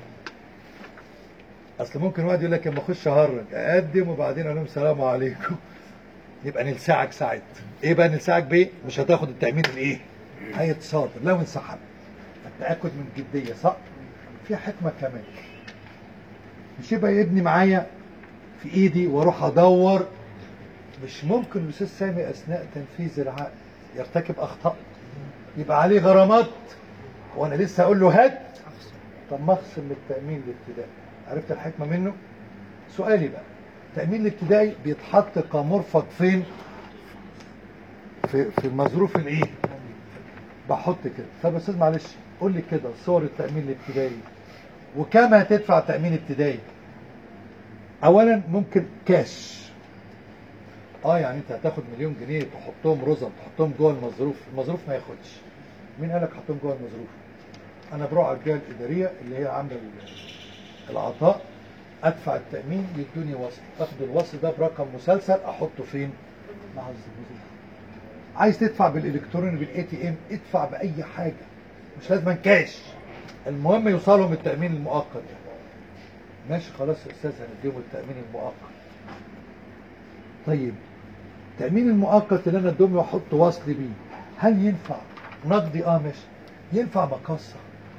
B: اصل ممكن واحد يقول لك اما اخش اهرج اقدم وبعدين اقول لهم سلام عليكم يبقى نلسعك ساعت ايه بقى نلسعك بايه مش هتاخد التامين الايه هيتصادر لو انسحب التاكد من الجديه صح في حكمه كمان مش يبقى يبني معايا في ايدي واروح ادور مش ممكن الاستاذ سامي اثناء تنفيذ العقد يرتكب اخطاء يبقى عليه غرامات وانا لسه اقول له هات طب ما اخصم من التامين الابتدائي عرفت الحكمه منه سؤالي بقى التامين الابتدائي بيتحط كمرفق فين في في المظروف الايه بحط كده طب يا استاذ معلش قول لي كده صور التامين الابتدائي وكم هتدفع تامين ابتدائي اولا ممكن كاش اه يعني انت هتاخد مليون جنيه تحطهم رزم تحطهم جوه المظروف المظروف ما ياخدش مين قال لك حطهم جوه المظروف انا بروح على الجهه الاداريه اللي هي عامله ال- العطاء ادفع التامين يدوني وصل اخد الوصل ده برقم مسلسل احطه فين مع المظروف عايز تدفع بالالكتروني بالاي تي ام ادفع باي حاجه مش لازم كاش المهم يوصلهم التامين المؤقت ده ماشي خلاص يا استاذ هنديهم التامين المؤقت طيب التامين المؤقت اللي انا ادوم واحط وصل بيه هل ينفع نقدي اه ماشي ينفع مقصه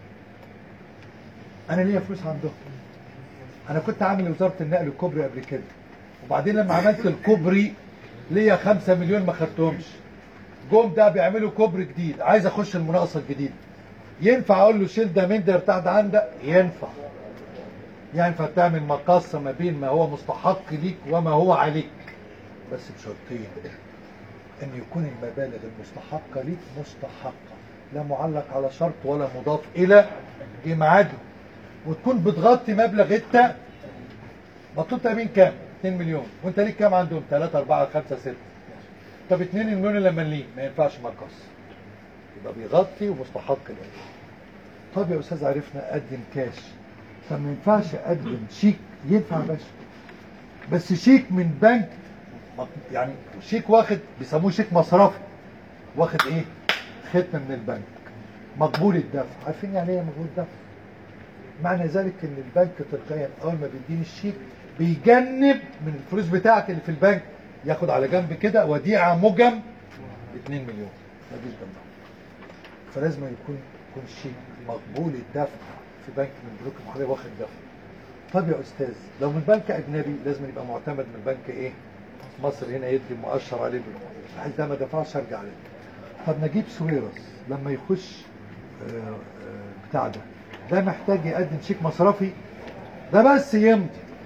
B: انا ليا فلوس عندهم انا كنت عامل وزاره النقل الكوبري قبل كده وبعدين لما عملت الكوبري ليا خمسة مليون ما خدتهمش جم ده بيعملوا كوبري جديد عايز اخش المناقصه الجديده ينفع اقول له شيل ده من ده ارتاح ده عن ده ينفع ينفع تعمل مقاصه ما بين ما هو مستحق ليك وما هو عليك بس بشرطين ان يكون المبالغ المستحقه ليك مستحقه لا معلق على شرط ولا مضاف الى جمعته وتكون بتغطي مبلغ انت مطلوب تامين كام 2 مليون وانت ليك كام عندهم 3 4 5 6 طب 2 مليون اللي مليين ما ينفعش مقص يبقى بيغطي ومستحق ليه طب يا استاذ عرفنا اقدم كاش طب ما ينفعش اقدم شيك ينفع يا باشا بس شيك من بنك يعني شيك واخد بيسموه شيك مصرفي واخد ايه ختم من البنك مقبول الدفع عارفين يعني ايه مقبول الدفع معنى ذلك ان البنك تلقائيا اول ما بيديني الشيك بيجنب من الفلوس بتاعتي اللي في البنك ياخد على جنب كده وديعه مجم ب 2 مليون ما يجيش جنبها فلازم يكون يكون الشيك مقبول الدفع في بنك من البنوك المحليه واخد دفع طب يا استاذ لو من بنك اجنبي لازم يبقى معتمد من بنك ايه مصر هنا يدي مؤشر عليه بحيث ده ما دفعش ارجع عليه طب نجيب سويرس لما يخش آه، آه، بتاع ده ده محتاج يقدم شيك مصرفي ده بس يمضي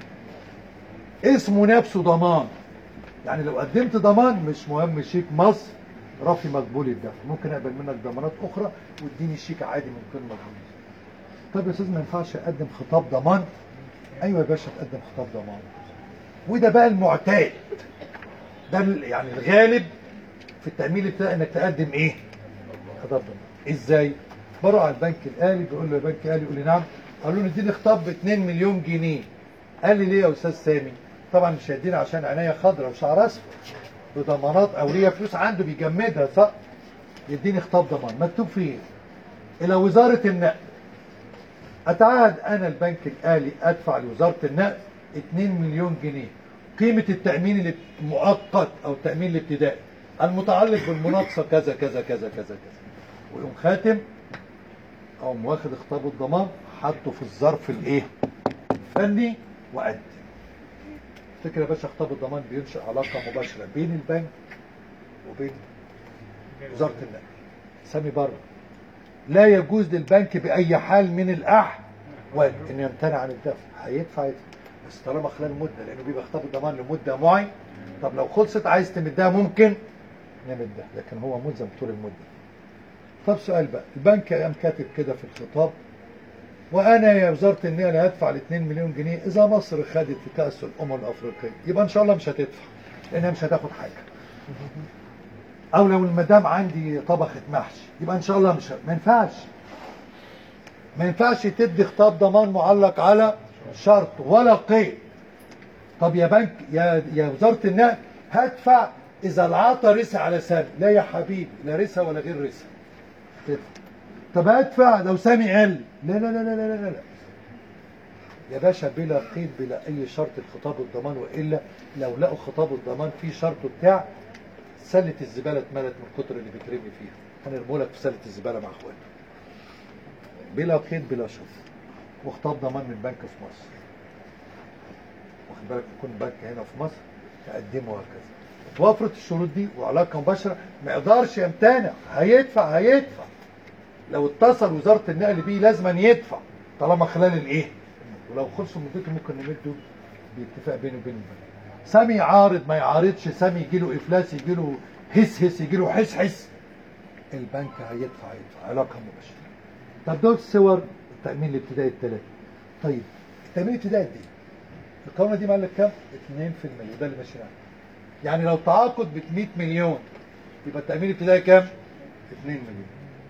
B: اسمه نفسه ضمان يعني لو قدمت ضمان مش مهم شيك مصر رفي مقبول الدفع ممكن اقبل منك ضمانات اخرى واديني شيك عادي من غير مقبول طب يا استاذ ما ينفعش اقدم خطاب ضمان ايوه يا باشا تقدم خطاب ضمان وده بقى المعتاد ده ال- يعني الغالب في التأمين الابتدائي انك تقدم ايه؟ خطاب ضمان ازاي؟ بروح على البنك الآلي بيقول له يا بنك آلي يقول لي نعم قالوا له اديني خطاب ب 2 مليون جنيه قال لي ليه يا استاذ سامي؟ طبعا مش هيديني عشان عينيا خضراء وشعر اصفر بضمانات او ليا فلوس عنده بيجمدها صح؟ يديني خطاب ضمان مكتوب فيه إيه؟ الى وزاره النقل اتعهد انا البنك الالي ادفع لوزاره النقل 2 مليون جنيه قيمة التأمين اللي مؤقت أو التأمين الابتدائي المتعلق بالمناقصة كذا كذا كذا كذا كذا ويقوم خاتم أو واخد خطاب الضمان حطه في الظرف الإيه؟ الفني وقدم فكرة يا باشا خطاب الضمان بينشئ علاقة مباشرة بين البنك وبين وزارة النقل سامي بره لا يجوز للبنك بأي حال من الأحوال إن يمتنع عن الدفع هيدفع يدفع بس طالما خلال مدة لأنه بيبقى خطاب الضمان لمدة معين طب لو خلصت عايز تمدها ممكن نمدها لكن هو ملزم طول المدة طب سؤال بقى البنك قام كاتب كده في الخطاب وانا يا وزاره النقل هدفع ال 2 مليون جنيه اذا مصر خدت في كاس الامم الافريقيه يبقى ان شاء الله مش هتدفع لانها مش هتاخد حاجه او لو المدام عندي طبخه محشي يبقى ان شاء الله مش ه- ما ينفعش ما ينفعش تدي خطاب ضمان معلق على شرط ولا قيد طب يا بنك يا يا وزاره النقل هدفع اذا العطا رسى على سامي لا يا حبيبي لا رسى ولا غير رسى تدفع طب هدفع لو سامي قال لا لا لا لا لا لا لا يا باشا بلا قيد بلا اي شرط الخطاب الضمان والا لو لقوا خطاب الضمان فيه شرط بتاع سله الزباله اتملت من كتر اللي بيترمي فيها هنرموا لك في سله الزباله مع اخواتك بلا قيد بلا شرط وخطاب ضمان من بنك في مصر واخد بالك يكون بنك هنا في مصر تقدمه وهكذا توفرت الشروط دي وعلاقه مباشره ما يقدرش يمتنع هيدفع هيدفع لو اتصل وزاره النقل بيه لازما يدفع طالما خلال الايه ولو خلصوا مدته ممكن نمده باتفاق بينه وبين البنك سامي يعارض ما يعارضش سامي يجي له افلاس يجي له هس هس يجي له حس حس البنك هيدفع يدفع علاقه مباشره طب دول صور التامين الابتدائي الثلاثه طيب التامين الابتدائي دي القوانين دي مالك كام 2% وده اللي ماشيين عليه يعني لو تعاقد ب 100 مليون يبقى التامين الابتدائي كام 2 مليون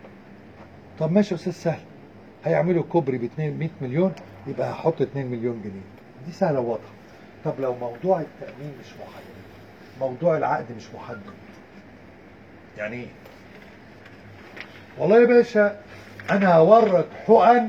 B: طب ماشي يا استاذ سهل هيعملوا كوبري ب 2 100 مليون يبقى هحط 2 مليون جنيه دي سهله وواضحه طب لو موضوع التامين مش محدد موضوع العقد مش محدد يعني ايه والله يا باشا انا هورد حقن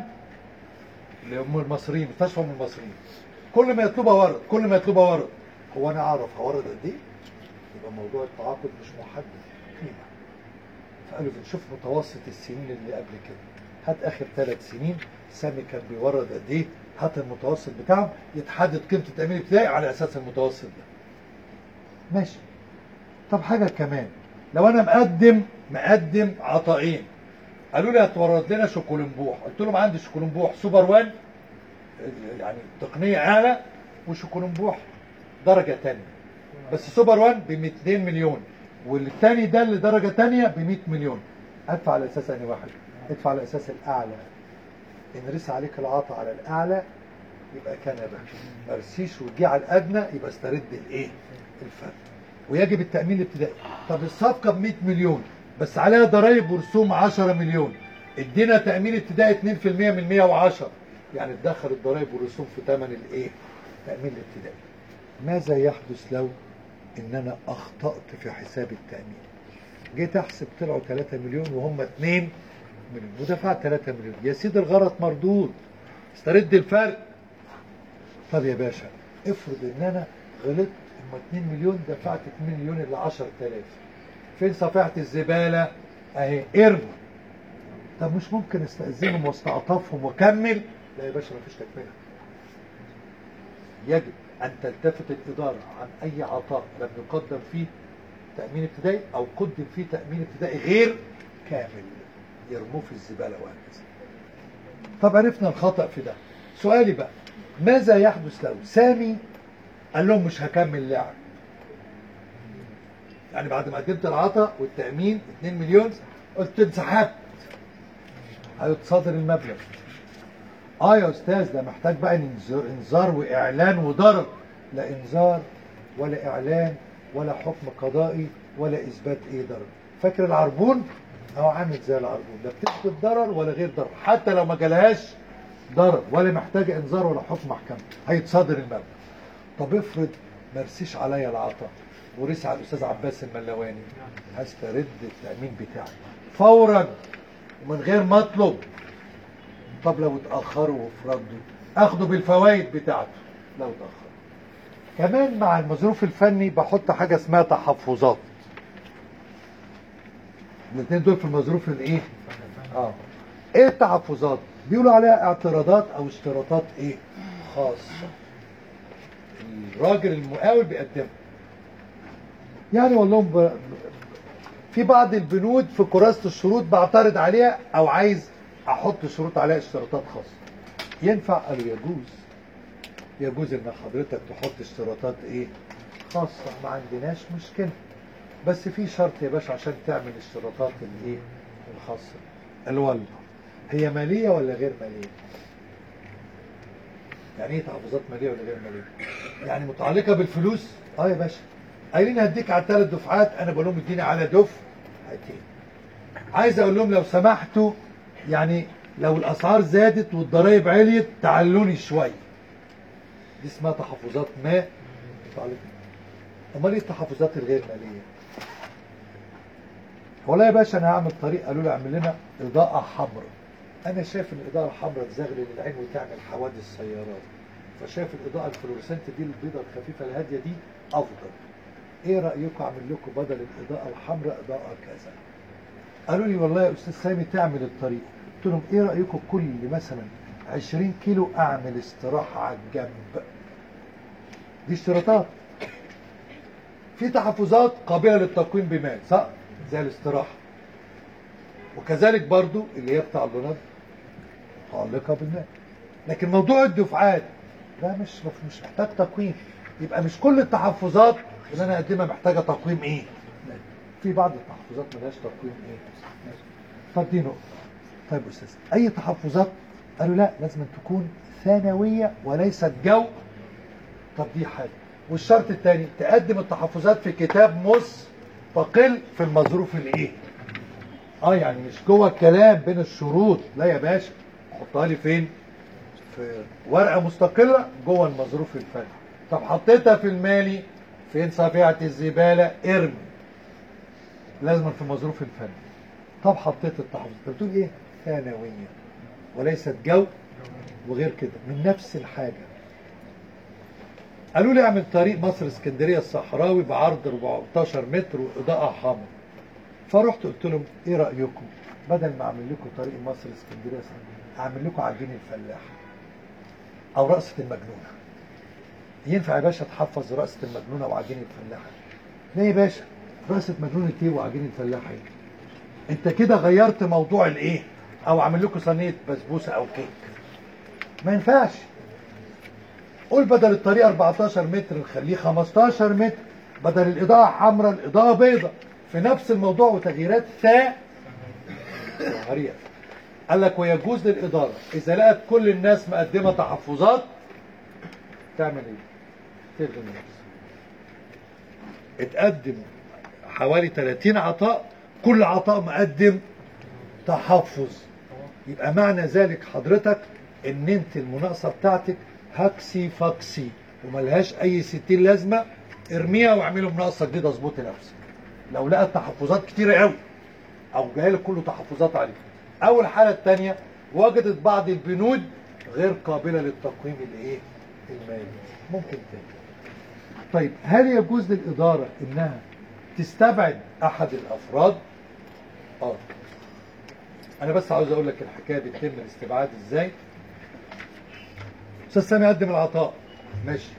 B: لام المصريين مستشفى ام المصريين كل ما يطلبها ورد كل ما يطلبها ورد هو انا اعرف هورد قد ايه يبقى موضوع التعاقد مش محدد قيمه فقالوا بنشوف متوسط السنين اللي قبل كده هات اخر ثلاث سنين سامي كان بيورد قد ايه هات المتوسط بتاعهم يتحدد قيمه التامين الابتدائي على اساس المتوسط ده ماشي طب حاجه كمان لو انا مقدم مقدم عطائين قالوا لي هتورد لنا شوكولمبوح قلت لهم عندي شوكولمبوح سوبر وان يعني تقنيه اعلى وشوكولمبوح درجه ثانيه بس سوبر وان ب 200 مليون والثاني ده اللي درجه ثانيه ب 100 مليون ادفع على اساس انهي واحد ادفع على اساس الاعلى ان رسى عليك العطاء على الاعلى يبقى كان يا باشا ما رسيش وجي على الادنى يبقى استرد الايه الفرق ويجب التامين الابتدائي طب الصفقه ب 100 مليون بس عليها ضرائب ورسوم 10 مليون ادينا تامين ابتدائي 2% من 110 يعني تدخل الضرائب والرسوم في ثمن الايه التامين الابتدائي ماذا يحدث لو ان انا اخطات في حساب التامين جيت احسب طلعوا 3 مليون وهم 2 مليون ودفعت 3 مليون يا سيدي الغرض مردود استرد الفرق طب يا باشا افرض ان انا غلطت هم 2 مليون دفعت 2 مليون الا 10000 فين صفيحه الزباله اهي ارموا طب مش ممكن استاذنهم واستعطفهم واكمل لا يا باشا مفيش تكمله يجب ان تلتفت الاداره عن اي عطاء لم يقدم فيه تامين ابتدائي او قدم فيه تامين ابتدائي غير كامل يرموه في الزباله وهكذا طب عرفنا الخطا في ده سؤالي بقى ماذا يحدث لو سامي قال لهم مش هكمل لعب يعني بعد ما قدمت العطاء والتامين 2 مليون قلت انسحبت هيتصادر المبلغ اه يا استاذ ده محتاج بقى انذار, انذار واعلان وضرر لا انذار ولا اعلان ولا حكم قضائي ولا اثبات ايه ضرر فاكر العربون هو عامل زي العربون لا بتثبت ضرر ولا غير ضرر حتى لو ما جالهاش ضرر ولا محتاج انذار ولا حكم محكمه هيتصادر المبلغ طب افرض ما رسيش عليا العطاء ورسي على الاستاذ عباس الملواني هسترد التامين بتاعي فورا ومن غير ما اطلب طب لو اتاخروا وفي رده اخده بالفوائد بتاعته لو اتاخر كمان مع المظروف الفني بحط حاجة اسمها تحفظات الاثنين دول في المظروف الايه اه ايه التحفظات بيقولوا عليها اعتراضات او اشتراطات ايه خاصة الراجل المقاول بيقدمها يعني والله ب... ب- في بعض البنود في كراسة الشروط بعترض عليها او عايز احط شروط عليها اشتراطات خاصة ينفع قالوا يجوز يجوز ان حضرتك تحط اشتراطات ايه خاصة ما عندناش مشكلة بس في شرط يا باشا عشان تعمل اشتراطات الايه الخاصة الولد هي مالية ولا غير مالية يعني ايه تحفظات مالية ولا غير مالية يعني متعلقة بالفلوس اه يا باشا قايلين هديك على ثلاث دفعات انا بقول لهم اديني على دفعتين عايز اقول لهم لو سمحتوا يعني لو الاسعار زادت والضرائب عليت تعلوني شويه دي اسمها تحفظات ما متعلقة. امال ايه التحفظات الغير ماليه والله يا باشا انا هعمل طريق قالوا لي اعمل لنا اضاءه حمراء انا شايف الاضاءه الحمراء تزغلل العين وتعمل حوادث سيارات فشايف الاضاءه الفلورسنت دي البيضه الخفيفه الهاديه دي افضل ايه رايكم اعمل لكم بدل الاضاءه الحمراء اضاءه كذا قالوا لي والله يا استاذ سامي تعمل الطريق قلت لهم ايه رايكم كل مثلا 20 كيلو اعمل استراحه على الجنب دي اشتراطات في تحفظات قابله للتقويم بمال صح زي الاستراحه وكذلك برضو اللي هي بتاع اللونات متعلقه بالمال لكن موضوع الدفعات ده مش مش محتاج تقويم يبقى مش كل التحفظات اللي انا اقدمها محتاجه تقويم ايه في بعض التحفظات ملهاش تقويم ايه طب دي نقطه طيب يا استاذ اي تحفظات قالوا لا لازم تكون ثانويه وليست جو طب دي حاجه والشرط الثاني تقدم التحفظات في كتاب مستقل في المظروف الايه اه يعني مش جوه الكلام بين الشروط لا يا باشا حطها لي فين في ورقه مستقله جوه المظروف الفني طب حطيتها في المالي فين صفيحه الزباله ارمي لازم في المظروف الفني طب حطيت التحفظ انت بتقول ايه ثانويه وليست جو وغير كده من نفس الحاجه قالوا لي اعمل طريق مصر اسكندريه الصحراوي بعرض 14 متر واضاءه حمراء فرحت قلت لهم ايه رايكم بدل ما اعمل لكم طريق مصر اسكندريه الصحراوي اعمل لكم عجين الفلاح او رقصه المجنونه ينفع يا باشا تحفظ رقصه المجنونه وعجين الفلاح لا يا باشا رقصه مجنونه ايه وعجين الفلاح ايه انت كده غيرت موضوع الايه او اعمل لكم صينيه بسبوسه او كيك ما ينفعش قول بدل الطريق 14 متر نخليه 15 متر بدل الإضاءة حمراء الإضاءة بيضاء في نفس الموضوع وتغييرات ثانوية قال لك ويجوز للإدارة إذا لقت كل الناس مقدمة تحفظات تعمل إيه؟ تلغي النفس اتقدم حوالي 30 عطاء كل عطاء مقدم تحفظ يبقى معنى ذلك حضرتك ان انت المناقصه بتاعتك هكسي فاكسي وملهاش اي ستين لازمه ارميها واعملوا مناقصه جديده اظبطي نفسك لو لقت تحفظات كتيره قوي او جاي لك كله تحفظات عليك او الحاله الثانيه وجدت بعض البنود غير قابله للتقويم الايه المالي ممكن تاني طيب هل يجوز للاداره انها تستبعد احد الافراد اه انا بس عاوز اقول لك الحكايه بتتم الاستبعاد ازاي استاذ سامي قدم العطاء ماشي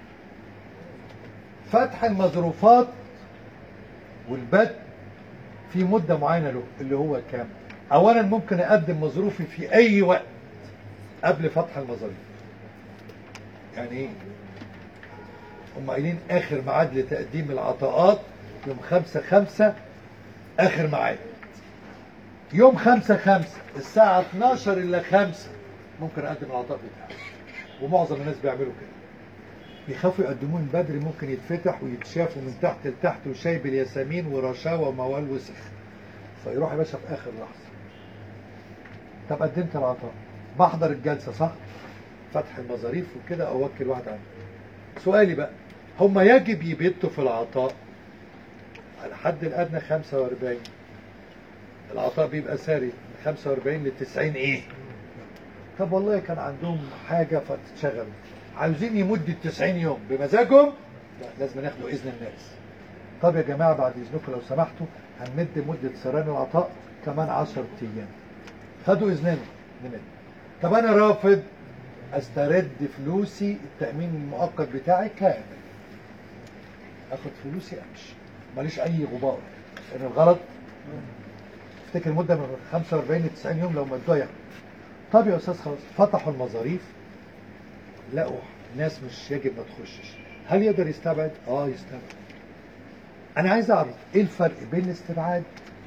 B: فتح المظروفات والبدء في مدة معينة له اللي هو كام اولا ممكن اقدم مظروفي في اي وقت قبل فتح المظاريف يعني ايه هم قايلين اخر ميعاد لتقديم العطاءات يوم خمسة خمسة اخر ميعاد يوم خمسة خمسة الساعة 12 إلا خمسة ممكن أقدم العطاء بتاعي ومعظم الناس بيعملوا كده بيخافوا يقدموه من بدري ممكن يتفتح ويتشافوا من تحت لتحت وشاي بالياسمين ورشاوى وموال وسخ فيروح يا باشا في آخر لحظة طب قدمت العطاء بحضر الجلسة صح؟ فتح المظاريف وكده أوكل واحد عنه سؤالي بقى هم يجب يبتوا في العطاء على الحد الأدنى 45 العطاء بيبقى ساري من 45 ل 90 ايه طب والله كان عندهم حاجة فتشغلوا عاوزين يمد 90 يوم بمزاجهم لا لازم ياخدوا اذن الناس طب يا جماعه بعد اذنكم لو سمحتوا هنمد مده سران العطاء كمان 10 ايام خدوا اذننا نمد طب انا رافض استرد فلوسي التامين المؤقت بتاعي كامل اخد فلوسي امشي ماليش اي غبار لان الغلط افتكر المده من 45 ل 90 يوم لو مدوها ياخد طب يا استاذ خلاص فتحوا المظاريف لقوا ناس مش يجب ما تخشش هل يقدر يستبعد؟ اه يستبعد انا عايز اعرف ايه الفرق بين الاستبعاد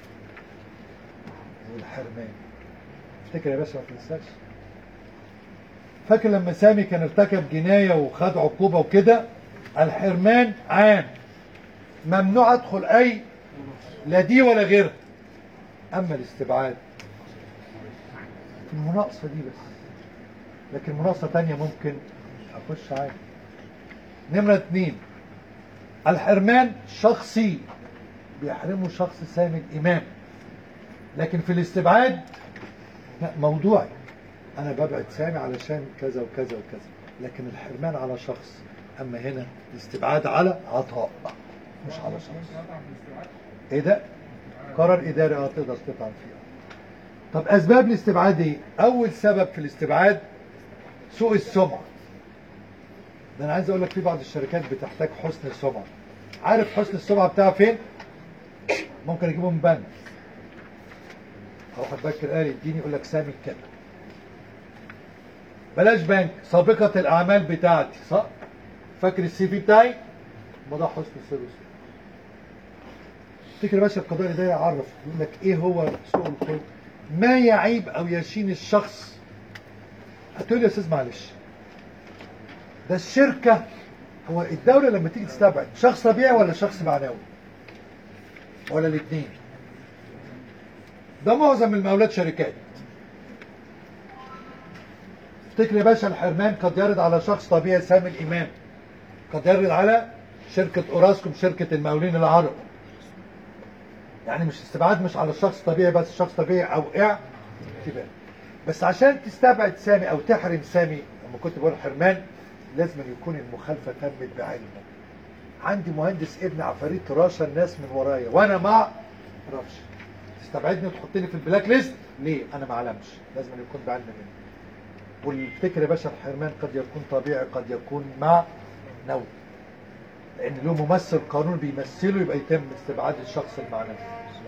B: والحرمان افتكر يا باشا ما تنساش فاكر لما سامي كان ارتكب جنايه وخد عقوبه وكده الحرمان عام ممنوع ادخل اي لا دي ولا غيرها اما الاستبعاد في المناقصه دي بس لكن مناقصه تانية ممكن اخش عادي نمره اتنين الحرمان شخصي بيحرمه شخص سامي الامام لكن في الاستبعاد لا موضوعي انا ببعد سامي علشان كذا وكذا وكذا لكن الحرمان على شخص اما هنا الاستبعاد على عطاء مش على شخص ايه ده قرار اداري اه تقدر تطعن فيه طب اسباب الاستبعاد ايه اول سبب في الاستبعاد سوء السمعه ده انا عايز اقول لك في بعض الشركات بتحتاج حسن السمعه عارف حسن السمعه بتاعها فين ممكن اجيبه من بنك اروح البنك قال يديني يقول لك سامي كده بلاش بنك سابقه الاعمال بتاعتي صح فاكر السي في بتاعي ما ده حسن السر والسمعة. افتكر يا باشا القضاء الاداري يعرف يقول لك ايه هو سوء الخلق ما يعيب او يشين الشخص هتقول لي يا استاذ معلش ده الشركه هو الدوله لما تيجي تستبعد شخص طبيعي ولا شخص معنوي ولا الاثنين ده معظم المقاولات شركات افتكر يا باشا الحرمان قد يرد على شخص طبيعي سامي الامام قد يرد على شركه اوراسكوم شركه المقاولين العرب يعني مش استبعاد مش على الشخص الطبيعي بس شخص طبيعي او اعتبار بس عشان تستبعد سامي او تحرم سامي لما كنت بقول حرمان لازم يكون المخالفه تمت بعلمه عندي مهندس ابن عفاريت راشا الناس من ورايا وانا ما اعرفش تستبعدني وتحطني في البلاك ليست ليه انا ما اعلمش لازم يكون بعلم مني والفكر يا باشا الحرمان قد يكون طبيعي قد يكون مع نوع لان له ممثل قانون بيمثله يبقى يتم استبعاد الشخص المعنوي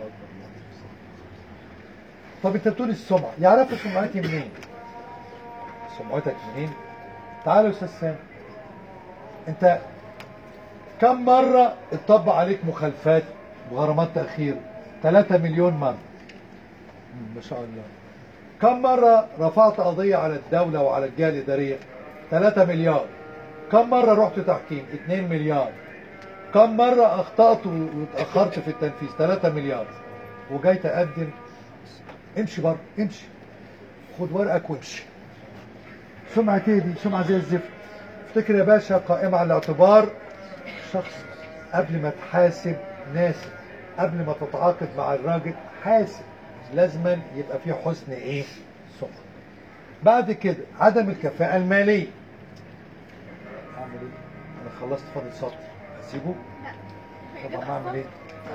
B: طب انت بتقول السمعه يعرفوا سمعتي منين سمعتك منين تعال يا استاذ سامي انت كم مره اتطبق عليك مخالفات وغرامات تاخير 3 مليون مره مم، ما شاء الله كم مره رفعت قضيه على الدوله وعلى الجهه الاداريه 3 مليار كم مرة رحت تحكيم 2 مليار كم مرة أخطأت واتأخرت في التنفيذ 3 مليار وجاي تقدم امشي بره امشي خد ورقك وامشي سمعة ايه دي سمعة زي الزفت افتكر يا باشا قائمة على الاعتبار شخص قبل ما تحاسب ناسب قبل ما تتعاقد مع الراجل حاسب لازما يبقى في حسن ايه سمعة بعد كده عدم الكفاءة المالية اعمل ايه؟ انا خلصت فاضل سطر اسيبه؟ طب اعمل ايه؟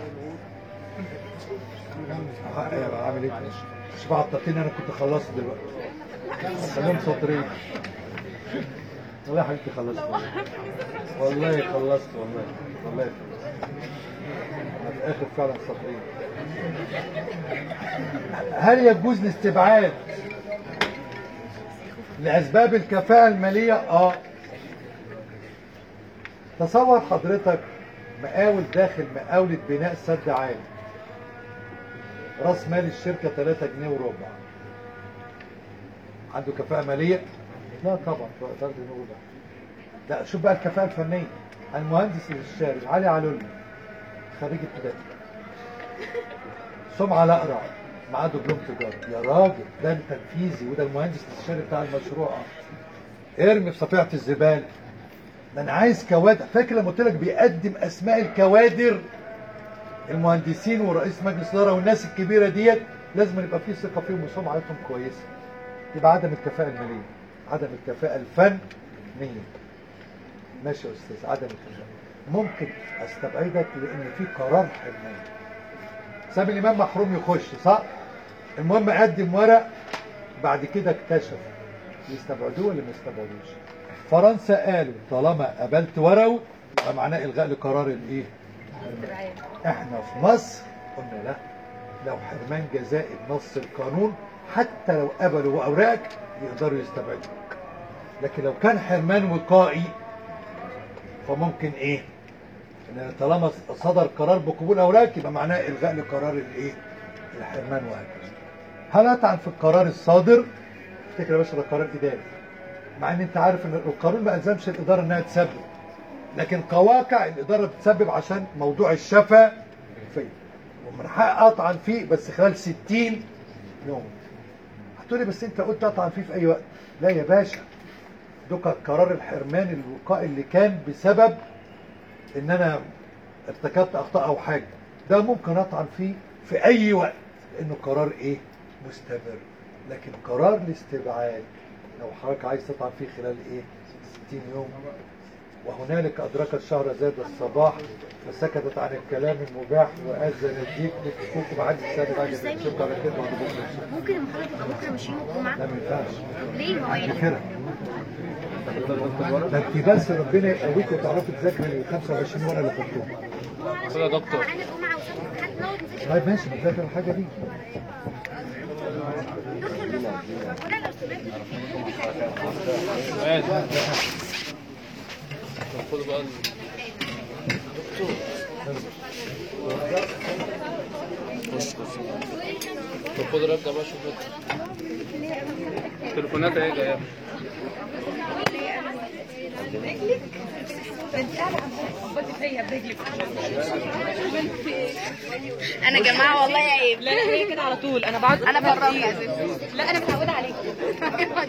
B: حقي يبقى اعمل ايه؟ مش بعطلتني انا كنت خلصت دلوقتي خليهم سطرين والله يا حبيبتي خلصت والله خلصت والله والله خلصت انا في الاخر فعلا سطرين هل يجوز الاستبعاد لاسباب الكفاءه الماليه؟ اه تصور حضرتك مقاول داخل مقاولة بناء سد عالي راس مال الشركة 3 جنيه وربع عنده كفاءة مالية؟ لا طبعا 3 جنيه وربع لا شوف بقى الكفاءة الفنية المهندس الاستشاري علي علولي خريج ابتدائي سمعة الأقرع معاه دبلوم تجارة يا راجل ده التنفيذي وده المهندس الاستشاري بتاع المشروع ارمي في صفيحة الزبالة ده انا عايز كوادر فاكر لما قلت لك بيقدم اسماء الكوادر المهندسين ورئيس مجلس الاداره والناس الكبيره ديت لازم يبقى في ثقه فيهم وسمعتهم كويسه يبقى عدم الكفاءه الماليه عدم الكفاءه الفن 100 ماشي يا استاذ عدم الخلاف ممكن استبعدك لان في قرار حرمان سامي الامام محروم يخش صح المهم قدم ورق بعد كده اكتشف يستبعدوه ولا ما يستبعدوش فرنسا قالوا طالما قبلت ورقه يبقى معناه الغاء لقرار الايه احنا في مصر قلنا لا لو حرمان جزائي بنص القانون حتى لو قبلوا اوراقك يقدروا يستبعدوك لكن لو كان حرمان وقائي فممكن ايه ان طالما صدر قرار بقبول اوراقك يبقى معناه الغاء لقرار الايه الحرمان وهكذا هل اطعن في القرار الصادر افتكر يا باشا ده قرار اداري مع ان انت عارف ان القانون ما الزمش الاداره انها تسبب لكن كواقع الاداره بتسبب عشان موضوع الشفا فيه ومن حق اطعن فيه بس خلال 60 يوم هتقولي بس انت قلت اطعن فيه في اي وقت لا يا باشا ده كان قرار الحرمان الوقائي اللي كان بسبب ان انا ارتكبت اخطاء او حاجه ده ممكن اطعن فيه في اي وقت لانه قرار ايه مستمر لكن قرار الاستبعاد لو حضرتك عايز تطعن فيه خلال ايه 60 يوم وهنالك أدرك الشهر زاد الصباح فسكتت عن الكلام المباح وأذن الديك لحقوق بعد السنة بعد الشرط على كده بعد بكرة
G: ممكن المحاضرة تبقى بكرة مش يوم الجمعة؟
B: لا ما ينفعش
G: ليه ما هو يعني
B: كده ده انت بس ربنا يقويك وتعرفي تذاكري ال 25 ورقه اللي خدتهم
G: هو
C: يا دكتور.
G: معانا الجمعة وسبت امتحان نقعد نذاكر
B: طيب ماشي ما تذاكر الحاجه دي
G: دكتور لو سمحت ولا لو سمحت
C: طب خدوا بقى ال- خش خش طب خد رجع بقى شوف التليفونات اهي جايه
A: انا يا جماعه والله عيب
H: لا لا هي كده على طول انا بقعد
A: انا براك يا ستي لا انا متعوده عليك